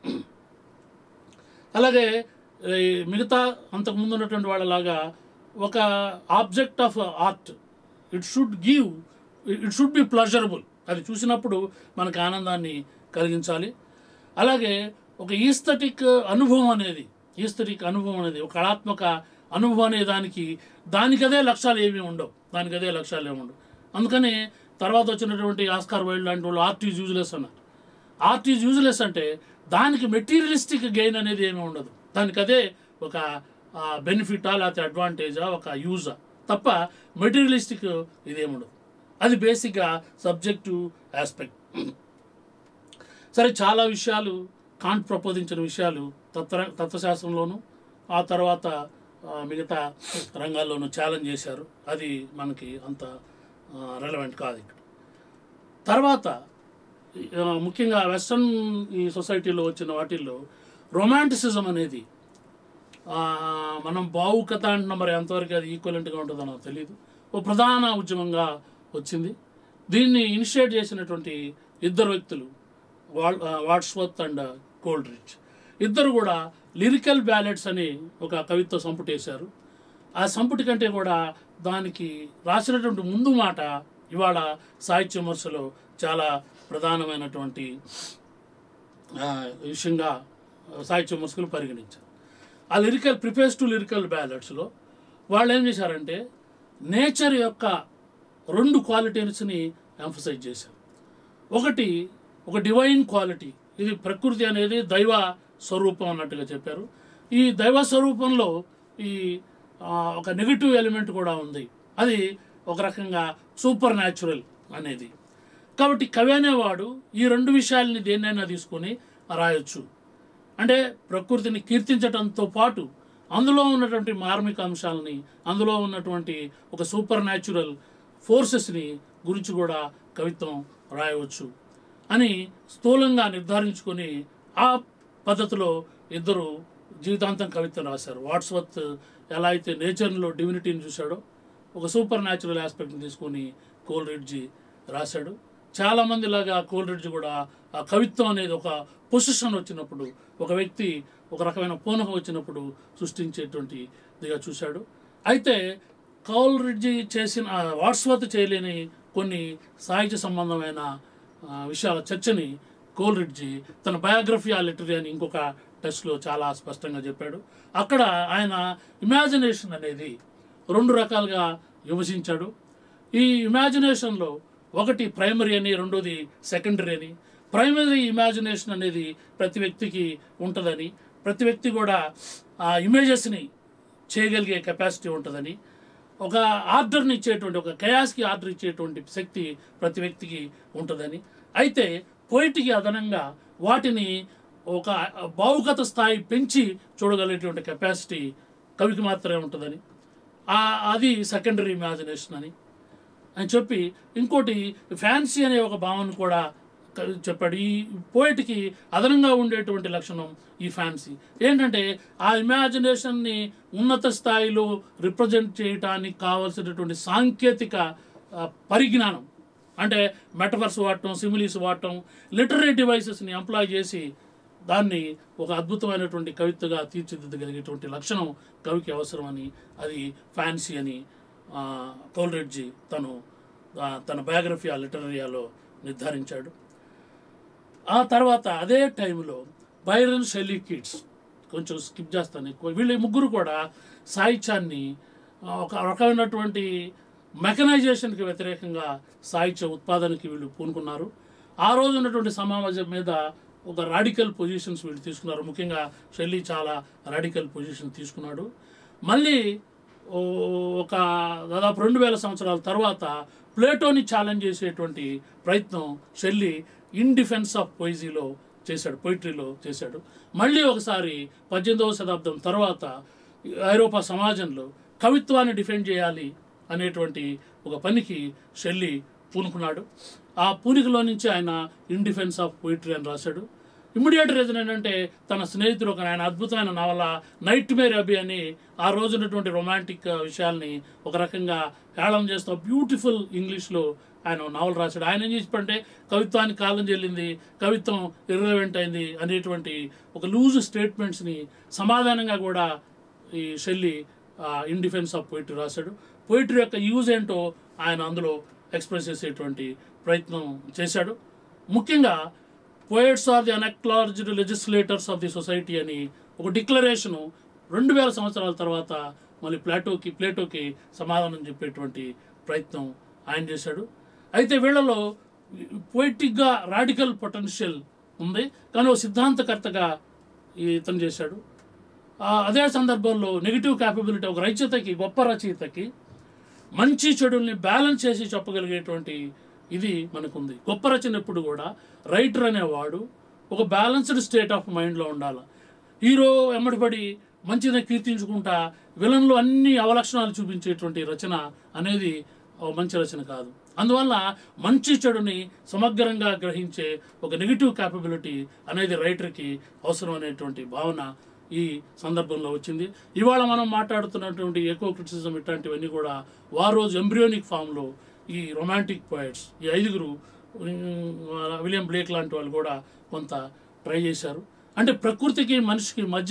[SPEAKER 2] అలాగే ఈ మిగతా అంతకుముందు ఉన్నటువంటి వాళ్ళలాగా ఒక object of art it should give it should be pleasurable అది చూసినప్పుడు మనకు ఆనందాన్ని కలిగించాలి అలాగే ఒక ఈస్థటిక్ అనుభవం అనేది ఈస్థటిక్ అనుభవం అనేది ఒక కళాత్మక అనుభవం అనే దానికి దానికదే లక్ష్యాలు ఏమీ ఉండవు దానికదే లక్ష్యాలు ఏమి ఉండవు అందుకని తర్వాత వచ్చినటువంటి ఆస్కార్ వైల్డ్ లాంటి వాళ్ళు ఆర్ట్ ఈజ్ యూజ్లెస్ అన్నారు ఆర్ట్ ఈజ్ యూజ్లెస్ అంటే దానికి మెటీరియలిస్టిక్ గెయిన్ అనేది ఏమీ ఉండదు దానికి అదే ఒక బెనిఫిటా లేకపోతే అడ్వాంటేజా ఒక యూజా తప్ప మెటీరియలిస్టిక్ ఇదేమి ఉండదు అది బేసిక్గా సబ్జెక్టివ్ ఆస్పెక్ట్ సరే చాలా విషయాలు కాంట్ ప్రపోజించిన విషయాలు తత్వ తత్వశాస్త్రంలోను ఆ తర్వాత ఆ, మిగతా రంగాల్లోనూ ఛాలెంజ్ చేశారు అది మనకి అంత రెలవెంట్ కాదు ఇక్కడ తర్వాత ఆ, ముఖ్యంగా వెస్ట్రన్ ఈ సొసైటీలో వచ్చిన వాటిల్లో రొమాంటిసిజం అనేది ఆ, మనం భావుకథ అంటున్నాం మరి ఎంతవరకు అది ఈక్వలెంట్గా ఉంటుందో నాకు తెలియదు ఓ ప్రధాన ఉద్యమంగా వచ్చింది దీన్ని ఇనిషియేట్ చేసినటువంటి ఇద్దరు వ్యక్తులు వాల్ వాట్స్వర్త్ అండ్ కోల్డ్రిచ్ ఇద్దరు కూడా లిరికల్ బ్యాలెట్స్ అని ఒక కవిత్వ సంపుటేశారు ఆ సంపుటి కంటే కూడా దానికి రాసినటువంటి ముందు మాట ఇవాళ సాహిత్య విమర్శలో చాలా ప్రధానమైనటువంటి ఆ, విషయంగా సాహిత్య విమర్శకులు పరిగణించారు ఆ లిరికల్ ప్రిపేర్స్ టు లిరికల్ బ్యాలెట్స్లో వాళ్ళు ఏం చేశారంటే నేచర్ యొక్క రెండు క్వాలిటీస్ని ఎంఫసైజ్ చేశారు ఒకటి ఒక డివైన్ క్వాలిటీ ఇది ప్రకృతి అనేది దైవ స్వరూపం అన్నట్టుగా చెప్పారు ఈ దైవ స్వరూపంలో ఈ ఆ, ఒక నెగిటివ్ ఎలిమెంట్ కూడా ఉంది అది ఒక రకంగా సూపర్ న్యాచురల్ అనేది కాబట్టి కవి అనేవాడు ఈ రెండు విషయాల్ని దేన్నైనా తీసుకొని రాయొచ్చు అంటే ప్రకృతిని కీర్తించడంతో పాటు అందులో ఉన్నటువంటి మార్మిక అంశాలని అందులో ఉన్నటువంటి ఒక సూపర్ న్యాచురల్ ఫోర్సెస్ని గురించి కూడా కవిత్వం రాయవచ్చు అని స్థూలంగా నిర్ధారించుకొని ఆ పద్ధతిలో ఇద్దరు జీవితాంతం కవిత్వం రాశారు వాట్స్వర్త్ ఎలా అయితే నేచర్లో డివినిటీని చూశాడో ఒక సూపర్ న్యాచురల్ ఆస్పెక్ట్ని తీసుకొని కోల్రిడ్జి రాశాడు చాలామంది లాగా కోల్రిడ్జి కూడా ఆ కవిత్వం అనేది ఒక పొజిషన్ వచ్చినప్పుడు ఒక వ్యక్తి ఒక రకమైన పూనకం వచ్చినప్పుడు సృష్టించేటువంటి ఇదిగా చూశాడు అయితే కౌల్రిడ్జి చేసిన ఆ, వాట్స్వర్త్ చేయలేని కొన్ని సాహిత్య సంబంధమైన ఆ, విషయాల చర్చని కోల్రిడ్జి తన బయోగ్రఫీ ఆ లిటరీ అని ఇంకొక టెస్ట్లో చాలా స్పష్టంగా చెప్పాడు అక్కడ ఆయన ఇమాజినేషన్ అనేది రెండు రకాలుగా విభజించాడు ఈ ఇమాజినేషన్లో ఒకటి ప్రైమరీ అని రెండోది సెకండరీ అని ప్రైమరీ ఇమాజినేషన్ అనేది ప్రతి వ్యక్తికి ఉంటుందని ప్రతి వ్యక్తి కూడా ఆ ఇమేజెస్ని చేయగలిగే కెపాసిటీ ఉంటుందని ఒక ఆర్డర్ని ఇచ్చేటువంటి ఒక కయాస్కి ఆర్డర్ ఇచ్చేటువంటి శక్తి ప్రతి వ్యక్తికి ఉంటుందని అయితే పోయిటికి అదనంగా వాటిని ఒక భావుకత స్థాయి పెంచి చూడగలిగేటువంటి కెపాసిటీ కవికి మాత్రమే ఉంటుందని ఆ- అది సెకండరీ ఇమాజినేషన్ అని అని చెప్పి ఇంకోటి ఫ్యాన్సీ అనే ఒక భావన కూడా క- చెప్పాడు ఈ పోయిట్కి అదనంగా ఉండేటువంటి లక్షణం ఈ ఫ్యాన్సీ ఏంటంటే ఆ ఇమాజినేషన్ని ఉన్నత స్థాయిలో రిప్రజెంట్ చేయడానికి కావలసినటువంటి సాంకేతిక ఆ, పరిజ్ఞానం అంటే మెటఫర్స్ వాడటం సిమిలీస్ వాడటం లిటరీ డివైసెస్ని ఎంప్లాయ్ చేసి దాన్ని ఒక అద్భుతమైనటువంటి కవితగా తీర్చిదిద్దగలిగేటువంటి లక్షణం కవికి అవసరమని అది ఫ్యాన్సీ అని ఆ, కోల్రెడ్జి తను ఆ, తన బయోగ్రఫీ ఆ లిటరీయాలో నిర్ధారించాడు ఆ తర్వాత అదే టైంలో బైరన్ షెల్లీ కిడ్స్ కొంచెం స్కిప్ చేస్తాను ఎక్కువ వీళ్ళు ఈ ముగ్గురు కూడా సాహిత్యాన్ని ఆ, ఒక రకమైనటువంటి మెకనైజేషన్కి వ్యతిరేకంగా సాహిత్య ఉత్పాదనకి వీళ్ళు పూనుకున్నారు ఆ రోజు ఉన్నటువంటి సమాజం మీద ఒక రాడికల్ పొజిషన్స్ వీళ్ళు తీసుకున్నారు ముఖ్యంగా షెల్లీ చాలా రాడికల్ పొజిషన్ తీసుకున్నాడు మళ్ళీ ఓ ఒక దాదాపు రెండు వేల సంవత్సరాల తర్వాత ప్లేటోని ఛాలెంజ్ చేసేటువంటి ప్రయత్నం షెల్లీ ఇన్ డిఫెన్స్ ఆఫ్ పొయిజీలో చేశాడు పొయిటరీలో చేశాడు మళ్ళీ ఒకసారి పద్దెనిమిదవ శతాబ్దం తర్వాత ఐరోపా సమాజంలో కవిత్వాన్ని డిఫెండ్ చేయాలి అనేటువంటి ఒక పనికి షెల్లీ పూనుకున్నాడు ఆ పూనికలో నుంచి ఆయన ఇన్ డిఫెన్స్ ఆఫ్ పోయిటరీ అని రాశాడు ఇమ్మీడియట్ రీజన్ ఏంటంటే తన స్నేహితుడు ఒక ఆయన అద్భుతమైన నవల నైట్ మేర్ అబి అని ఆ రోజు ఉన్నటువంటి రొమాంటిక్ విషయాల్ని ఒక రకంగా హేళన చేస్తూ బ్యూటిఫుల్ ఇంగ్లీష్లో ఆయన ఒక నవల రాశాడు ఆయన ఏం చెప్పంటే కవిత్వానికి కాలం చెల్లింది కవిత్వం ఇర్రెలవెంట్ అయింది అనేటువంటి ఒక లూజ్ స్టేట్మెంట్స్ని సమాధానంగా కూడా ఈ Shelley in defence of poetry రాశాడు పోయిటరీ యొక్క యూజ్ ఏంటో ఆయన అందులో ఎక్స్ప్రెస్ చేసేటువంటి ప్రయత్నం చేశాడు ముఖ్యంగా poets are the unacknowledged legislators of the society అని ఒక డిక్లరేషను రెండు వేల సంవత్సరాల తర్వాత మళ్ళీ ప్లాటోకి ప్లేటోకి సమాధానం చెప్పేటువంటి ప్రయత్నం ఆయన చేశాడు అయితే వీళ్ళలో పొయిటిక్గా రాడికల్ పొటెన్షియల్ ఉంది కానీ ఒక సిద్ధాంతకర్తగా ఇతను చేశాడు ఆ, అదే సందర్భంలో నెగిటివ్ క్యాపబిలిటీ ఒక రచయితకి గొప్ప రచయితకి మంచి చెడుల్ని బ్యాలెన్స్ చేసి చెప్పగలిగేటువంటి ఇది మనకుంది గొప్ప రచన ఎప్పుడు కూడా రైటర్ అనేవాడు ఒక బ్యాలెన్స్డ్ స్టేట్ ఆఫ్ మైండ్లో ఉండాలి హీరో ఎమ్మడిపడి మంచిని కీర్తించుకుంటా విలన్లు అన్ని అవలక్షణాలు చూపించేటువంటి రచన అనేది ఒక మంచి రచన కాదు అందువల్ల మంచి చెడుని సమగ్రంగా గ్రహించే ఒక నెగిటివ్ క్యాపబిలిటీ అనేది రైటర్కి అవసరం అనేటువంటి భావన ఈ సందర్భంలో వచ్చింది ఇవాళ మనం మాట్లాడుతున్నటువంటి ఎకో క్రిటిసిజం ఇట్లాంటివన్నీ కూడా వారోజు ఎంబ్రియోనిక్ ఫామ్లో ఈ రొమాంటిక్ పోయిట్స్ ఈ ఐదుగురు ఉమ్, విలియం బ్లేక్ లాంటి వాళ్ళు కూడా కొంత ట్రై చేశారు అంటే ప్రకృతికి మనిషికి మధ్య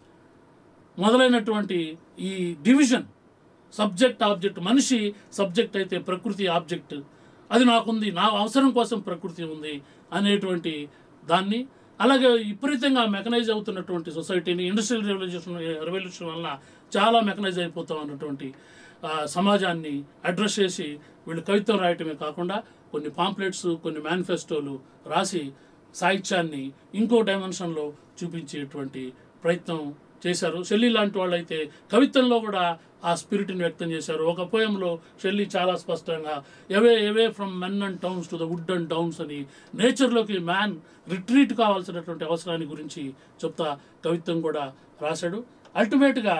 [SPEAKER 2] మొదలైనటువంటి ఈ డివిజన్ సబ్జెక్ట్ ఆబ్జెక్ట్ మనిషి సబ్జెక్ట్ అయితే ప్రకృతి ఆబ్జెక్ట్ అది నాకుంది నా అవసరం కోసం ప్రకృతి ఉంది అనేటువంటి దాన్ని అలాగే విపరీతంగా మెకనైజ్ అవుతున్నటువంటి సొసైటీని ఇండస్ట్రియల్ రెవల్యూషన్ రెవల్యూషన్ వలన చాలా మెకనైజ్ అయిపోతాం అన్నటువంటి ఆ, సమాజాన్ని అడ్రస్ చేసి వీళ్ళు కవిత్వం రాయటమే కాకుండా కొన్ని పాంప్లెట్స్ కొన్ని మేనిఫెస్టోలు రాసి సాహిత్యాన్ని ఇంకో డైమెన్షన్లో చూపించేటువంటి ప్రయత్నం చేశారు షెల్లీ లాంటి వాళ్ళైతే కవిత్వంలో కూడా ఆ స్పిరిట్ని వ్యక్తం చేశారు ఒక పోయంలో షెల్లీ చాలా స్పష్టంగా away away from men and towns to the wood and downs అని నేచర్లోకి మ్యాన్ రిట్రీట్ కావాల్సినటువంటి అవసరాన్ని గురించి చెప్తా కవిత్వం కూడా రాశాడు అల్టిమేట్గా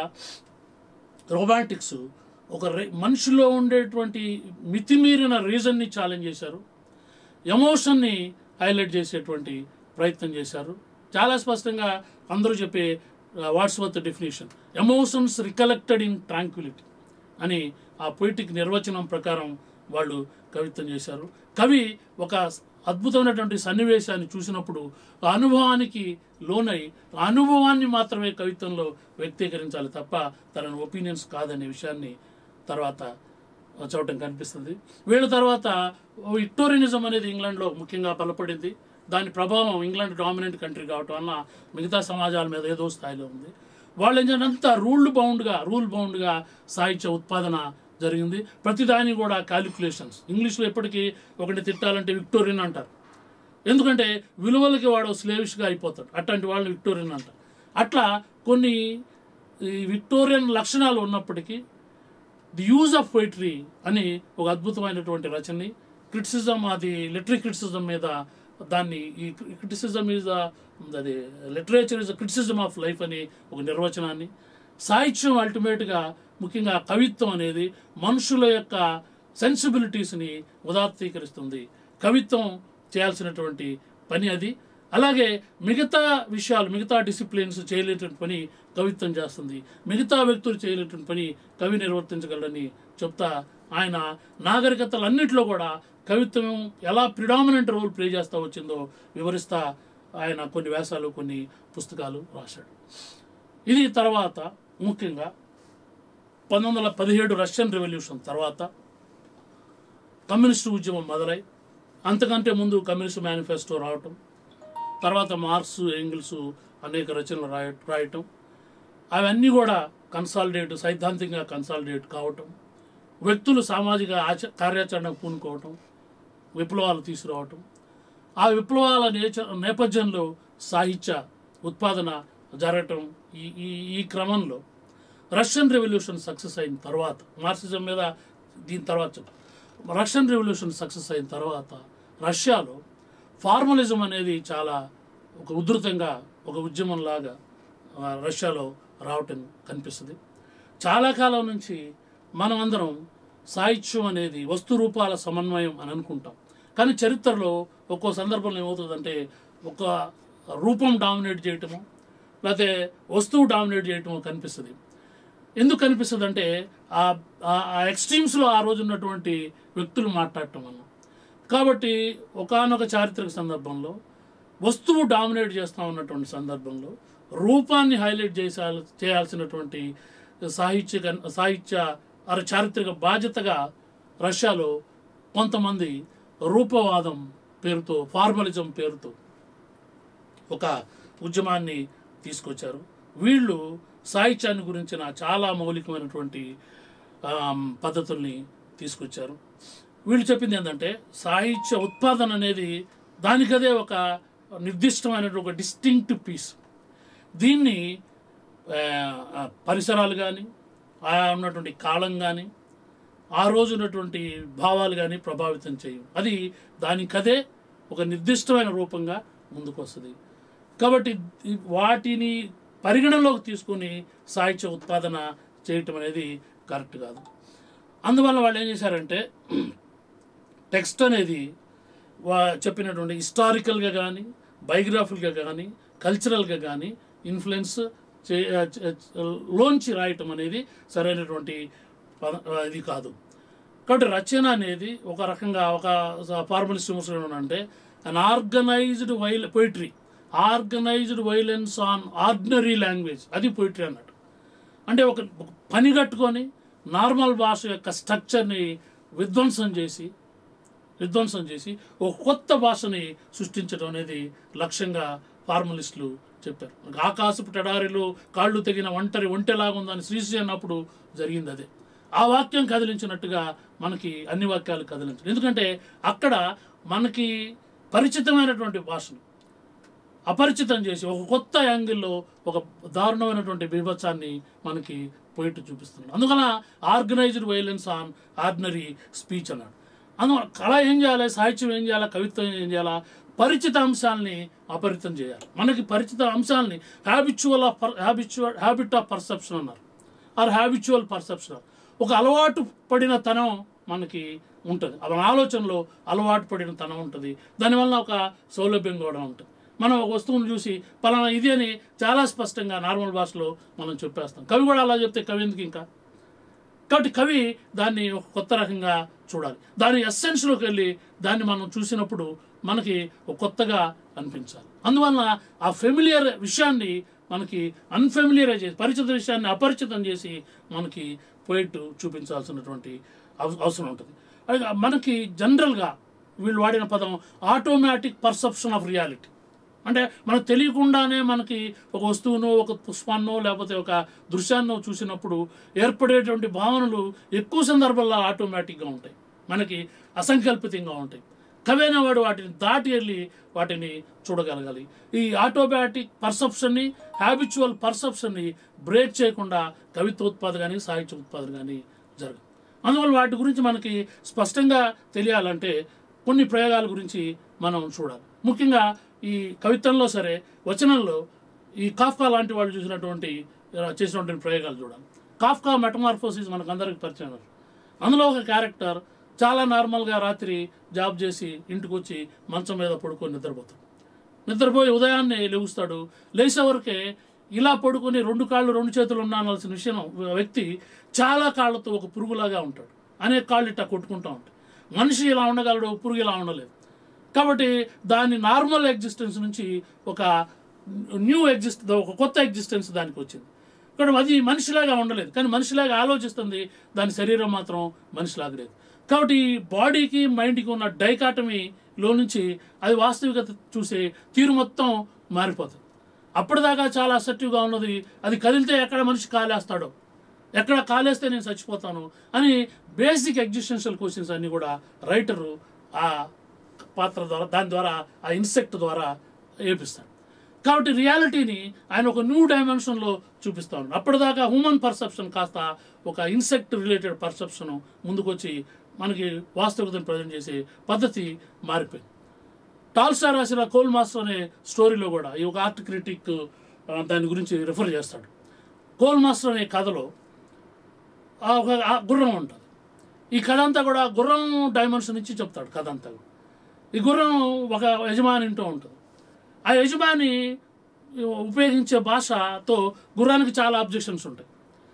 [SPEAKER 2] రొమాంటిక్స్ ఒక రే- మనిషిలో ఉండేటువంటి మితిమీరిన రీజన్ని ఛాలెంజ్ చేశారు ఎమోషన్ని హైలైట్ చేసేటువంటి ప్రయత్నం చేశారు చాలా స్పష్టంగా అందరూ చెప్పే Wordsworth definition emotions recollected in tranquillity అని ఆ పొయిటిక్ నిర్వచనం ప్రకారం వాళ్ళు కవిత్వం చేశారు కవి ఒక అద్భుతమైనటువంటి సన్నివేశాన్ని చూసినప్పుడు ఆ అనుభవానికి లోనై ఆ అనుభవాన్ని మాత్రమే కవిత్వంలో వ్యక్తీకరించాలి తప్ప తన ఒపీనియన్స్ కాదనే విషయాన్ని తర్వాత చూడటం కనిపిస్తుంది వీళ్ళ తర్వాత విక్టోరియనిజం అనేది ఇంగ్లాండ్లో ముఖ్యంగా బలపడింది దాని ప్రభావం ఇంగ్లాండ్ డామినెంట్ కంట్రీ కావటం వల్ల మిగతా సమాజాల మీద ఏదో స్థాయిలో ఉంది వాళ్ళు ఏం చేయాలంటే అంతా రూల్ బౌండ్గా రూల్ బౌండ్గా సాహిత్య ఉత్పాదన జరిగింది ప్రతిదాని కూడా క్యాలిక్యులేషన్స్ ఇంగ్లీష్లో ఎప్పటికీ ఒకటి తిట్టాలంటే విక్టోరియన్ అంటారు ఎందుకంటే విలువలకి వాడు స్లేవిష్గా అయిపోతాడు అట్లాంటి వాళ్ళని విక్టోరియన్ అంటారు అట్లా కొన్ని ఈ విక్టోరియన్ లక్షణాలు ఉన్నప్పటికీ ది యూజ్ ఆఫ్ పోయిటరీ అని ఒక అద్భుతమైనటువంటి రచనని క్రిటిసిజం అది లిటరీ క్రిటిసిజం మీద దాన్ని ఈ క్రిటిసిజం ఈజ్ అది literature is criticism of life అని ఒక నిర్వచనాన్ని సాహిత్యం అల్టిమేట్గా ముఖ్యంగా కవిత్వం అనేది మనుషుల యొక్క సెన్సిబిలిటీస్ని ఉదాత్తీకరిస్తుంది కవిత్వం చేయాల్సినటువంటి పని అది అలాగే మిగతా విషయాలు మిగతా డిసిప్లిన్స్ చేయలేటువంటి పని కవిత్వం చేస్తుంది మిగతా వ్యక్తులు చేయలేటువంటి పని కవి నిర్వర్తించగలడని చెప్తా ఆయన నాగరికతలన్నింటిలో కూడా కవిత్వం ఎలా ప్రిడామినెంట్ రోల్ ప్లే చేస్తూ వచ్చిందో వివరిస్తా ఆయన కొన్ని వ్యాసాలు కొన్ని పుస్తకాలు రాశాడు ఇది తర్వాత ముఖ్యంగా పంతొమ్మిది వందల పదిహేడు రష్యన్ రెవల్యూషన్ తర్వాత కమ్యూనిస్టు ఉద్యమం మొదలై అంతకంటే ముందు కమ్యూనిస్ట్ మేనిఫెస్టో రావటం తర్వాత మార్క్స్ ఎంగిల్స్ అనేక రచనలు రాయ రాయటం అవన్నీ కూడా కన్సాలిడేట్ సైద్ధాంతికంగా కన్సాలిడేట్ కావటం వ్యక్తులు సామాజిక ఆచ కార్యాచరణకు పూనుకోవటం విప్లవాలు తీసుకురావటం ఆ విప్లవాల నేచ నేపథ్యంలో సాహిత్య ఉత్పాదన జరగటం ఈ ఈ ఈ క్రమంలో రష్యన్ రెవల్యూషన్ సక్సెస్ అయిన తర్వాత మార్క్సిజం మీద దీని తర్వాత చెప్పు. రష్యన్ రెవల్యూషన్ సక్సెస్ అయిన తర్వాత రష్యాలో ఫార్మలిజం అనేది చాలా ఒక ఉధృతంగా ఒక ఉద్యమంలాగా ఆ, రష్యాలో రావటం కనిపిస్తుంది చాలా కాలం నుంచి మనం అందరం సాహిత్యం అనేది వస్తు రూపాల సమన్వయం అని అనుకుంటాం కానీ చరిత్రలో ఒక్కో సందర్భంలో ఏమవుతుందంటే ఒక రూపం డామినేట్ చేయటము లేకపోతే వస్తువు డామినేట్ చేయటము కనిపిస్తుంది ఎందుకు కనిపిస్తుంది అంటే ఆ ఆ ఎక్స్ట్రీమ్స్లో ఆ రోజు ఉన్నటువంటి వ్యక్తులు మాట్లాడటం వల్ల కాబట్టి ఒకానొక చారిత్రక సందర్భంలో వస్తువు డామినేట్ చేస్తూ ఉన్నటువంటి సందర్భంలో రూపాన్ని హైలైట్ చేసాల్ చేయాల్సినటువంటి సాహిత్య సాహిత్య అర చారిత్రక బాధ్యతగా రష్యాలో కొంతమంది రూపవాదం పేరుతో ఫార్మలిజం పేరుతో ఒక ఉద్యమాన్ని తీసుకొచ్చారు వీళ్ళు సాహిత్యాన్ని గురించిన చాలా మౌలికమైనటువంటి ఆమ్, పద్ధతుల్ని తీసుకొచ్చారు వీళ్ళు చెప్పింది ఏంటంటే సాహిత్య ఉత్పాదన అనేది దానికదే ఒక నిర్దిష్టమైనటువంటి ఒక డిస్టింక్ట్ పీస్ దీన్ని ఆ, ఆ, పరిసరాలు కానీ ఆ ఉన్నటువంటి కాలం కానీ ఆ రోజు ఉన్నటువంటి భావాలు కానీ ప్రభావితం చేయవు అది దానికదే ఒక నిర్దిష్టమైన రూపంగా ముందుకు వస్తుంది కాబట్టి ఈ- వాటిని పరిగణలోకి తీసుకుని సాహిత్య ఉత్పాదన చేయటం అనేది కరెక్ట్ కాదు అందువల్ల వాళ్ళు ఏం చేశారంటే టెక్స్ట్ అనేది వా చెప్పినటువంటి హిస్టారికల్గా కానీ బయోగ్రాఫికల్గా కానీ కల్చరల్గా కానీ ఇన్ఫ్లుయెన్స్ చే చే- లోంచి రాయటం అనేది సరైనటువంటి పద- ఇది కాదు కాబట్టి రచన అనేది ఒక రకంగా ఒక ఫార్మలిస్ట్ విమర్శనం అంటే an organised vile poetry organised violence on ordinary language అది పొయిటరీ అన్నట్టు అంటే ఒక ఒక పని కట్టుకొని నార్మల్ భాష యొక్క స్ట్రక్చర్ని విధ్వంసం చేసి విధ్వంసం చేసి ఒక కొత్త భాషని సృష్టించడం అనేది లక్ష్యంగా ఫార్మలిస్టులు చెప్పారు ఆకాశపు టడారిలో కాళ్ళు తెగిన ఒంటరి ఒంటెలాగుందని శ్రీశ్రీ అన్నప్పుడు జరిగింది అదే ఆ వాక్యం కదిలించినట్టుగా మనకి అన్ని వాక్యాలు కదిలించారు ఎందుకంటే అక్కడ మనకి పరిచితమైనటువంటి భాషను అపరిచితం చేసి ఒక కొత్త యాంగిల్లో ఒక దారుణమైనటువంటి బీభత్సాన్ని మనకి పోయిట్ చూపిస్తున్నాడు అందువలన organised violence on ordinary speech అన్నాడు అందువల్ల కళ ఏం చేయాలి సాహిత్యం ఏం చేయాలి కవిత్వం ఏం చేయాలా పరిచిత అంశాలని అపరితం చేయాలి మనకి పరిచిత అంశాలని habitual of habitual habit of perception అన్నారు ఆర్ హ్యాబిచువల్ పర్సెప్షన్ ఒక అలవాటు పడిన తనం మనకి ఉంటుంది మన ఆలోచనలో అలవాటు పడిన తనం ఉంటుంది దానివల్ల ఒక సౌలభ్యం కూడా ఉంటుంది మనం ఒక వస్తువును చూసి పలానా ఇది అని చాలా స్పష్టంగా నార్మల్ భాషలో మనం చెప్పేస్తాం కవి కూడా అలా చెప్తే కవి ఎందుకు ఇంకా కాబట్టి కవి దాన్ని ఒక కొత్త రకంగా చూడాలి దాని ఎస్సెన్స్లోకి వెళ్ళి దాన్ని మనం చూసినప్పుడు మనకి ఒక కొత్తగా అనిపించాలి అందువలన ఆ ఫెమిలియర్ విషయాన్ని మనకి అన్ఫెమిలియర్ చేసి పరిచిత విషయాన్ని అపరిచితం చేసి మనకి పోయిట్ చూపించాల్సినటువంటి అవ- అవసరం ఉంటుంది అలాగే మనకి జనరల్గా వీళ్ళు వాడిన పదం ఆటోమేటిక్ పర్సెప్షన్ ఆఫ్ రియాలిటీ అంటే మనకు తెలియకుండానే మనకి ఒక వస్తువునో ఒక పుష్పాన్నో లేకపోతే ఒక దృశ్యాన్నో చూసినప్పుడు ఏర్పడేటువంటి భావనలు ఎక్కువ సందర్భాల్లో ఆటోమేటిక్గా ఉంటాయి మనకి అసంకల్పితంగా ఉంటాయి కవి అనేవాడు వాటిని దాటి వెళ్ళి వాటిని చూడగలగాలి ఈ ఆటోమేటిక్ పర్సెప్షన్ని హ్యాబిచువల్ పర్సెప్షన్ని బ్రేక్ చేయకుండా కవిత్వ ఉత్పాదన కానీ సాహిత్య ఉత్పాదన కానీ జరగదు అందువల్ల వాటి గురించి మనకి స్పష్టంగా తెలియాలంటే కొన్ని ప్రయోగాల గురించి మనం చూడాలి ముఖ్యంగా ఈ కవిత్వంలో సరే వచనంలో ఈ కాఫ్కా లాంటి వాళ్ళు చూసినటువంటి ఆ, చేసినటువంటి ప్రయోగాలు చూడాలి కాఫ్కా మెటమార్ఫోసిస్ మనకు అందరికి పరిచయం ఉన్నారు. అందులో ఒక క్యారెక్టర్ చాలా నార్మల్గా రాత్రి జాబ్ చేసి ఇంటికి వచ్చి మంచం మీద పడుకొని నిద్రపోతాడు నిద్రపోయి ఉదయాన్నే లేగుస్తాడు లేచే వరకే ఇలా పడుకొని రెండు కాళ్ళు రెండు చేతులు ఉన్నానాల్సిన విషయం వ్యక్తి చాలా కాళ్ళతో ఒక పురుగులాగా ఉంటాడు అనేక కాళ్ళు ఇట్టా కొట్టుకుంటూ ఉంటాయి మనిషి ఇలా ఉండగలడు పురుగు ఇలా ఉండలేదు కాబట్టి దాని నార్మల్ ఎగ్జిస్టెన్స్ నుంచి ఒక న్యూ ఎగ్జిస్ట్ ఒక కొత్త ఎగ్జిస్టెన్స్ దానికి వచ్చింది కాబట్టి అది మనిషిలాగా ఉండలేదు కానీ మనిషిలాగా ఆలోచిస్తుంది దాని శరీరం మాత్రం మనిషిలాగా లేదు కాబట్టి బాడీకి మైండ్కి ఉన్న డైకాటమీలో నుంచి అది వాస్తవికత చూసే తీరు మొత్తం మారిపోతుంది అప్పటిదాకా చాలా అసెప్టివ్గా ఉన్నది అది కదిలితే ఎక్కడ మనిషి కాలేస్తాడో ఎక్కడ కాలేస్తే నేను చచ్చిపోతాను అని బేసిక్ ఎగ్జిస్టెన్షియల్ క్వశ్చన్స్ అన్నీ కూడా రైటరు ఆ పాత్ర ద్వారా దాని ద్వారా ఆ ఇన్సెక్ట్ ద్వారా వేపిస్తాడు కాబట్టి రియాలిటీని ఆయన ఒక న్యూ డైమెన్షన్లో చూపిస్తా ఉన్నాడు అప్పటిదాకా హ్యూమన్ పర్సెప్షన్ కాస్త ఒక ఇన్సెక్ట్ రిలేటెడ్ పర్సెప్షన్ ముందుకొచ్చి మనకి వాస్తవికతను ప్రజెంట్ చేసే పద్ధతి మారిపోయింది టాల్స్టా రాసిన కోల్ మాస్టర్ అనే స్టోరీలో కూడా ఈ ఒక ఆర్ట్ క్రిటిక్ ఆ, దాని గురించి రిఫర్ చేస్తాడు కోల్ మాస్టర్ అనే కథలో ఆ ఒక ఆ గుర్రం ఉంటుంది ఈ కథ అంతా కూడా గుర్రం డైమెన్షన్ ఇచ్చి చెప్తాడు కథ అంతా కూడా. ఈ గుర్రం ఒక యజమాని ఇంటూ ఉంటుంది ఆ యజమాని ఉపయోగించే భాషతో గుర్రానికి చాలా అబ్జెక్షన్స్ ఉంటాయి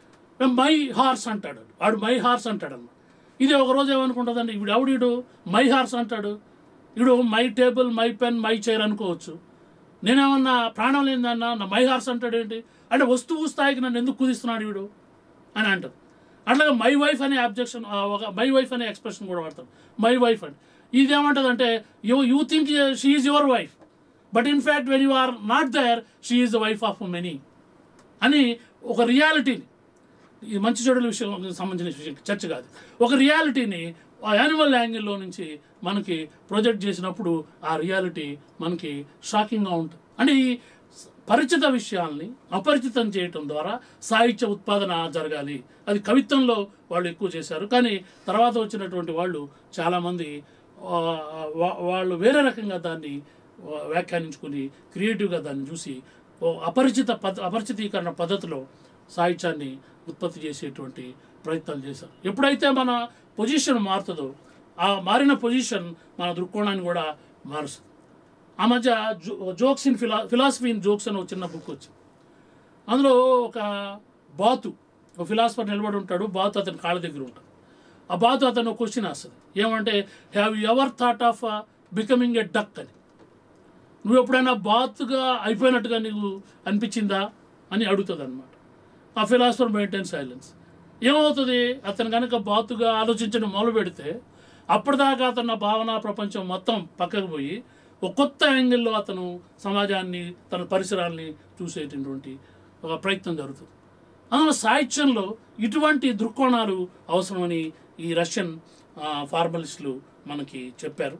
[SPEAKER 2] మై హార్స్ అంటాడు వాడు మై హార్స్ అంటాడు అన్నమాట ఇది ఒక రోజు ఏమనుకుంటుందండి ఇప్పుడు ఎవడు మై హార్స్ అంటాడు ఇప్పుడు my table my pen my chair అనుకోవచ్చు నేనేమన్నా ప్రాణం లేదన్నా నా మై హార్స్ అంటాడు ఏంటి అంటే వస్తువు స్థాయికి నన్ను ఎందుకు కుదిస్తున్నాడు వీడు అని అంటారు అట్లాగే మై వైఫ్ అనే అబ్జెక్షన్ ఒక మై వైఫ్ అనే ఎక్స్ప్రెషన్ కూడా వాడతారు మై వైఫ్ అని ఇదేమంటుంది అంటే you you think she is your wife but in fact when you are not there she is the wife of many అని ఒక రియాలిటీని ఇది మంచి చెడుల విషయం సంబంధించిన విషయం చర్చ కాదు ఒక రియాలిటీని ఆ యానిమల్ యాంగిల్లో నుంచి మనకి ప్రొజెక్ట్ చేసినప్పుడు ఆ రియాలిటీ మనకి షాకింగ్గా ఉంటుంది అంటే ఈ పరిచిత విషయాల్ని అపరిచితం చేయటం ద్వారా సాహిత్య ఉత్పాదన జరగాలి అది కవిత్వంలో వాళ్ళు ఎక్కువ చేశారు కానీ తర్వాత వచ్చినటువంటి వాళ్ళు చాలామంది ఆ, వా- వాళ్ళు వేరే రకంగా దాన్ని ఆ, వ్యాఖ్యానించుకుని క్రియేటివ్గా దాన్ని చూసి ఓ అపరిచిత పద్ధ అపరిచితీకరణ పద్ధతిలో సాహిత్యాన్ని ఉత్పత్తి చేసేటువంటి ప్రయత్నాలు చేశారు ఎప్పుడైతే మన పొజిషన్ మారుతుందో ఆ మారిన పొజిషన్ మన దృక్కోణాన్ని కూడా మారుస్తుంది ఆ మధ్య జో జోక్స్ ఇన్ ఫిలా ఫిలాసఫీ ఇన్ జోక్స్ అని ఒక చిన్న బుక్ వచ్చింది అందులో ఒక బాతు ఒక ఫిలాసఫర్ నిలబడి ఉంటాడు బాతు అతని కాళ్ళ దగ్గర ఉంటాడు ఆ బాతు అతను క్వశ్చన్ వేస్తుంది ఏమంటే have you ever thought of becoming a duck అని నువ్వు ఎప్పుడైనా బాతుగా అయిపోయినట్టుగా నీకు అనిపించిందా అని అడుగుతుంది అనమాట ఆ ఫిలాసఫర్ మెయింటైన్ సైలెన్స్ ఏమవుతుంది అతను కనుక బాతుగా ఆలోచించడం మొదలు పెడితే అప్పటిదాకా అతను భావన ప్రపంచం మొత్తం పక్కకు పోయి ఒక కొత్త యాంగిల్లో అతను సమాజాన్ని తన పరిసరాల్ని చూసేటటువంటి ఒక ప్రయత్నం జరుగుతుంది అందువల్ల సాహిత్యంలో ఇటువంటి దృక్కోణాలు అవసరమని ఈ రష్యన్ ఆ, ఫార్మలిస్టులు మనకి చెప్పారు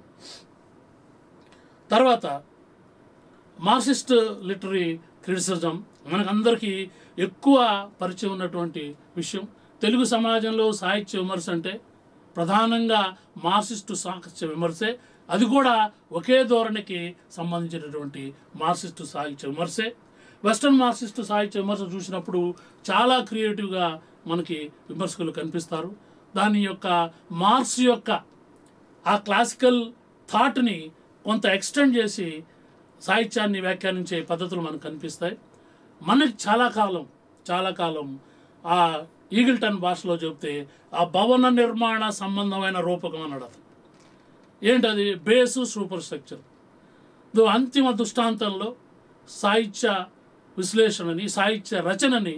[SPEAKER 2] తర్వాత మార్క్సిస్ట్ లిటరీ క్రిటిసిజం మనకందరికీ ఎక్కువ పరిచయం ఉన్నటువంటి విషయం తెలుగు సమాజంలో సాహిత్య విమర్శ అంటే ప్రధానంగా మార్క్సిస్టు సాహిత్య విమర్శే అది కూడా ఒకే ధోరణికి సంబంధించినటువంటి మార్క్సిస్టు సాహిత్య విమర్శే వెస్టర్న్ మార్క్సిస్టు సాహిత్య విమర్శ చూసినప్పుడు చాలా క్రియేటివ్గా మనకి విమర్శకులు కనిపిస్తారు దాని యొక్క మార్క్స్ యొక్క ఆ క్లాసికల్ థాట్ని కొంత ఎక్స్టెండ్ చేసి సాహిత్యాన్ని వ్యాఖ్యానించే పద్ధతులు మనకు కనిపిస్తాయి మనకి చాలా కాలం చాలా కాలం ఆ ఈగిల్టన్ భాషలో చెప్తే ఆ భవన నిర్మాణ సంబంధమైన రూపకం అన్నాడు అతను ఏంటది బేసు సూపర్ స్ట్రక్చర్ దో అంతిమ దృష్టాంతంలో సాహిత్య విశ్లేషణని సాహిత్య రచనని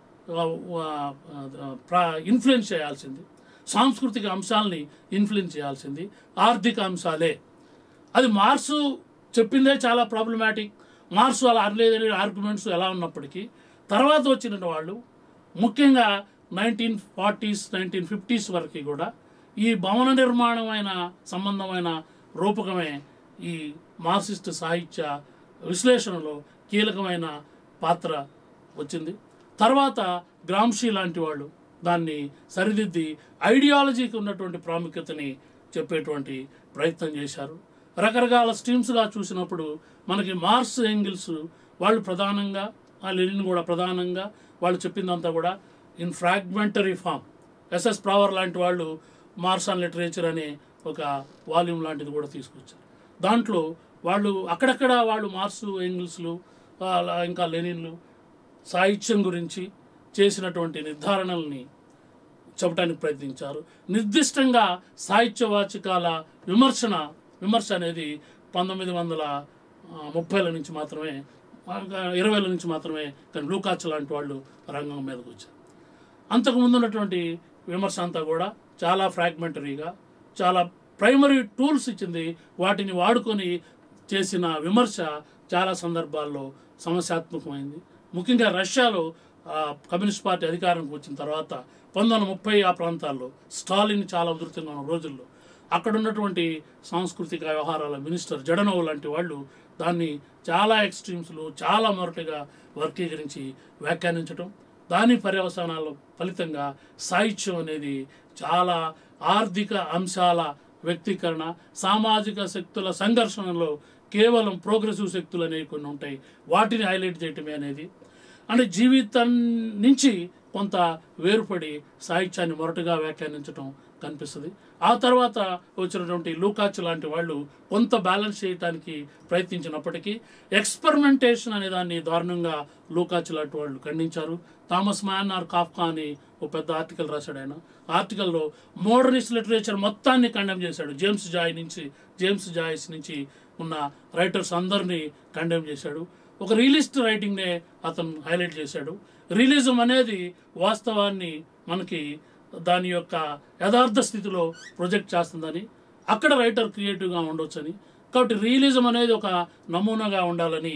[SPEAKER 2] ఇన్ఫ్లుయెన్స్ చేయాల్సింది సాంస్కృతిక అంశాలని ఇన్ఫ్లుయెన్స్ చేయాల్సింది ఆర్థిక అంశాలే అది మార్సు చెప్పిందే చాలా ప్రాబ్లమాటిక్ మార్సు అలా అనలేదని ఆర్గ్యుమెంట్స్ ఎలా ఉన్నప్పటికీ తర్వాత వచ్చిన వాళ్ళు ముఖ్యంగా నైన్టీన్ ఫార్టీస్ నైన్టీన్ ఫిఫ్టీస్ వరకు కూడా ఈ భవన నిర్మాణమైన సంబంధమైన రూపకమే ఈ మార్క్సిస్ట్ సాహిత్య విశ్లేషణలో కీలకమైన పాత్ర వచ్చింది తర్వాత గ్రామ్షీ లాంటి వాళ్ళు దాన్ని సరిదిద్ది ఐడియాలజీకి ఉన్నటువంటి ప్రాముఖ్యతని చెప్పేటువంటి ప్రయత్నం చేశారు రకరకాల స్ట్రీమ్స్గా చూసినప్పుడు మనకి మార్క్స్ ఎంగిల్స్ వాళ్ళు ప్రధానంగా ఆ లెనిన్ కూడా ప్రధానంగా వాళ్ళు చెప్పిందంతా కూడా ఇన్ ఫ్రాగ్మెంటరీ ఫామ్ ఎస్ఎస్ ప్రావర్ లాంటి వాళ్ళు మార్క్స్ అండ్ లిటరేచర్ అనే ఒక వాల్యూమ్ లాంటిది కూడా తీసుకొచ్చారు దాంట్లో వాళ్ళు అక్కడక్కడ వాళ్ళు మార్క్స్ ఎంగిల్స్లు అలా ఇంకా లెనిన్లు సాహిత్యం గురించి చేసినటువంటి నిర్ధారణల్ని చెప్పడానికి ప్రయత్నించారు నిర్దిష్టంగా సాహిత్య వాచకాల విమర్శన విమర్శ అనేది పంతొమ్మిది వందల ఆ, ముప్పైల నుంచి మాత్రమే ఆ, ఇరవైల నుంచి మాత్రమే కానీ లూకాచ్ లాంటి వాళ్ళు రంగం మీదకి వచ్చారు అంతకు ముందు ఉన్నటువంటి విమర్శ అంతా కూడా చాలా ఫ్రాగ్మెంటరీగా చాలా ప్రైమరీ టూల్స్ ఇచ్చింది వాటిని వాడుకొని చేసిన విమర్శ చాలా సందర్భాల్లో సమస్యాత్మకమైంది ముఖ్యంగా రష్యాలో ఆ, కమ్యూనిస్ట్ పార్టీ అధికారంకి వచ్చిన తర్వాత పంతొమ్మిది వందల ముప్పై ఆ ప్రాంతాల్లో స్టాలిన్ చాలా ఉధృతంగా ఉన్న రోజుల్లో అక్కడ ఉన్నటువంటి సాంస్కృతిక వ్యవహారాల మినిస్టర్ జడనోవ్ లాంటి వాళ్ళు దాన్ని చాలా ఎక్స్ట్రీమ్స్లో చాలా మొరటుగా వర్గీకరించి వ్యాఖ్యానించడం దాని పర్యవసానాల ఫలితంగా సాహిత్యం అనేది చాలా ఆర్థిక అంశాల వ్యక్తీకరణ సామాజిక శక్తుల సంఘర్షణలో కేవలం ప్రోగ్రెసివ్ శక్తులు అనేవి కొన్ని ఉంటాయి వాటిని హైలైట్ చేయటమే అనేది అంటే జీవితం నుంచి కొంత వేరుపడి సాహిత్యాన్ని మొరటుగా వ్యాఖ్యానించడం కనిపిస్తుంది ఆ తర్వాత వచ్చినటువంటి లూకాచ్ లాంటి వాళ్ళు కొంత బ్యాలెన్స్ చేయడానికి ప్రయత్నించినప్పటికీ ఎక్స్పెరిమెంటేషన్ అనే దాన్ని దారుణంగా లూకాచ్ లాంటి వాళ్ళు ఖండించారు థామస్ మ్యాన్ ఆర్ కాఫ్కా అని ఒక పెద్ద ఆర్టికల్ రాశాడు ఆయన ఆర్టికల్లో మోడర్నిస్ట్ లిటరేచర్ మొత్తాన్ని కండెమ్ చేశాడు జేమ్స్ జాయ్ నుంచి జేమ్స్ జాయిస్ నుంచి ఉన్న రైటర్స్ అందరినీ కండెమ్ చేశాడు ఒక రియలిస్ట్ రైటింగ్నే అతను హైలైట్ చేశాడు రియలిజం అనేది వాస్తవాన్ని మనకి దాని యొక్క యథార్థ స్థితిలో ప్రొజెక్ట్ చేస్తుందని అక్కడ రైటర్ క్రియేటివ్గా ఉండొచ్చని కాబట్టి రియలిజం అనేది ఒక నమూనాగా ఉండాలని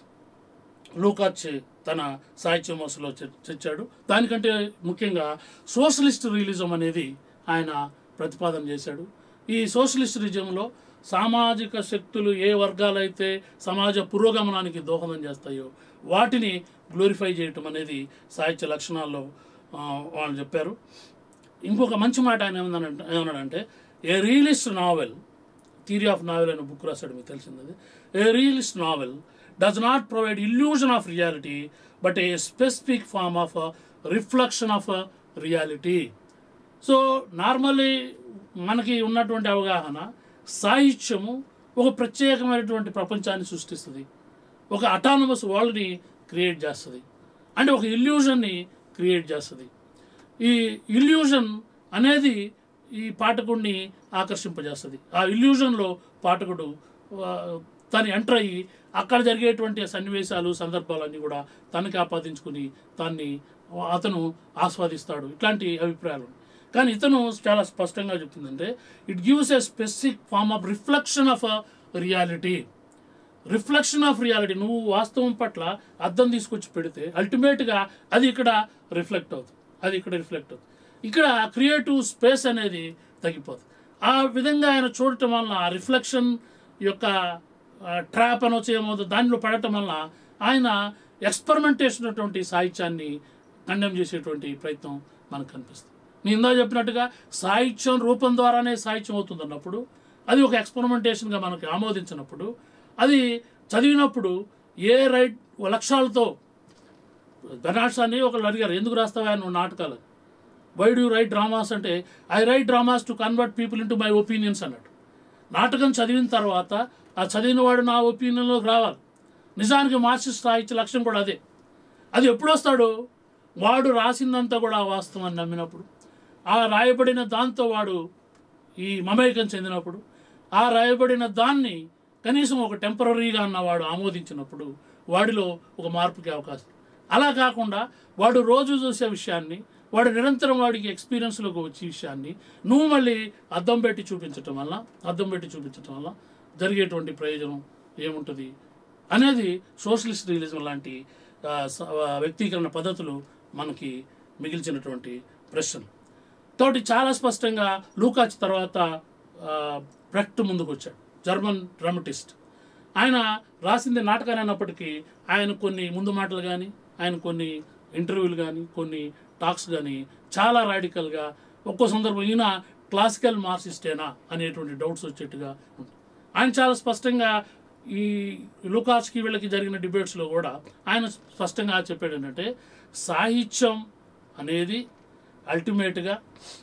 [SPEAKER 2] లూకాచ్ తన సాహిత్య మోసలో తెచ్చాడు దానికంటే ముఖ్యంగా సోషలిస్ట్ రియలిజం అనేది ఆయన ప్రతిపాదన చేశాడు ఈ సోషలిస్ట్ రిజంలో సామాజిక శక్తులు ఏ వర్గాలైతే సమాజ పురోగమనానికి దోహదం చేస్తాయో వాటిని గ్లోరిఫై చేయటం అనేది సాహిత్య లక్షణాల్లో ఆ, వాళ్ళు చెప్పారు ఇంకొక మంచి మాట ఆయన ఏమన్నాడంటే ఏమన్నాడంటే a realist novel theory of novel అనే బుక్ రాశాడు మీకు తెలిసింది a realist novel does not provide illusion of reality but a specific form of reflection of reality so normally మనకి ఉన్నటువంటి అవగాహన సాహిత్యము ఒక ప్రత్యేకమైనటువంటి ప్రపంచాన్ని సృష్టిస్తుంది ఒక అటానమస్ వరల్డ్ని క్రియేట్ చేస్తుంది అంటే ఒక ఇల్యూజన్ని క్రియేట్ చేస్తుంది ఈ ఇల్యూజన్ అనేది ఈ పాఠకుడిని ఆకర్షింపజేస్తుంది ఆ ఇల్యూజన్లో పాఠకుడు ఆ, తను ఎంటర్ అయ్యి అక్కడ జరిగేటువంటి సన్నివేశాలు సందర్భాలన్నీ కూడా తనకి ఆపాదించుకుని దాన్ని అతను ఆస్వాదిస్తాడు ఇట్లాంటి అభిప్రాయాలు ఉన్నాయి. కానీ ఇతను చాలా స్పష్టంగా చెప్తుందంటే it gives a specific form of reflection of reality reflection of reality నువ్వు వాస్తవం పట్ల అర్థం తీసుకొచ్చి పెడితే అల్టిమేట్గా అది ఇక్కడ రిఫ్లెక్ట్ అవుతుంది అది ఇక్కడ రిఫ్లెక్ట్ అవుతుంది ఇక్కడ క్రియేటివ్ స్పేస్ అనేది తగ్గిపోతుంది ఆ విధంగా ఆయన చూడటం వలన ఆ రిఫ్లెక్షన్ యొక్క ట్రాప్ అనొచ్చు ఏమవుతుంది దానిలో పడటం వలన ఆయన ఎక్స్పెరిమెంటేషన్ అటువంటి సాహిత్యాన్ని కండెమ్ చేసేటువంటి ప్రయత్నం మనకు కనిపిస్తుంది నేను ఇందా చెప్పినట్టుగా సాహిత్యం రూపం ద్వారానే సాహిత్యం అవుతుంది అన్నప్పుడు అది ఒక ఎక్స్పెరిమెంటేషన్గా మనకి ఆమోదించినప్పుడు అది చదివినప్పుడు ఏ రైట్ లక్ష్యాలతో బెనాట్స్ అని ఒకళ్ళు అడిగారు ఎందుకు రాస్తావా నువ్వు నాటకాలు వై డూ రైట్ డ్రామాస్ అంటే I write dramas to convert people into my opinions అన్నాడు నాటకం చదివిన తర్వాత ఆ చదివిన వాడు నా ఒపీనియన్లోకి రావాలి నిజానికి మార్క్సిస్ట్ సాహిత్య లక్ష్యం కూడా అదే అది ఎప్పుడు వస్తాడు వాడు రాసిందంతా కూడా వాస్తవం అని నమ్మినప్పుడు ఆ రాయబడిన దాంతో వాడు ఈ మమేకం చెందినప్పుడు ఆ రాయబడిన దాన్ని కనీసం ఒక టెంపరీగా అన్నవాడు ఆమోదించినప్పుడు వాడిలో ఒక మార్పుకి అవకాశం అలా కాకుండా వాడు రోజు చూసే విషయాన్ని వాడు నిరంతరం వాడికి ఎక్స్పీరియన్స్లోకి వచ్చే విషయాన్ని నువ్వు మళ్ళీ అద్దం పెట్టి చూపించటం వల్ల అద్దం పెట్టి చూపించటం వల్ల జరిగేటువంటి ప్రయోజనం ఏముంటుంది అనేది సోషలిస్ట్ రియలిజం లాంటి ఆ, స- ఆ, వ్యక్తీకరణ పద్ధతులు మనకి మిగిల్చినటువంటి ప్రశ్నలు కాబట్టి చాలా స్పష్టంగా లూకాచ్ తర్వాత ఆ, బ్రెక్ట్ ముందుకు వచ్చాడు జర్మన్ డ్రామటిస్ట్ ఆయన రాసింది నాటకాన్ని అయినప్పటికీ ఆయన కొన్ని ముందు మాటలు కానీ ఆయన కొన్ని ఇంటర్వ్యూలు కానీ కొన్ని టాక్స్ కానీ చాలా రాడికల్గా ఒక్కో సందర్భం ఈయన క్లాసికల్ మార్క్సిస్టేనా అనేటువంటి డౌట్స్ వచ్చేట్టుగా ఉంటుంది ఆయన చాలా స్పష్టంగా ఈ లుకాస్కి వీళ్ళకి జరిగిన డిబేట్స్లో కూడా ఆయన స్పష్టంగా చెప్పాడు ఏంటంటే సాహిత్యం అనేది అల్టిమేట్గా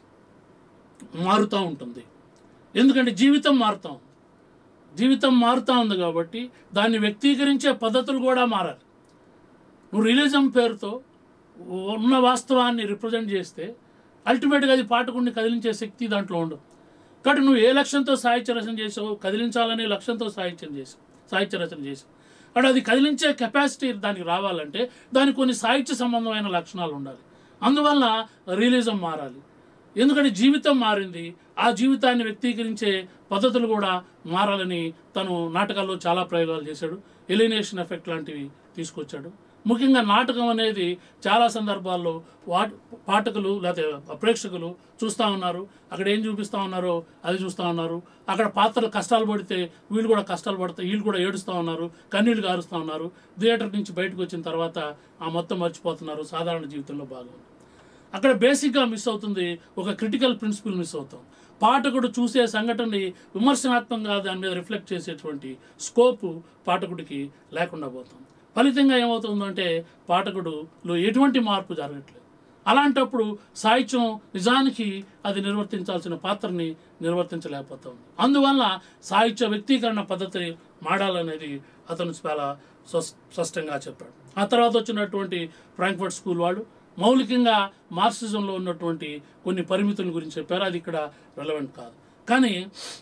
[SPEAKER 2] మారుతూ ఉంటుంది ఎందుకంటే జీవితం మారుతాం జీవితం మారుతూ ఉంది కాబట్టి దాన్ని వ్యక్తీకరించే పద్ధతులు కూడా మారాలి నువ్వు రిలీజం పేరుతో ఉన్న వాస్తవాన్ని రిప్రజెంట్ చేస్తే అల్టిమేట్గా అది పాఠకుడిని కదిలించే శక్తి దాంట్లో ఉండదు కాబట్టి నువ్వు ఏ లక్ష్యంతో సాహిత్య రచన చేసావు కదిలించాలనే లక్ష్యంతో సాహిత్యం చేసావు సాహిత్య రచన చేసావు అంటే అది కదిలించే కెపాసిటీ దానికి రావాలంటే దానికి కొన్ని సాహిత్య సంబంధమైన లక్షణాలు ఉండాలి అందువల్ల రియలిజం మారాలి ఎందుకంటే జీవితం మారింది ఆ జీవితాన్ని వ్యక్తీకరించే పద్ధతులు కూడా మారాలని తను నాటకాల్లో చాలా ప్రయోగాలు చేశాడు ఎలినేషన్ ఎఫెక్ట్ లాంటివి తీసుకొచ్చాడు ముఖ్యంగా నాటకం అనేది చాలా సందర్భాల్లో వా పాఠకులు లేకపోతే ప్రేక్షకులు చూస్తూ ఉన్నారు అక్కడ ఏం చూపిస్తూ ఉన్నారో అది చూస్తూ ఉన్నారు అక్కడ పాత్రలు కష్టాలు పడితే వీళ్ళు కూడా కష్టాలు పడితే వీళ్ళు కూడా ఏడుస్తూ ఉన్నారు కన్నీళ్లు గారుస్తూ ఉన్నారు థియేటర్ నుంచి బయటకు వచ్చిన తర్వాత ఆ మొత్తం మర్చిపోతున్నారు సాధారణ జీవితంలో భాగం అక్కడ బేసిక్గా మిస్ అవుతుంది ఒక క్రిటికల్ ప్రిన్సిపల్ మిస్ అవుతాం పాఠకుడు చూసే సంఘటనని విమర్శనాత్మకంగా దాని మీద రిఫ్లెక్ట్ చేసేటువంటి స్కోపు పాఠకుడికి లేకుండా పోతాం ఫలితంగా ఏమవుతుందంటే పాఠకుడులో ఎటువంటి మార్పు జరగట్లేదు అలాంటప్పుడు సాహిత్యం నిజానికి అది నిర్వర్తించాల్సిన పాత్రని నిర్వర్తించలేకపోతాం అందువల్ల సాహిత్య వ్యక్తీకరణ పద్ధతి మాడాలనేది అతను చాలా స్పస్- స్పష్టంగా చెప్పాడు ఆ తర్వాత వచ్చినటువంటి ఫ్రాంక్ఫర్ట్ స్కూల్ వాళ్ళు మౌలికంగా మార్క్సిజంలో ఉన్నటువంటి కొన్ని పరిమితుల గురించి చెప్పారు అది ఇక్కడ రెలవెంట్ కాదు కానీ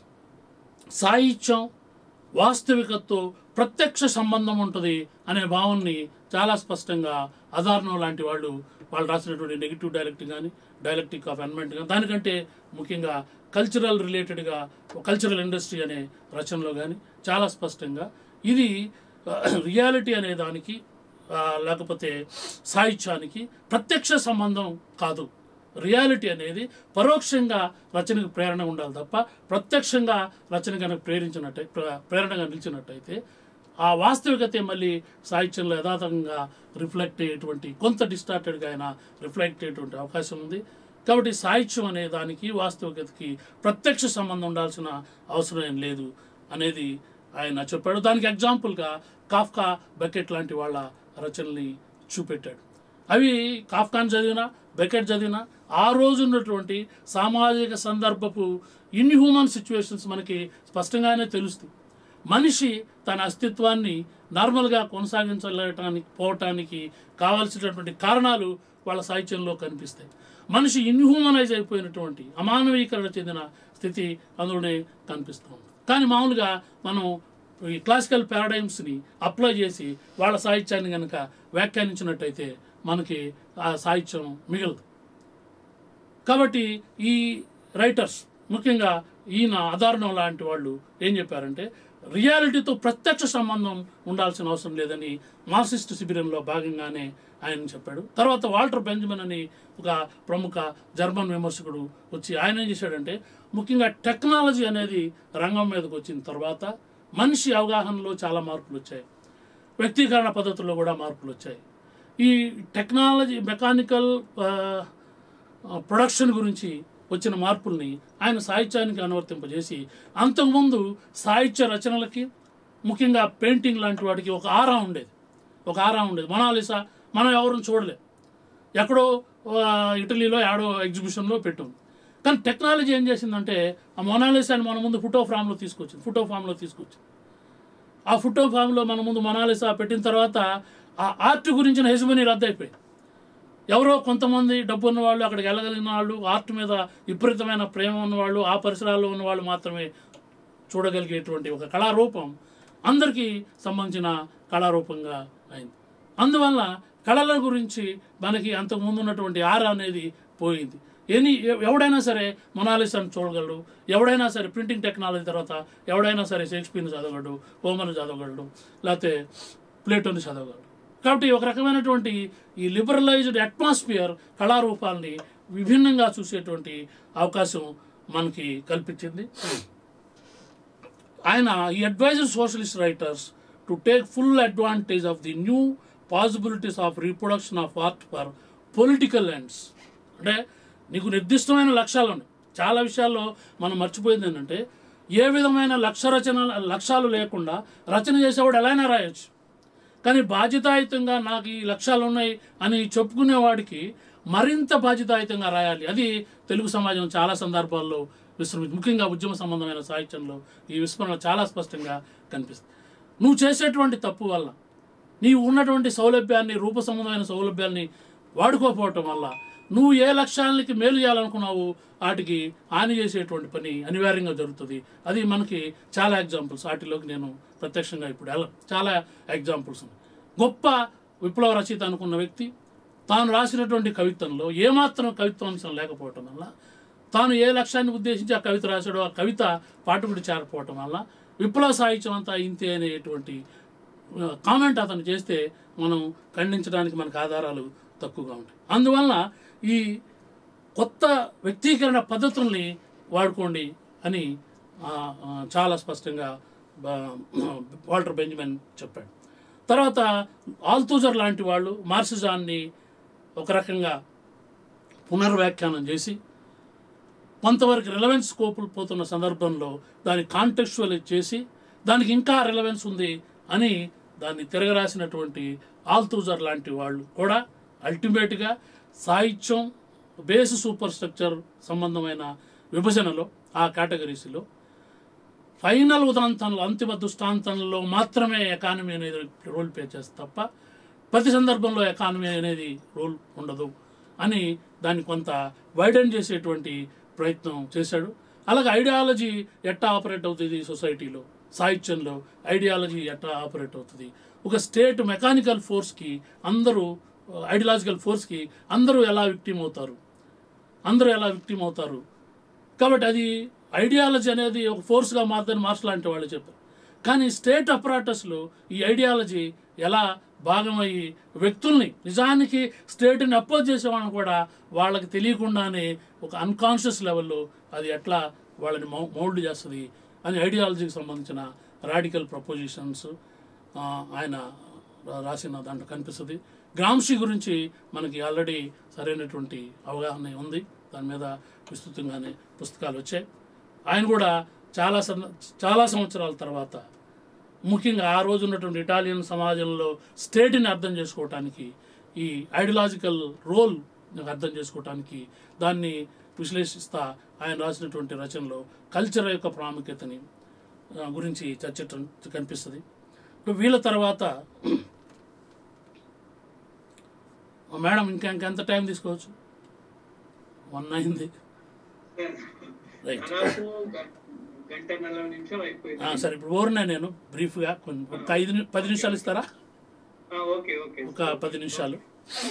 [SPEAKER 2] సాహిత్యం వాస్తవికతతో ప్రత్యక్ష సంబంధం ఉంటుంది అనే భావనని చాలా స్పష్టంగా అదార్నో లాంటి వాళ్ళు వాళ్ళు రాసినటువంటి నెగిటివ్ డైలెక్టిక్ కానీ డైలెక్టిక్ ఆఫ్ ఎన్మెంట్ కానీ దానికంటే ముఖ్యంగా కల్చరల్ రిలేటెడ్గా కల్చరల్ ఇండస్ట్రీ అనే రచనలో కానీ చాలా స్పష్టంగా ఇది రియాలిటీ అనే దానికి ఆ, లేకపోతే సాహిత్యానికి ప్రత్యక్ష సంబంధం కాదు రియాలిటీ అనేది పరోక్షంగా రచనకు ప్రేరణ ఉండాలి తప్ప ప్రత్యక్షంగా రచన కనుక ప్రేరించినట్టు ప్ర- ప్రేరణగా నిలిచినట్టయితే ఆ వాస్తవికత మళ్ళీ సాహిత్యంలో యథాతథంగా రిఫ్లెక్ట్ అయ్యేటువంటి కొంత డిస్టార్టెడ్గా అయినా రిఫ్లెక్ట్ అయ్యేటువంటి అవకాశం ఉంది కాబట్టి సాహిత్యం అనే దానికి వాస్తవికతకి ప్రత్యక్ష సంబంధం ఉండాల్సిన అవసరం ఏం లేదు అనేది ఆయన చెప్పాడు దానికి ఎగ్జాంపుల్గా కాఫ్కా బకెట్ లాంటి వాళ్ళ రచనల్ని చూపెట్టాడు అవి కాఫ్కాన్ చదివినా బెకెట్ చదివినా ఆ రోజు ఉన్నటువంటి సామాజిక సందర్భపు ఇన్హ్యూమన్ సిచ్యువేషన్స్ మనకి స్పష్టంగానే తెలుస్తుంది మనిషి తన అస్తిత్వాన్ని నార్మల్గా కొనసాగించలేటానికి పోవటానికి కావాల్సినటువంటి కారణాలు వాళ్ళ సాహిత్యంలో కనిపిస్తాయి మనిషి ఇన్హ్యూమనైజ్ అయిపోయినటువంటి అమానవీకరణ చెందిన స్థితి అందులోనే కనిపిస్తూ ఉంది కానీ మామూలుగా మనం ఈ క్లాసికల్ పారాడైమ్స్ని అప్లై చేసి వాళ్ళ సాహిత్యాన్ని కనుక వ్యాఖ్యానించినట్టయితే మనకి ఆ సాహిత్యం మిగలదు కాబట్టి ఈ రైటర్స్ ముఖ్యంగా ఈయన ఆధారణం లాంటి వాళ్ళు ఏం చెప్పారంటే రియాలిటీతో ప్రత్యక్ష సంబంధం ఉండాల్సిన అవసరం లేదని మార్క్సిస్ట్ శిబిరంలో భాగంగానే ఆయన చెప్పాడు తర్వాత వాల్టర్ బెంజమిన్ అని ఒక ప్రముఖ జర్మన్ విమర్శకుడు వచ్చి ఆయన ఏం చేశాడంటే ముఖ్యంగా టెక్నాలజీ అనేది రంగం మీదకి వచ్చిన తర్వాత మనిషి అవగాహనలో చాలా మార్పులు వచ్చాయి వ్యక్తీకరణ పద్ధతుల్లో కూడా మార్పులు వచ్చాయి ఈ టెక్నాలజీ మెకానికల్ ప్రొడక్షన్ గురించి వచ్చిన మార్పుల్ని ఆయన సాహిత్యానికి అనువర్తింపజేసి అంతకుముందు సాహిత్య రచనలకి ముఖ్యంగా పెయింటింగ్ లాంటి వాటికి ఒక ఆరా ఉండేది ఒక ఆరా ఉండేది మొనాలిసా మనం ఎవరిని చూడలేదు ఎక్కడో ఆ, ఇటలీలో ఏడో ఎగ్జిబిషన్లో పెట్టాం కానీ టెక్నాలజీ ఏం చేసిందంటే ఆ మొనాలిసాని మన ముందు ఫోటో ఫ్రామ్లో తీసుకొచ్చింది ఫోటో ఫామ్లో తీసుకొచ్చింది ఆ ఫోటో ఫామ్లో మన ముందు మొనాలిసా పెట్టిన తర్వాత ఆ ఆర్ట్ గురించిన హెజమనీ రద్దయిపోయింది ఎవరో కొంతమంది డబ్బు ఉన్న వాళ్ళు అక్కడికి వెళ్ళగలిగిన వాళ్ళు ఆర్ట్ మీద విపరీతమైన ప్రేమ ఉన్నవాళ్ళు ఆ పరిసరాల్లో ఉన్న వాళ్ళు మాత్రమే చూడగలిగేటువంటి ఒక కళారూపం అందరికీ సంబంధించిన కళారూపంగా అయింది అందువల్ల కళల గురించి మనకి అంతకుముందు ఉన్నటువంటి ఆర అనేది పోయింది ఎనీ ఎ- ఎవడైనా సరే మొనాలిసాను చూడగలడు ఎవడైనా సరే ప్రింటింగ్ టెక్నాలజీ తర్వాత ఎవడైనా సరే షేక్స్పియర్ని చదవగలడు హోమర్ని చదవగలడు లేకపోతే ప్లేటోని చదవగలడు కాబట్టి ఒక రకమైనటువంటి ఈ లిబరలైజ్డ్ అట్మాస్ఫియర్ కళారూపాల్ని విభిన్నంగా చూసేటువంటి అవకాశం మనకి కల్పించింది ఆయన ఈ adviser socialist writers to take full advantage of the new possibilities of reproduction of art for political ends అంటే నీకు నిర్దిష్టమైన లక్ష్యాలు ఉన్నాయి చాలా విషయాల్లో మనం మర్చిపోయింది ఏంటంటే ఏ విధమైన లక్ష్య రచన లక్ష్యాలు లేకుండా రచన చేసేవాడు ఎలా అయినా రాయొచ్చు కానీ బాధ్యతాయుతంగా నాకు ఈ లక్ష్యాలు ఉన్నాయి అని చెప్పుకునేవాడికి మరింత బాధ్యతాయుతంగా రాయాలి అది తెలుగు సమాజం చాలా సందర్భాల్లో విస్మృతి ముఖ్యంగా ఉద్యమ సంబంధమైన సాహిత్యంలో ఈ విస్మరణ చాలా స్పష్టంగా కనిపిస్తుంది నువ్వు చేసేటువంటి తప్పు వల్ల నీవు ఉన్నటువంటి సౌలభ్యాన్ని రూప సంబంధమైన సౌలభ్యాన్ని వాడుకోకపోవటం వల్ల నువ్వు ఏ లక్ష్యాలకి మేలు చేయాలనుకున్నావు వాటికి హాని చేసేటువంటి పని అనివార్యంగా జరుగుతుంది అది మనకి చాలా ఎగ్జాంపుల్స్ వాటిలోకి నేను ప్రత్యక్షంగా ఇప్పుడు వెళ్ళను చాలా ఎగ్జాంపుల్స్ ఉన్నాయి గొప్ప విప్లవ రచయిత అనుకున్న వ్యక్తి తాను రాసినటువంటి కవిత్వంలో ఏమాత్రం కవిత్వాంశం లేకపోవటం వల్ల తాను ఏ లక్ష్యాన్ని ఉద్దేశించి ఆ కవిత రాశాడో ఆ కవిత పాఠకుడు చేరకపోవటం వల్ల విప్లవ సాహిత్యం అంతా ఇంతే అనేటువంటి కామెంట్ అతను చేస్తే మనం ఖండించడానికి మనకు ఆధారాలు తక్కువగా ఉంటాయి అందువలన ఈ కొత్త వ్యక్తీకరణ పద్ధతుల్ని వాడుకోండి అని ఆ, ఆ, చాలా స్పష్టంగా బా- వాల్టర్ బెంజమిన్ చెప్పాడు తర్వాత ఆల్తూజర్ లాంటి వాళ్ళు మార్సిజాన్ని ఒక రకంగా పునర్వ్యాఖ్యానం చేసి కొంతవరకు రిలవెన్స్ స్కోపులు పోతున్న సందర్భంలో దాన్ని కాంటెక్చువల్ చేసి దానికి ఇంకా రిలవెన్స్ ఉంది అని దాన్ని తిరగరాసినటువంటి ఆల్తూజర్ లాంటి వాళ్ళు కూడా అల్టిమేట్గా సాహిత్యం బేస్ సూపర్ స్ట్రక్చర్ సంబంధమైన విభజనలో ఆ కేటగిరీస్లో ఫైనల్ ఉదంతంలో అంతిమ దృష్టాంతంలో మాత్రమే ఎకానమీ అనేది రోల్ ప్లే చేస్తుంది తప్ప ప్రతి సందర్భంలో ఎకానమీ అనేది రోల్ ఉండదు అని దాన్ని కొంత వైడెన్ చేసేటువంటి ప్రయత్నం చేశాడు అలాగే ఐడియాలజీ ఎట్టా ఆపరేట్ అవుతుంది సొసైటీలో సాహిత్యంలో ఐడియాలజీ ఎట్టా ఆపరేట్ అవుతుంది ఒక స్టేట్ మెకానికల్ ఫోర్స్కి అందరూ ఐడియాలజికల్ ఫోర్స్కి అందరూ ఎలా విక్టిమ్ అవుతారు అందరూ ఎలా విక్టిమ్ అవుతారు కాబట్టి అది ఐడియాలజీ అనేది ఒక ఫోర్స్గా మారుదని మార్షల్ లాంటి వాళ్ళు చెప్పారు కానీ స్టేట్ అపరాటస్లో ఈ ఐడియాలజీ ఎలా భాగమయ్యి వ్యక్తుల్ని నిజానికి స్టేట్ని అపోజ్ చేసేవాళ్ళని కూడా వాళ్ళకి తెలియకుండానే ఒక అన్కాన్షియస్ లెవెల్లో అది ఎట్లా వాళ్ళని మౌ మౌల్డ్ చేస్తుంది అని ఐడియాలజీకి సంబంధించిన రాడికల్ ప్రపోజిషన్స్ ఆయన రా- రాసిన దాంట్లో కనిపిస్తుంది గ్రామ్షి గురించి మనకి ఆల్రెడీ సరైనటువంటి అవగాహన ఉంది దాని మీద విస్తృతంగానే పుస్తకాలు వచ్చాయి ఆయన కూడా చాలా సన్న- చాలా సంవత్సరాల తర్వాత ముఖ్యంగా ఆ రోజు ఉన్నటువంటి ఇటాలియన్ సమాజంలో స్టేట్ని అర్థం చేసుకోవటానికి ఈ ఐడియాలజికల్ రోల్ అర్థం చేసుకోవటానికి దాన్ని విశ్లేషిస్తా ఆయన రాసినటువంటి రచనలో కల్చర్ యొక్క ప్రాముఖ్యతని ఆ, గురించి చర్చటం కనిపిస్తుంది ఇప్పుడు వీళ్ళ తర్వాత మేడం ఇంకా ఇంకెంత టైం తీసుకోవచ్చు వన్ అయింది రైట్
[SPEAKER 1] దాదాపు గ- గంట నలభై నిమిషం
[SPEAKER 2] ఆ,
[SPEAKER 1] అయిపోయింది
[SPEAKER 2] సరే ఇప్పుడు ఓర్నే నేను బ్రీఫ్గా కొన్ని ఒక ఐదు ని- పది నిమిషాలు ఇస్తారా
[SPEAKER 1] ఆ, ఓకే ఓకే
[SPEAKER 2] ఒక పది నిమిషాలు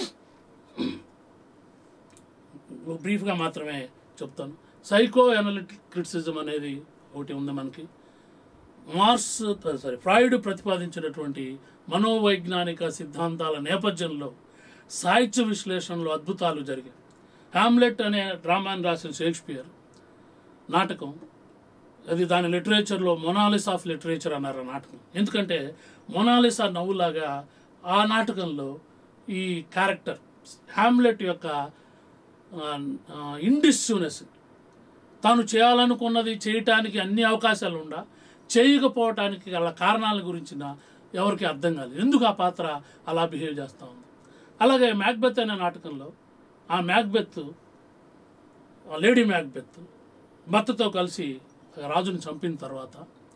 [SPEAKER 2] బ్రీఫ్గా మాత్రమే చెప్తాను సైకో అనలిటిక్ క్రిటిసిజం అనేది ఒకటి ఉంది మనకి మార్స్ సారీ ఫ్రాయిడ్ ప్రతిపాదించినటువంటి మనోవైజ్ఞానిక సిద్ధాంతాల నేపథ్యంలో సాహిత్య విశ్లేషణలో అద్భుతాలు జరిగాయి హామ్లెట్ అనే డ్రామాని రాసిన షేక్స్పియర్ నాటకం అది దాని లిటరేచర్లో మొనాలిస్ ఆఫ్ లిటరేచర్ అన్నారు ఆ నాటకం ఎందుకంటే మొనాలిసా నవ్వులాగా ఆ నాటకంలో ఈ క్యారెక్టర్ హ్యామ్లెట్ యొక్క ఇండిస్యూనెస్ తాను చేయాలనుకున్నది చేయటానికి అన్ని అవకాశాలు ఉండా చేయకపోవటానికి గల కారణాల గురించిన ఎవరికి అర్థం కాలేదు ఎందుకు ఆ పాత్ర అలా బిహేవ్ చేస్తూ ఉంది అలాగే మ్యాక్బెత్ అనే నాటకంలో ఆ మ్యాక్బెత్ ఆ లేడీ మ్యాక్బెత్ భర్తతో కలిసి రాజుని చంపిన తర్వాత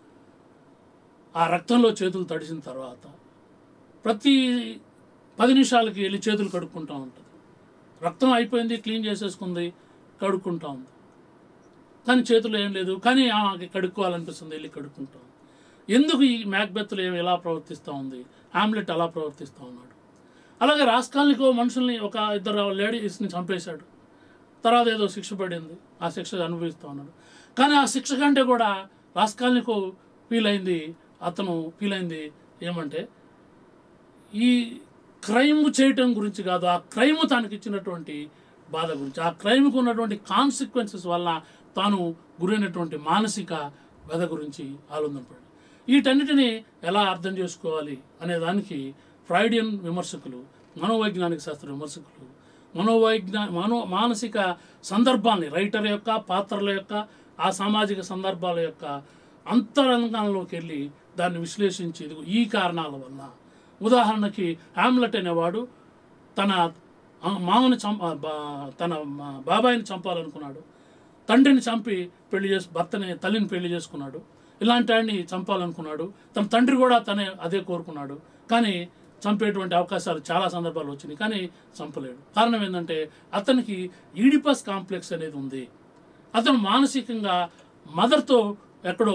[SPEAKER 2] ఆ రక్తంలో చేతులు తడిసిన తర్వాత ప్రతి పది నిమిషాలకి వెళ్ళి చేతులు కడుక్కుంటూ ఉంటుంది రక్తం అయిపోయింది క్లీన్ చేసేసుకుంది కడుక్కుంటా ఉంది కానీ చేతులు ఏం లేదు కానీ ఆమెకి కడుక్కోవాలనిపిస్తుంది వెళ్ళి కడుక్కుంటాం ఎందుకు ఈ మ్యాక్బెత్తులు ఏమి ఎలా ప్రవర్తిస్తూ ఉంది హామ్లెట్ అలా ప్రవర్తిస్తూ ఉన్నాడు అలాగే రాస్కాల్నికో మనుషుల్ని ఒక ఇద్దరు లేడీస్ని చంపేశాడు తర్వాత ఏదో శిక్ష పడింది ఆ శిక్ష అనుభవిస్తూ ఉన్నాడు కానీ ఆ శిక్ష కంటే కూడా రాస్కాల్నికో ఫీల్ అయింది అతను ఫీల్ అయింది ఏమంటే ఈ క్రైమ్ చేయటం గురించి కాదు ఆ క్రైమ్ తనకి ఇచ్చినటువంటి బాధ గురించి ఆ క్రైమ్కి ఉన్నటువంటి కాన్సిక్వెన్సెస్ వల్ల తాను గురైనటువంటి మానసిక వ్యధ గురించి ఆలోచనపడి వీటన్నిటిని ఎలా అర్థం చేసుకోవాలి అనే దానికి ఫ్రైడియన్ విమర్శకులు మనోవైజ్ఞానిక శాస్త్ర విమర్శకులు మనోవైజ్ఞా మనో మానసిక సందర్భాల్ని రైటర్ యొక్క పాత్రల యొక్క ఆ సామాజిక సందర్భాల యొక్క అంతరంగంలోకి వెళ్ళి దాన్ని విశ్లేషించి ఇదిగో ఈ కారణాల వల్ల ఉదాహరణకి హామ్లెట్ అనేవాడు తన ఆ, మామని చంప బా- తన మా- బాబాయిని చంపాలనుకున్నాడు తండ్రిని చంపి పెళ్లి చేసి భర్తని తల్లిని పెళ్లి చేసుకున్నాడు ఇలాంటి వాడిని చంపాలనుకున్నాడు తన తండ్రి కూడా తనే అదే కోరుకున్నాడు కానీ చంపేటువంటి అవకాశాలు చాలా సందర్భాలు వచ్చినాయి కానీ చంపలేడు కారణం ఏంటంటే అతనికి ఈడిపస్ కాంప్లెక్స్ అనేది ఉంది అతను మానసికంగా మదర్తో ఎక్కడో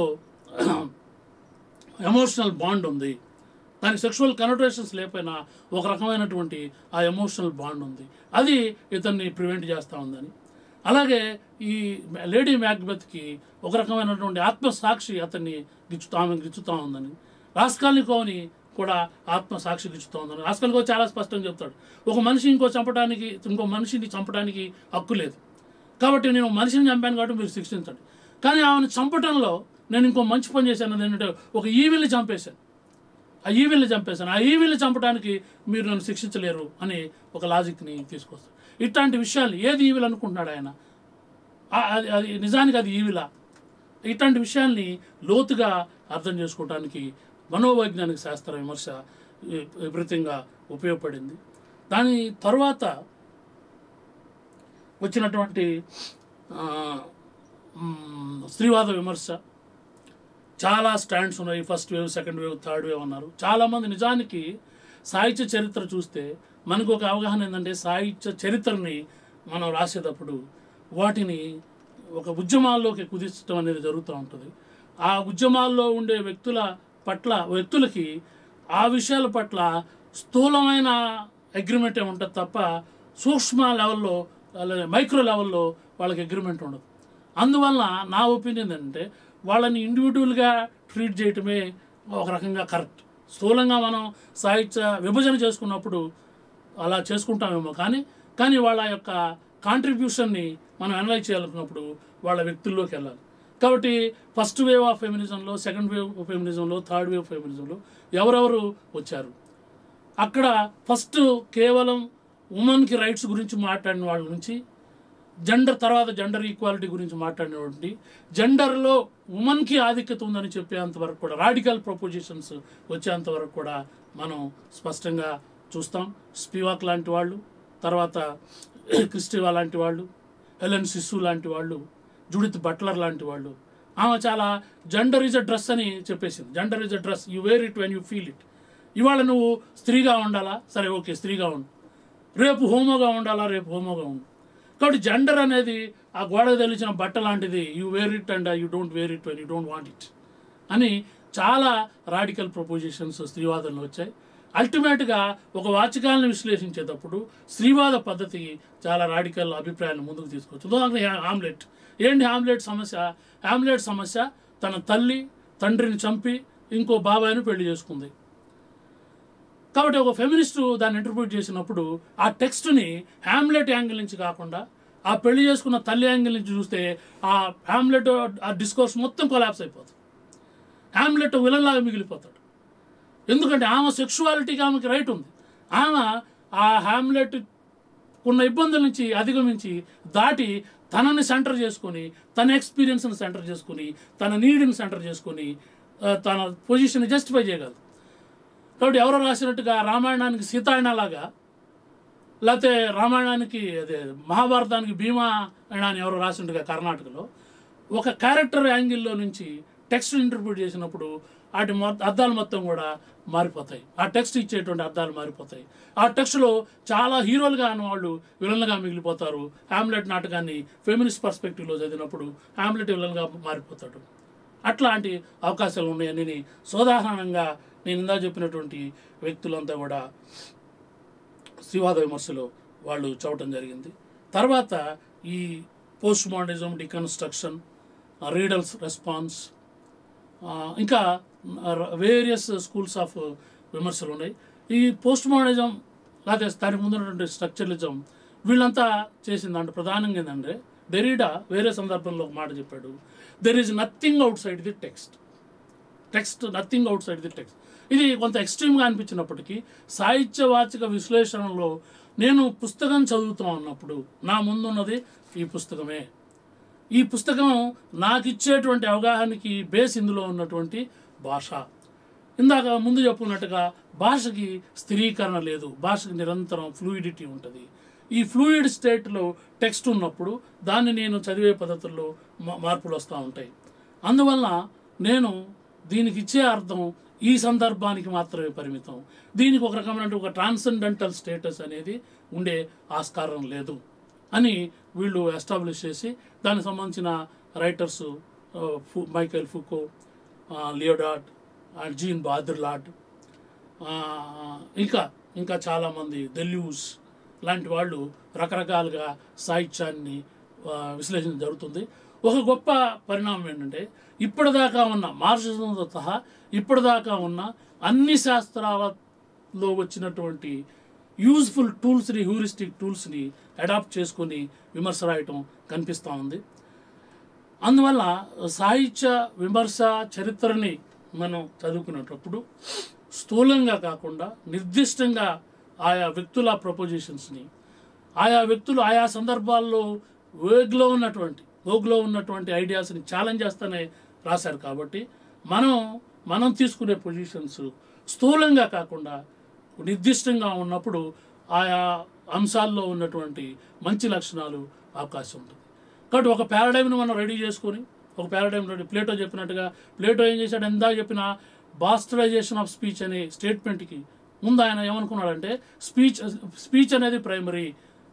[SPEAKER 2] ఎమోషనల్ బాండ్ ఉంది దానికి సెక్షువల్ కనోటేషన్స్ లేకపోయినా ఒక రకమైనటువంటి ఆ ఎమోషనల్ బాండ్ ఉంది అది ఇతన్ని ప్రివెంట్ చేస్తూ ఉందని అలాగే ఈ లేడీ మ్యాక్బెత్కి ఒక రకమైనటువంటి ఆత్మసాక్షి అతన్ని గిచ్చుతా ఆమె గిచ్చుతూ ఉందని రాస్కాల్నికోని కూడా ఆత్మసాక్షి గిచ్చుతూ ఉందని రాస్కాల్నికో చాలా స్పష్టంగా చెప్తాడు ఒక మనిషి ఇంకో చంపడానికి ఇంకో మనిషిని చంపడానికి హక్కు లేదు కాబట్టి నేను మనిషిని చంపాను కాబట్టి మీరు శిక్షించండి కానీ ఆమెను చంపటంలో నేను ఇంకో మంచి పని చేశాను ఏంటంటే ఒక ఈవిల్ని చంపేశాను ఆ ఈవిల్ని చంపేశాను ఆ ఈవిల్ని చంపడానికి మీరు నన్ను శిక్షించలేరు అని ఒక లాజిక్ని తీసుకొస్తాడు ఇట్లాంటి విషయాలు ఏది ఈవిల్ అనుకుంటున్నాడు ఆయన ఆ- అది అది నిజానికి అది ఈవిలా ఇట్లాంటి విషయాల్ని లోతుగా అర్థం చేసుకోవడానికి మనోవైజ్ఞానిక శాస్త్ర విమర్శ వి- విపరీతంగా ఉపయోగపడింది దాని తర్వాత వచ్చినటువంటి ఆ, మ్, స్త్రీవాద విమర్శ చాలా స్టాండ్స్ ఉన్నాయి first wave second wave third wave అన్నారు చాలామంది నిజానికి సాహిత్య చరిత్ర చూస్తే మనకు ఒక అవగాహన ఏంటంటే సాహిత్య చరిత్రని మనం రాసేటప్పుడు వాటిని ఒక ఉద్యమాల్లోకి కుదించడం అనేది జరుగుతూ ఉంటుంది ఆ ఉద్యమాల్లో ఉండే వ్యక్తుల పట్ల వ్యక్తులకి ఆ విషయాల పట్ల స్థూలమైన అగ్రిమెంట్ ఉంటుంది తప్ప సూక్ష్మ లెవెల్లో అలాగే మైక్రో లెవెల్లో వాళ్ళకి అగ్రిమెంట్ ఉండదు అందువల్ల నా ఒపీనియన్ ఏంటంటే వాళ్ళని ఇండివిజువల్గా ట్రీట్ చేయటమే ఒక రకంగా కరెక్ట్ స్థూలంగా మనం సాహిత్య విభజన చేసుకున్నప్పుడు అలా చేసుకుంటామేమో కానీ కానీ వాళ్ళ యొక్క కాంట్రిబ్యూషన్ని మనం అనలైజ్ చేయాలనుకున్నప్పుడు వాళ్ళ వ్యక్తుల్లోకి వెళ్ళాలి కాబట్టి ఫస్ట్ వేవ్ ఆఫ్ ఫెమినిజంలో సెకండ్ వేవ్ ఫెమినిజంలో థర్డ్ వేవ్ ఫెమినిజంలో ఎవరెవరు వచ్చారు అక్కడ ఫస్ట్ కేవలం ఉమెన్కి రైట్స్ గురించి మాట్లాడిన వాళ్ళ నుంచి జెండర్ తర్వాత జెండర్ ఈక్వాలిటీ గురించి మాట్లాడినటువంటి జెండర్లో ఉమెన్కి ఆధిక్యత ఉందని చెప్పేంత వరకు కూడా రాడికల్ ప్రపోజిషన్స్ వచ్చేంత వరకు కూడా మనం స్పష్టంగా చూస్తాం స్పివాక్ లాంటి వాళ్ళు తర్వాత క్రిస్టివా లాంటి వాళ్ళు ఎలెన్ సిస్సు లాంటి వాళ్ళు జుడిత్ బట్లర్ లాంటి వాళ్ళు ఆమె చాలా జెండర్ ఇస్ అ డ్రెస్ అని చెప్పేసింది gender is a dress you wear it when you feel it ఇవాళ నువ్వు స్త్రీగా ఉండాలా సరే ఓకే స్త్రీగా ఉండు రేపు హోమోగా ఉండాలా రేపు హోమోగా ఉండు కాబట్టి జెండర్ అనేది ఆ గోడకు తెలిసిన బట్ట లాంటిది you wear it and you don't wear it when you don't want it అని చాలా రాడికల్ ప్రపోజిషన్స్ స్త్రీవాదంలో వచ్చాయి అల్టిమేట్గా ఒక వాచకాలను విశ్లేషించేటప్పుడు స్త్రీవాద పద్ధతి చాలా రాడికల్ అభిప్రాయాలను ముందుకు తీసుకొచ్చు ఉదాహరణకి హామ్లెట్ ఏంటి హామ్లెట్ సమస్య హామ్లెట్ సమస్య తన తల్లి తండ్రిని చంపి ఇంకో బాబాయిని పెళ్లి చేసుకుంది కాబట్టి ఒక ఫెమినిస్టు దాన్ని ఇంటర్ప్రిట్ చేసినప్పుడు ఆ టెక్స్ట్ని హ్యామ్లెట్ యాంగిల్ నుంచి కాకుండా ఆ పెళ్లి చేసుకున్న తల్లి యాంగిల్ నుంచి చూస్తే ఆ హ్యామ్లెట్ ఆ డిస్కోర్స్ మొత్తం కొలాప్స్ అయిపోతుంది హ్యామ్లెట్ విలన్లాగా మిగిలిపోతాడు ఎందుకంటే ఆమె సెక్షువాలిటీకి ఆమెకి రైట్ ఉంది ఆమె ఆ హ్యామ్లెట్ ఉన్న ఇబ్బందుల నుంచి అధిగమించి దాటి తనని సెంటర్ చేసుకొని తన ఎక్స్పీరియన్స్ని సెంటర్ చేసుకొని తన నీడ్ని సెంటర్ చేసుకొని ఆ, తన పొజిషన్ జస్టిఫై చేయగలదు కాబట్టి ఎవరో రాసినట్టుగా రామాయణానికి సీతాయణలాగా లేకపోతే రామాయణానికి అదే మహాభారతానికి భీమా అని ఎవరో రాసినట్టుగా కర్ణాటకలో ఒక క్యారెక్టర్ యాంగిల్లో నుంచి టెక్స్ట్ ఇంటర్ప్రిట్ చేసినప్పుడు వాటి మొ- అర్థాలు మొత్తం కూడా మారిపోతాయి ఆ టెక్స్ట్ ఇచ్చేటువంటి అర్థాలు మారిపోతాయి ఆ టెక్స్ట్లో చాలా హీరోలుగా అన్న వాళ్ళు విలన్లుగా మిగిలిపోతారు హ్యామ్లెట్ నాటకాన్ని ఫెమినిస్ట్ పర్స్పెక్టివ్లో చదివినప్పుడు హ్యామ్లెట్ విలన్గా మారిపోతాడు అట్లాంటి అవకాశాలు ఉన్నాయని సోదాహరణంగా నేను ఇందా చెప్పినటువంటి వ్యక్తులంతా కూడా శ్రీవాద విమర్శలో వాళ్ళు చూడటం జరిగింది తర్వాత ఈ post modernism deconstruction readers response ఇంకా వేరియస్ స్కూల్స్ ఆఫ్ విమర్శలు ఉన్నాయి ఈ పోస్ట్ మోడర్నిజం లేకపోతే దానికి ముందు ఉన్నటువంటి స్ట్రక్చరలిజం వీళ్ళంతా చేసిన దాంట్లో ప్రధానంగా ఏంటంటే డెరీడా వేరే సందర్భంలో ఒక మాట చెప్పాడు there is nothing outside the text text nothing outside the text ఇది కొంత ఎక్స్ట్రీమ్గా అనిపించినప్పటికీ సాహిత్యవాచక విశ్లేషణలో నేను పుస్తకం చదువుతూ ఉన్నప్పుడు నా ముందున్నది ఈ పుస్తకమే ఈ పుస్తకం నాకు ఇచ్చేటువంటి అవగాహనకి బేస్ ఇందులో ఉన్నటువంటి భాష ఇందాక ముందు చెప్పుకున్నట్టుగా భాషకి స్థిరీకరణ లేదు భాషకి నిరంతరం ఫ్లూయిడిటీ ఉంటుంది ఈ ఫ్లూయిడ్ స్టేట్లో టెక్స్ట్ ఉన్నప్పుడు దాన్ని నేను చదివే పద్ధతుల్లో మా- మార్పులు వస్తూ ఉంటాయి అందువల్ల నేను దీనికి ఇచ్చే అర్థం ఈ సందర్భానికి మాత్రమే పరిమితం దీనికి ఒక రకమైన ఒక ట్రాన్సెండెంటల్ స్టేటస్ అనేది ఉండే ఆస్కారం లేదు అని వీళ్ళు ఎస్టాబ్లిష్ చేసి దానికి సంబంధించిన writers Michael Foucault Lyotard and Jean Baudrillard ఆ, ఇంకా ఇంకా చాలామంది దెల్యూస్ లాంటి వాళ్ళు రకరకాలుగా సాహిత్యాన్ని ఆ, విశ్లేషణ జరుగుతుంది ఒక గొప్ప పరిణామం ఏంటంటే ఇప్పటిదాకా ఉన్న మార్క్సిజంతో సహా ఇప్పటిదాకా ఉన్న అన్ని శాస్త్రాలలో వచ్చినటువంటి యూజ్ఫుల్ టూల్స్ని హ్యూరిస్టిక్ టూల్స్ని అడాప్ట్ చేసుకొని విమర్శ రాయటం కనిపిస్తూ ఉంది అందువల్ల సాహిత్య విమర్శ చరిత్రని మనం చదువుకునేటప్పుడు స్థూలంగా కాకుండా నిర్దిష్టంగా ఆయా వ్యక్తుల ప్రపోజిషన్స్ని ఆయా వ్యక్తులు ఆయా సందర్భాల్లో వేగ్లో ఉన్నటువంటి ఓగ్లో ఉన్నటువంటి ఐడియాస్ని ఛాలెంజ్ చేస్తూనే రాశారు కాబట్టి మనం మనం తీసుకునే పొజిషన్స్ స్థూలంగా కాకుండా నిర్దిష్టంగా ఉన్నప్పుడు ఆయా అంశాల్లో ఉన్నటువంటి మంచి లక్షణాలు అవకాశం ఉంటుంది కాబట్టి ఒక పారాడైమ్ని మనం రెడీ చేసుకొని ఒక పారాడైమ్ రెడీ ప్లేటో చెప్పినట్టుగా ప్లేటో ఏం చేశాడు ఎందా చెప్పిన బాస్టరైజేషన్ ఆఫ్ స్పీచ్ అనే స్టేట్మెంట్కి ముందు ఆయన ఏమనుకున్నాడంటే స్పీచ్ స్పీచ్ అనేది ప్రైమరీ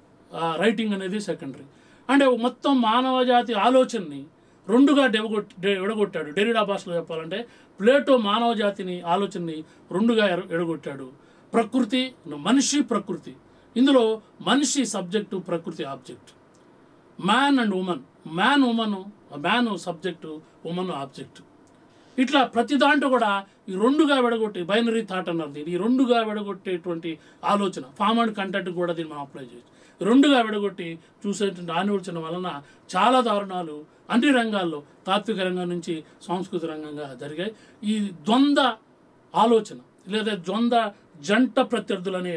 [SPEAKER 2] రైటింగ్ అనేది సెకండరీ అంటే మొత్తం మానవ జాతి ఆలోచనని రెండుగా డెవగొట్ డె- ఎడగొట్టాడు డెరిడా భాషలో చెప్పాలంటే ప్లేటో మానవ జాతిని ఆలోచనని రెండుగా ఎర- ఎడగొట్టాడు ప్రకృతి మనిషి ప్రకృతి ఇందులో మనిషి సబ్జెక్టు ప్రకృతి object man and woman man woman man subject woman object ఇట్లా ప్రతి దాంట్లో కూడా ఈ రెండుగా విడగొట్టి బైనరీ థాట్ అన్నారు దీన్ని ఈ రెండుగా విడగొట్టేటువంటి ఆలోచన ఫామ్ అండ్ కంటెంట్ కూడా దీన్ని మనం అప్లై చేయొచ్చు రెండుగా విడగొట్టి చూసేటువంటి ఆలోచన వలన చాలా దారుణాలు అన్ని రంగాల్లో తాత్విక రంగం నుంచి సాంస్కృతిక రంగంగా జరిగాయి ఈ ద్వంద్వ ఆలోచన లేదా ద్వంద్వ జంట ప్రత్యర్థులనే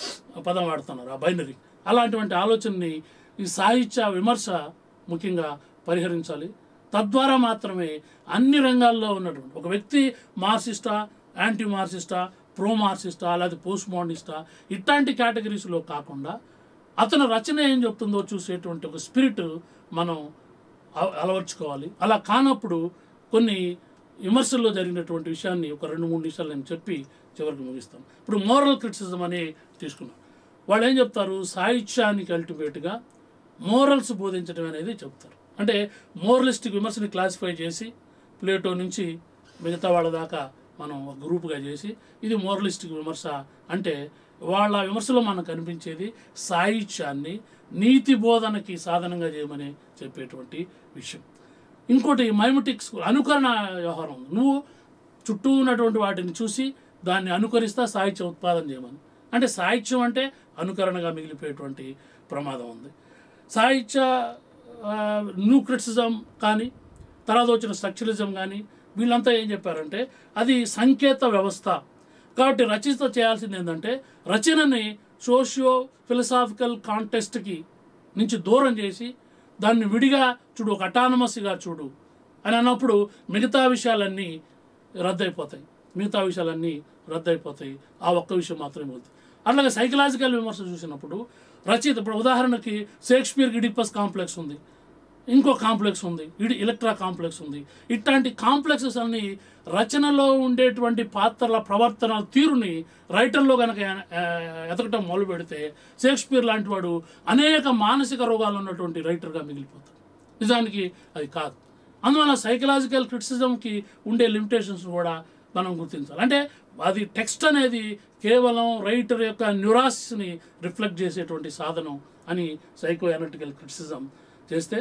[SPEAKER 2] పదం వాడుతున్నారు ఆ బైనరీ అలాంటివంటి ఆలోచనని ఈ సాహిత్య విమర్శ ముఖ్యంగా పరిహరించాలి తద్వారా మాత్రమే అన్ని రంగాల్లో ఉన్నటువంటి ఒక వ్యక్తి మార్క్సిస్టా యాంటీ మార్క్సిస్టా ప్రో మార్క్సిస్టా లేదా పోస్ట్ మోడర్నిస్టా ఇట్లాంటి కేటగిరీస్లో కాకుండా అతని రచన ఏం చెప్తుందో చూసేటువంటి ఒక స్పిరిట్ మనం అల- అలవర్చుకోవాలి అలా కానప్పుడు కొన్ని విమర్శల్లో జరిగినటువంటి విషయాన్ని ఒక రెండు మూడు నిమిషాలు నేను చెప్పి చివరికి ముగిస్తాను ఇప్పుడు మోరల్ క్రిటిసిజం అని తీసుకున్నాం వాళ్ళు ఏం చెప్తారు సాహిత్యానికి అల్టిమేట్గా మోరల్స్ బోధించడం అనేది చెప్తారు అంటే మోరలిస్టిక్ విమర్శని క్లాసిఫై చేసి ప్లేటో నుంచి మిగతా వాళ్ళ దాకా మనం ఒక గ్రూప్గా చేసి ఇది మోరలిస్టిక్ విమర్శ అంటే వాళ్ళ విమర్శలో మనకు కనిపించేది సాహిత్యాన్ని నీతి బోధనకి సాధనంగా చేయమని చెప్పేటువంటి విషయం ఇంకోటి మైమటిక్స్ అనుకరణ వ్యవహారం ఉంది నువ్వు చుట్టూ ఉన్నటువంటి వాటిని చూసి దాన్ని అనుకరిస్తా సాహిత్యం ఉత్పాదన చేయమని అంటే సాహిత్యం అంటే అనుకరణగా మిగిలిపోయేటువంటి ప్రమాదం ఉంది సాహిత్య ఆ, న్యూ క్రిటిసిజం కానీ తర్వాత వచ్చిన స్ట్రక్చరలిజం కానీ వీళ్ళంతా ఏం చెప్పారంటే అది సంకేత వ్యవస్థ కాబట్టి రచయిత చేయాల్సింది ఏంటంటే రచనని సోషియో ఫిలసాఫికల్ కాంటెస్ట్కి నుంచి దూరం చేసి దాన్ని విడిగా చూడు ఒక అటానమస్గా చూడు అని అన్నప్పుడు మిగతా విషయాలన్నీ రద్దయిపోతాయి మిగతా విషయాలన్నీ రద్దయిపోతాయి ఆ ఒక్క విషయం మాత్రమే ఉంది అట్లాగే సైకలాజికల్ విమర్శ చూసినప్పుడు రచయిత ఇప్పుడు ఉదాహరణకి షేక్స్పియర్కి ఇడిపస్ కాంప్లెక్స్ ఉంది ఇంకో కాంప్లెక్స్ ఉంది ఇడి ఎలక్ట్రా కాంప్లెక్స్ ఉంది ఇట్లాంటి కాంప్లెక్సెస్ అన్ని రచనలో ఉండేటువంటి పాత్రల ప్రవర్తన తీరుని రైటర్లో కనుక ఎతకటం మొదలు పెడితే షేక్స్పియర్ లాంటి వాడు అనేక మానసిక రోగాలు ఉన్నటువంటి రైటర్గా మిగిలిపోతాడు నిజానికి అది కాదు అందువల్ల సైకలాజికల్ క్రిటిసిజంకి ఉండే లిమిటేషన్స్ కూడా మనం గుర్తించాలి అంటే అది టెక్స్ట్ అనేది కేవలం రైటర్ యొక్క న్యూరాసిస్ని రిఫ్లెక్ట్ చేసేటువంటి సాధనం అని సైకో అనలిటికల్ క్రిటిసిజం చేస్తే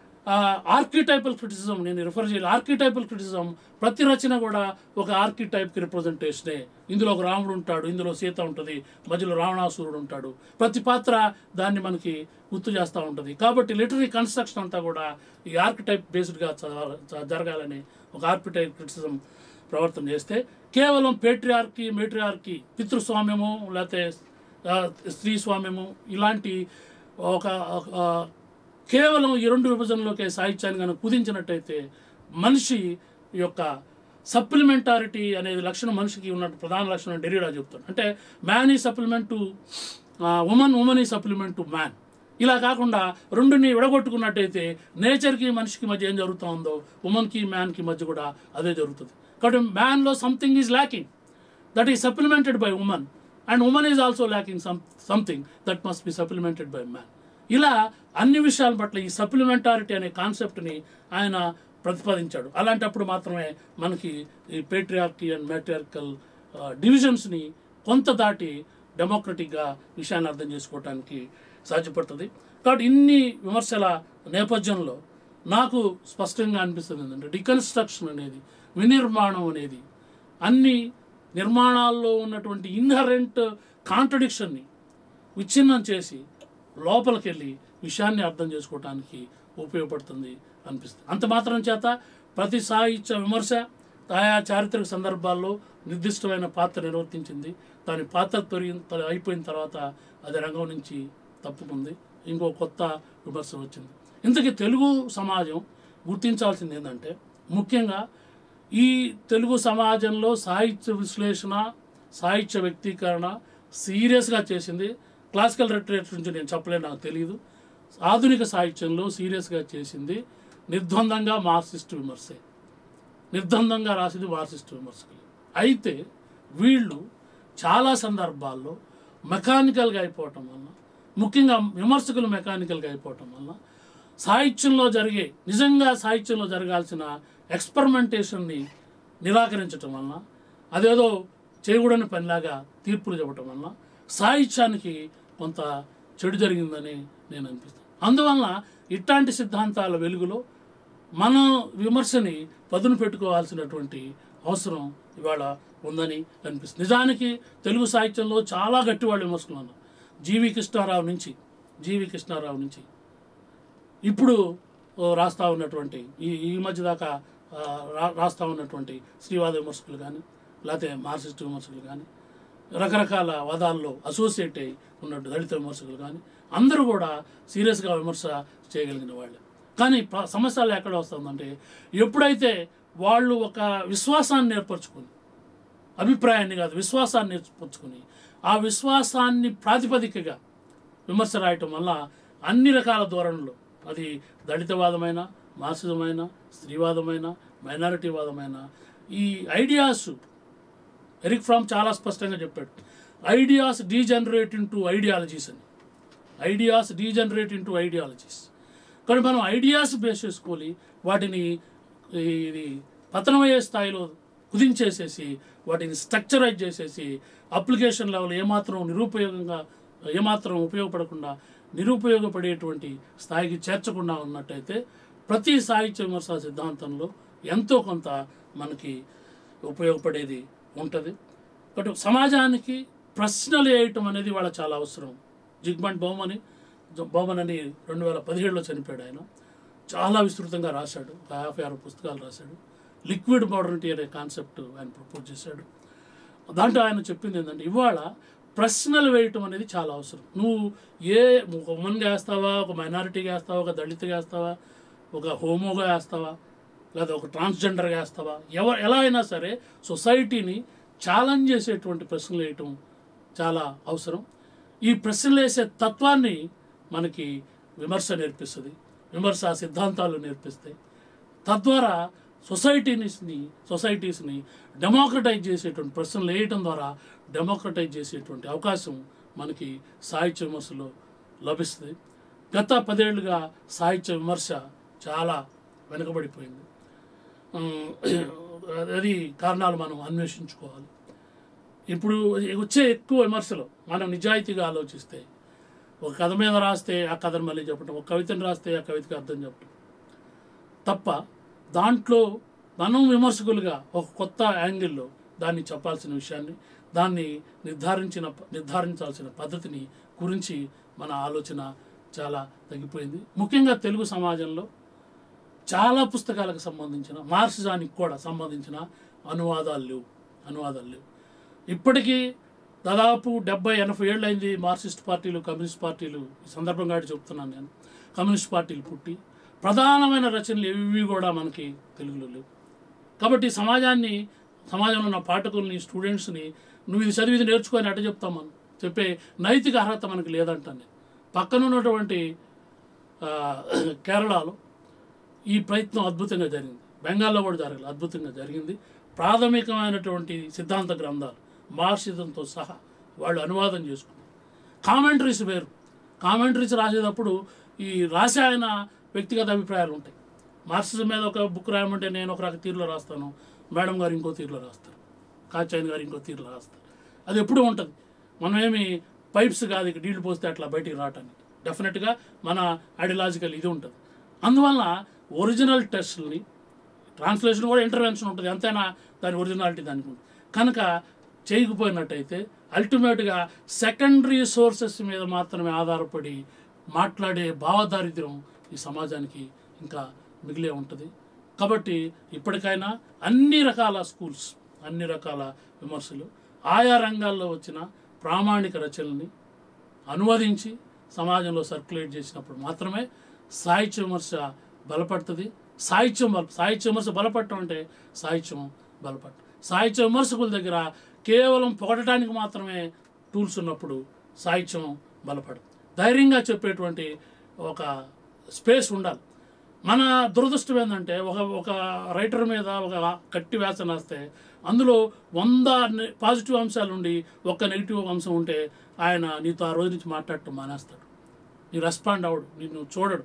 [SPEAKER 2] ఆర్కిటైపల్ క్రిటిసిజం నేను రిఫర్ చేయాలి ఆర్కిటైపల్ క్రిటిసిజం ప్రతి రచన కూడా ఒక ఆర్కిటైప్కి రిప్రజెంటేషనే ఇందులో ఒక రాముడు ఉంటాడు ఇందులో సీత ఉంటుంది మధ్యలో రావణాసురుడు ఉంటాడు ప్రతి పాత్ర దాన్ని మనకి గుర్తు చేస్తూ ఉంటుంది కాబట్టి లిటరీ కన్స్ట్రక్షన్ అంతా కూడా ఈ ఆర్కిటైప్ బేస్డ్గా చదవ- జరగాలని ఒక ఆర్కిటైప్ క్రిటిసిజం ప్రవర్తన చేస్తే కేవలం పేట్రియార్కి మేట్రియార్కి పితృస్వామ్యము లేకపోతే ఆ, స్త్రీ స్వామ్యము ఇలాంటి ఒక ఆ, కేవలం ఈ రెండు విభజనలోకే సాహిత్యాన్ని కనుక కుదించినట్టయితే మనిషి యొక్క సప్లిమెంటారిటీ అనేది లక్షణం మనిషికి ఉన్న ప్రధాన లక్షణం డెరిడా చెప్తాడు అంటే man is supplement to woman woman is supplement to man ఇలా కాకుండా రెండుని విడగొట్టుకున్నట్టయితే నేచర్కి మనిషికి మధ్య ఏం జరుగుతూ ఉందో ఉమన్కి మ్యాన్కి మధ్య కూడా అదే జరుగుతుంది కాబట్టి మ్యాన్లో something is lacking that is supplemented by woman and woman is also lacking some something that must be supplemented by man ఇలా అన్ని విషయాల పట్ల ఈ సప్లిమెంటారిటీ అనే కాన్సెప్ట్ని ఆయన ప్రతిపాదించాడు అలాంటప్పుడు మాత్రమే మనకి ఈ పేట్రియార్కీ అండ్ మ్యాట్రియార్కల్ డివిజన్స్ని కొంత దాటి డెమోక్రటిక్గా విషయాన్ని అర్థం చేసుకోవడానికి సాధ్యపడుతుంది కాబట్టి ఇన్ని విమర్శల నేపథ్యంలో నాకు స్పష్టంగా అనిపిస్తుంది ఏంటంటే డికన్స్ట్రక్షన్ అనేది వినిర్మాణం అనేది అన్ని నిర్మాణాల్లో ఉన్నటువంటి ఇన్హరెంట్ కాంట్రడిక్షన్ని విచ్ఛిన్నం చేసి లోపలికి వెళ్ళి విషయాన్ని అర్థం చేసుకోవడానికి ఉపయోగపడుతుంది అనిపిస్తుంది అంత మాత్రం చేత ప్రతి సాహిత్య విమర్శ ఆయా చారిత్రక సందర్భాల్లో నిర్దిష్టమైన పాత్ర నిర్వర్తించింది దాని పాత్ర తొరిగి అయిపోయిన తర్వాత అది రంగం నుంచి తప్పుకుంది ఇంకో కొత్త విమర్శ వచ్చింది ఇంతకీ తెలుగు సమాజం గుర్తించాల్సింది ఏంటంటే ముఖ్యంగా ఈ తెలుగు సమాజంలో సాహిత్య విశ్లేషణ సాహిత్య వ్యక్తీకరణ సీరియస్గా చేసింది క్లాసికల్ లిటరేచర్ నుంచి నేను చెప్పలేను నాకు తెలియదు ఆధునిక సాహిత్యంలో సీరియస్గా చేసింది నిర్ద్వందంగా మార్క్సిస్ట్ విమర్శే నిర్ద్వందంగా రాసింది మార్క్సిస్ట్ విమర్శకులు అయితే వీళ్ళు చాలా సందర్భాల్లో మెకానికల్గా అయిపోవటం వల్ల ముఖ్యంగా విమర్శకులు మెకానికల్గా అయిపోవటం వల్ల సాహిత్యంలో జరిగే నిజంగా సాహిత్యంలో జరగాల్సిన ఎక్స్పెరిమెంటేషన్ని నిరాకరించటం వలన అదేదో చేయకూడని పనిలాగా తీర్పులు చెప్పటం వలన సాహిత్యానికి కొంత చెడు జరిగిందని నేను అనిపిస్తాను అందువలన ఇట్లాంటి సిద్ధాంతాల వెలుగులో మన విమర్శని పదును పెట్టుకోవాల్సినటువంటి అవసరం ఇవాళ ఉందని అనిపిస్తుంది నిజానికి తెలుగు సాహిత్యంలో చాలా గట్టివాళ్ళు విమర్శకులు ఉన్నారు జీవి కృష్ణారావు నుంచి జీవి కృష్ణారావు నుంచి ఇప్పుడు ఓ, రాస్తా ఉన్నటువంటి ఈ ఈ మధ్య దాకా ఆ, రా- రాస్తా ఉన్నటువంటి శ్రీవాద విమర్శకులు కానీ లేకపోతే మార్క్సిస్ట్ విమర్శకులు కానీ రకరకాల వాదాల్లో అసోసియేట్ అయి ఉన్నట్టు దళిత విమర్శకులు కానీ అందరూ కూడా సీరియస్గా విమర్శ చేయగలిగిన వాళ్ళే కానీ ప్ర- సమస్యలు ఎక్కడ వస్తుందంటే ఎప్పుడైతే వాళ్ళు ఒక విశ్వాసాన్ని ఏర్పరచుకొని అభిప్రాయాన్ని కాదు విశ్వాసాన్ని ఏర్పరచుకొని ఆ విశ్వాసాన్ని ప్రాతిపదికగా విమర్శ రాయటం వల్ల అన్ని రకాల ధోరణులు అది దళితవాదమైన మార్క్సిజమైన స్త్రీవాదమైన మైనారిటీవాదమైన ఈ ఐడియాస్ ఎరిక్ ఫ్రామ్ చాలా స్పష్టంగా చెప్పాడు ideas degenerate into ideologies అని ideas degenerate into ideologies కానీ మనం ఐడియాస్ బేస్ చేసుకోవాలి వాటిని ఈ- ఇది పతనమయ్యే స్థాయిలో కుదించేసేసి వాటిని స్ట్రక్చరైజ్ చేసేసి అప్లికేషన్ లెవెల్ ఏమాత్రం నిరుపయోగంగా ఏమాత్రం ఉపయోగపడకుండా నిరుపయోగపడేటువంటి స్థాయికి చేర్చకుండా ఉన్నట్టయితే ప్రతి సాహిత్య విమర్శ సిద్ధాంతంలో ఎంతో కొంత మనకి ఉపయోగపడేది ఉంటుంది బట్ సమాజానికి ప్రశ్నలు వేయటం అనేది వాళ్ళ చాలా అవసరం జిగ్మంట్ బౌమని బౌమన్ అని రెండు వేల పదిహేడులో చనిపోయాడు ఆయన చాలా విస్తృతంగా రాశాడు ఒక యాభై ఆరు పుస్తకాలు రాశాడు లిక్విడ్ మోడర్నిటీ అనే కాన్సెప్ట్ ఆయన ప్రపోజ్ చేశాడు దాంట్లో ఆయన చెప్పింది ఏంటంటే ఇవాళ ప్రశ్నలు వేయటం అనేది చాలా అవసరం నువ్వు ఏ ఒక ఉమెన్గా వేస్తావా ఒక మైనారిటీగా వేస్తావా ఒక దళితుగా వేస్తావా ఒక హోమోగా వేస్తావా లేదా ఒక ట్రాన్స్జెండర్గా వేస్తావా ఎవ ఎలా అయినా సరే సొసైటీని ఛాలెంజ్ చేసేటువంటి ప్రశ్నలు వేయటం చాలా అవసరం ఈ ప్రశ్నలు వేసే తత్వాన్ని మనకి విమర్శ నేర్పిస్తుంది విమర్శ సిద్ధాంతాలు నేర్పిస్తాయి తద్వారా సొసైటీని సొసైటీస్ని డెమోక్రటైజ్ చేసేటువంటి ప్రశ్నలు వేయటం ద్వారా డెమోక్రటైజ్ చేసేటువంటి అవకాశం మనకి సాహిత్య విమర్శలో లభిస్తుంది గత పదేళ్లుగా సాహిత్య విమర్శ చాలా వెనుకబడిపోయింది ఉమ్, అది కారణాలు మనం అన్వేషించుకోవాలి ఇప్పుడు వచ్చే ఎక్కువ విమర్శలు మనం నిజాయితీగా ఆలోచిస్తే ఒక కథ మీద రాస్తే ఆ కథను మళ్ళీ చెప్పటం ఒక కవితను రాస్తే ఆ కవితకి అర్థం చెప్పటం తప్ప దాంట్లో మనం విమర్శకులుగా ఒక కొత్త యాంగిల్లో దాన్ని చెప్పాల్సిన విషయాన్ని దాన్ని నిర్ధారించిన నిర్ధారించాల్సిన పద్ధతిని గురించి మన ఆలోచన చాలా తగ్గిపోయింది ముఖ్యంగా తెలుగు సమాజంలో చాలా పుస్తకాలకు సంబంధించిన మార్క్సిజానికి కూడా సంబంధించిన అనువాదాలు లేవు అనువాదాలు లేవు ఇప్పటికీ దాదాపు డెబ్బై ఎనభై ఏళ్ళు అయింది మార్క్సిస్ట్ పార్టీలు కమ్యూనిస్ట్ పార్టీలు ఈ సందర్భంగా చెప్తున్నాను నేను కమ్యూనిస్ట్ పార్టీలు పుట్టి ప్రధానమైన రచనలు ఏవి కూడా మనకి తెలుగులో లేవు కాబట్టి సమాజాన్ని సమాజంలో ఉన్న పాఠకుల్ని స్టూడెంట్స్ని నువ్వు ఇది చదివి ఇది నేర్చుకొని అట్ట చెప్తాం మనం చెప్పే నైతిక అర్హత మనకి లేదంటాను నేను పక్కన ఉన్నటువంటి ఆ, కేరళలో ఈ ప్రయత్నం అద్భుతంగా జరిగింది బెంగాల్లో కూడా జరగలేదు అద్భుతంగా జరిగింది ప్రాథమికమైనటువంటి సిద్ధాంత గ్రంథాలు మార్క్సిజంతో సహా వాళ్ళు అనువాదం చేసుకున్నారు కామెంటరీస్ వేరు కామెంటరీస్ రాసేటప్పుడు ఈ రాసే ఆయన వ్యక్తిగత అభిప్రాయాలు ఉంటాయి మార్క్సిజం మీద ఒక బుక్ రాయమంటే నేను ఒక రక తీరులో రాస్తాను మేడం గారు ఇంకో తీరులో రాస్తారు కాచాయన్ గారు ఇంకో తీరులో రాస్తారు అది ఎప్పుడూ ఉంటుంది మనం ఏమి పైప్స్ కాదు ఇక నీళ్లు పోస్తే అట్లా బయటికి రావటానికి డెఫినెట్గా మన ఐడియలాజికల్ ఇది ఉంటుంది అందువల్ల ఒరిజినల్ టెస్ట్ని ట్రాన్స్లేషన్ కూడా ఇంటర్వెన్షన్ ఉంటుంది ఎంతైనా దాని ఒరిజినాలిటీ దానికి ఉంటుంది కనుక చేయకపోయినట్టయితే అల్టిమేట్గా సెకండరీ సోర్సెస్ మీద మాత్రమే ఆధారపడి మాట్లాడే భావదారిద్ర్యం ఈ సమాజానికి ఇంకా మిగిలే ఉంటుంది కాబట్టి ఇప్పటికైనా అన్ని రకాల స్కూల్స్ అన్ని రకాల విమర్శలు ఆయా రంగాల్లో వచ్చిన ప్రామాణిక రచనల్ని అనువదించి సమాజంలో సర్క్యులేట్ చేసినప్పుడు మాత్రమే సాహిత్య విమర్శ బలపడుతుంది సాహిత్యం బల సాహిత్య విమర్శ బలపడటం అంటే సాహిత్యం బలపడటం సాహిత్య విమర్శకుల దగ్గర కేవలం పొగడటానికి మాత్రమే టూల్స్ ఉన్నప్పుడు సాహిత్యం బలపడదు ధైర్యంగా చెప్పేటువంటి ఒక స్పేస్ ఉండాలి మన దురదృష్టం ఏంటంటే ఒక ఒక రైటర్ మీద ఒక కట్టి వ్యాస రాస్తే అందులో వంద నె- పాజిటివ్ అంశాలు ఉండి ఒక్క నెగిటివ్ అంశం ఉంటే ఆయన నీతో ఆ రోజు నుంచి మాట్లాడటం మానేస్తాడు నీ రెస్పాండ్ అవడు నిన్ను చూడడు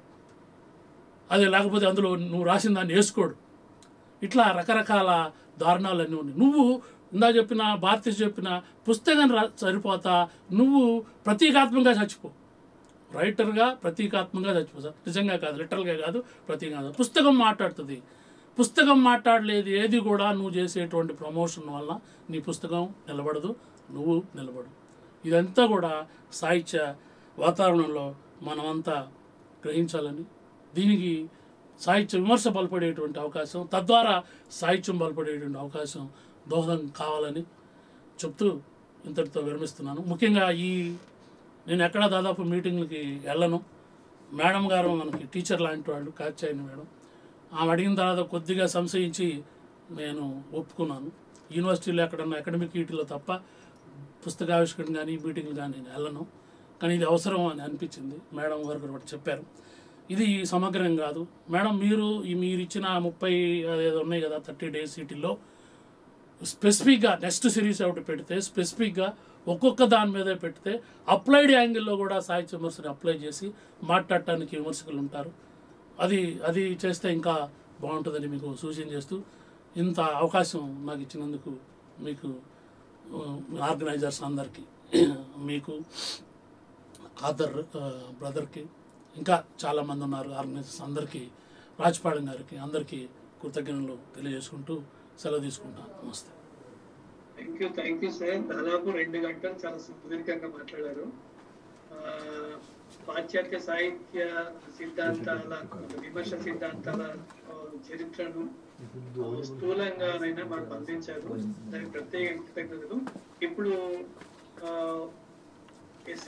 [SPEAKER 2] అదే లేకపోతే అందులో నువ్వు రాసిన దాన్ని వేసుకోడు ఇట్లా రకరకాల దారుణాలన్నీ ఉన్నాయి నువ్వు ఇందా చెప్పిన భారతీయ చెప్పిన పుస్తకం రా సరిపోతా నువ్వు ప్రతీకాత్మకంగా చచ్చిపో రైటర్గా ప్రతీకాత్మకంగా చచ్చిపో సార్ నిజంగా కాదు లిటరల్గా కాదు ప్రతీకంగా పుస్తకం మాట్లాడుతుంది పుస్తకం మాట్లాడలేదు ఏది కూడా నువ్వు చేసేటువంటి ప్రమోషన్ వల్ల నీ పుస్తకం నిలబడదు నువ్వు నిలబడు ఇదంతా కూడా సాహిత్య వాతావరణంలో మనమంతా గ్రహించాలని దీనికి సాహిత్య విమర్శ బలపడేటువంటి అవకాశం తద్వారా సాహిత్యం బలపడేటువంటి అవకాశం దోహదం కావాలని చెప్తూ ఇంతటితో విరమిస్తున్నాను ముఖ్యంగా ఈ నేను ఎక్కడ దాదాపు మీటింగ్లకి వెళ్ళను మేడం గారు మనకి టీచర్ లాంటి వాళ్ళు కాచాయని మేడం ఆమె అడిగిన తర్వాత కొద్దిగా సంశయించి నేను ఒప్పుకున్నాను యూనివర్సిటీలో ఎక్కడన్నా అకాడమిక్ వీటిలో తప్ప పుస్తకావిష్కరణ కానీ మీటింగ్లు కానీ నేను వెళ్ళను కానీ ఇది అవసరం అని అనిపించింది మేడం గారు కూడా చెప్పారు ఇది సమగ్రం కాదు మేడం మీరు ఈ మీరు ఇచ్చిన ముప్పై అదేదో ఉన్నాయి కదా థర్టీ డేస్ వీటిల్లో స్పెసిఫిక్గా నెక్స్ట్ సిరీస్ ఒకటి పెడితే స్పెసిఫిక్గా ఒక్కొక్క దాని మీద పెడితే అప్లైడ్ యాంగిల్లో కూడా సాహిత్య విమర్శని అప్లై చేసి మాట్లాడటానికి విమర్శకులు ఉంటారు అది అది చేస్తే ఇంకా బాగుంటుందని మీకు సూచన చేస్తూ ఇంత అవకాశం నాకు ఇచ్చినందుకు మీకు ఆర్గనైజర్స్ అందరికీ మీకు ఆదర్ బ్రదర్కి ఇంకా చాలామంది ఉన్నారు ఆర్గనైజర్స్ అందరికీ రాజపాళెం గారికి అందరికీ కృతజ్ఞతలు తెలియజేసుకుంటూ సెలవు తీసుకుంటాను నమస్తే
[SPEAKER 1] thank you thank you sir దాదాపు రెండు గంటలు చాలా సుదీర్ఘంగా మాట్లాడారు ఆ, పాశ్చాత్య సాహిత్య సిద్ధాంతాల విమర్శ సిద్ధాంతాల ఆ, చరిత్రను ఆ, స్థూలంగానైనా మాకు అందించారు దానికి ప్రత్యేక కృతజ్ఞతలు ఇప్పుడు ఆ,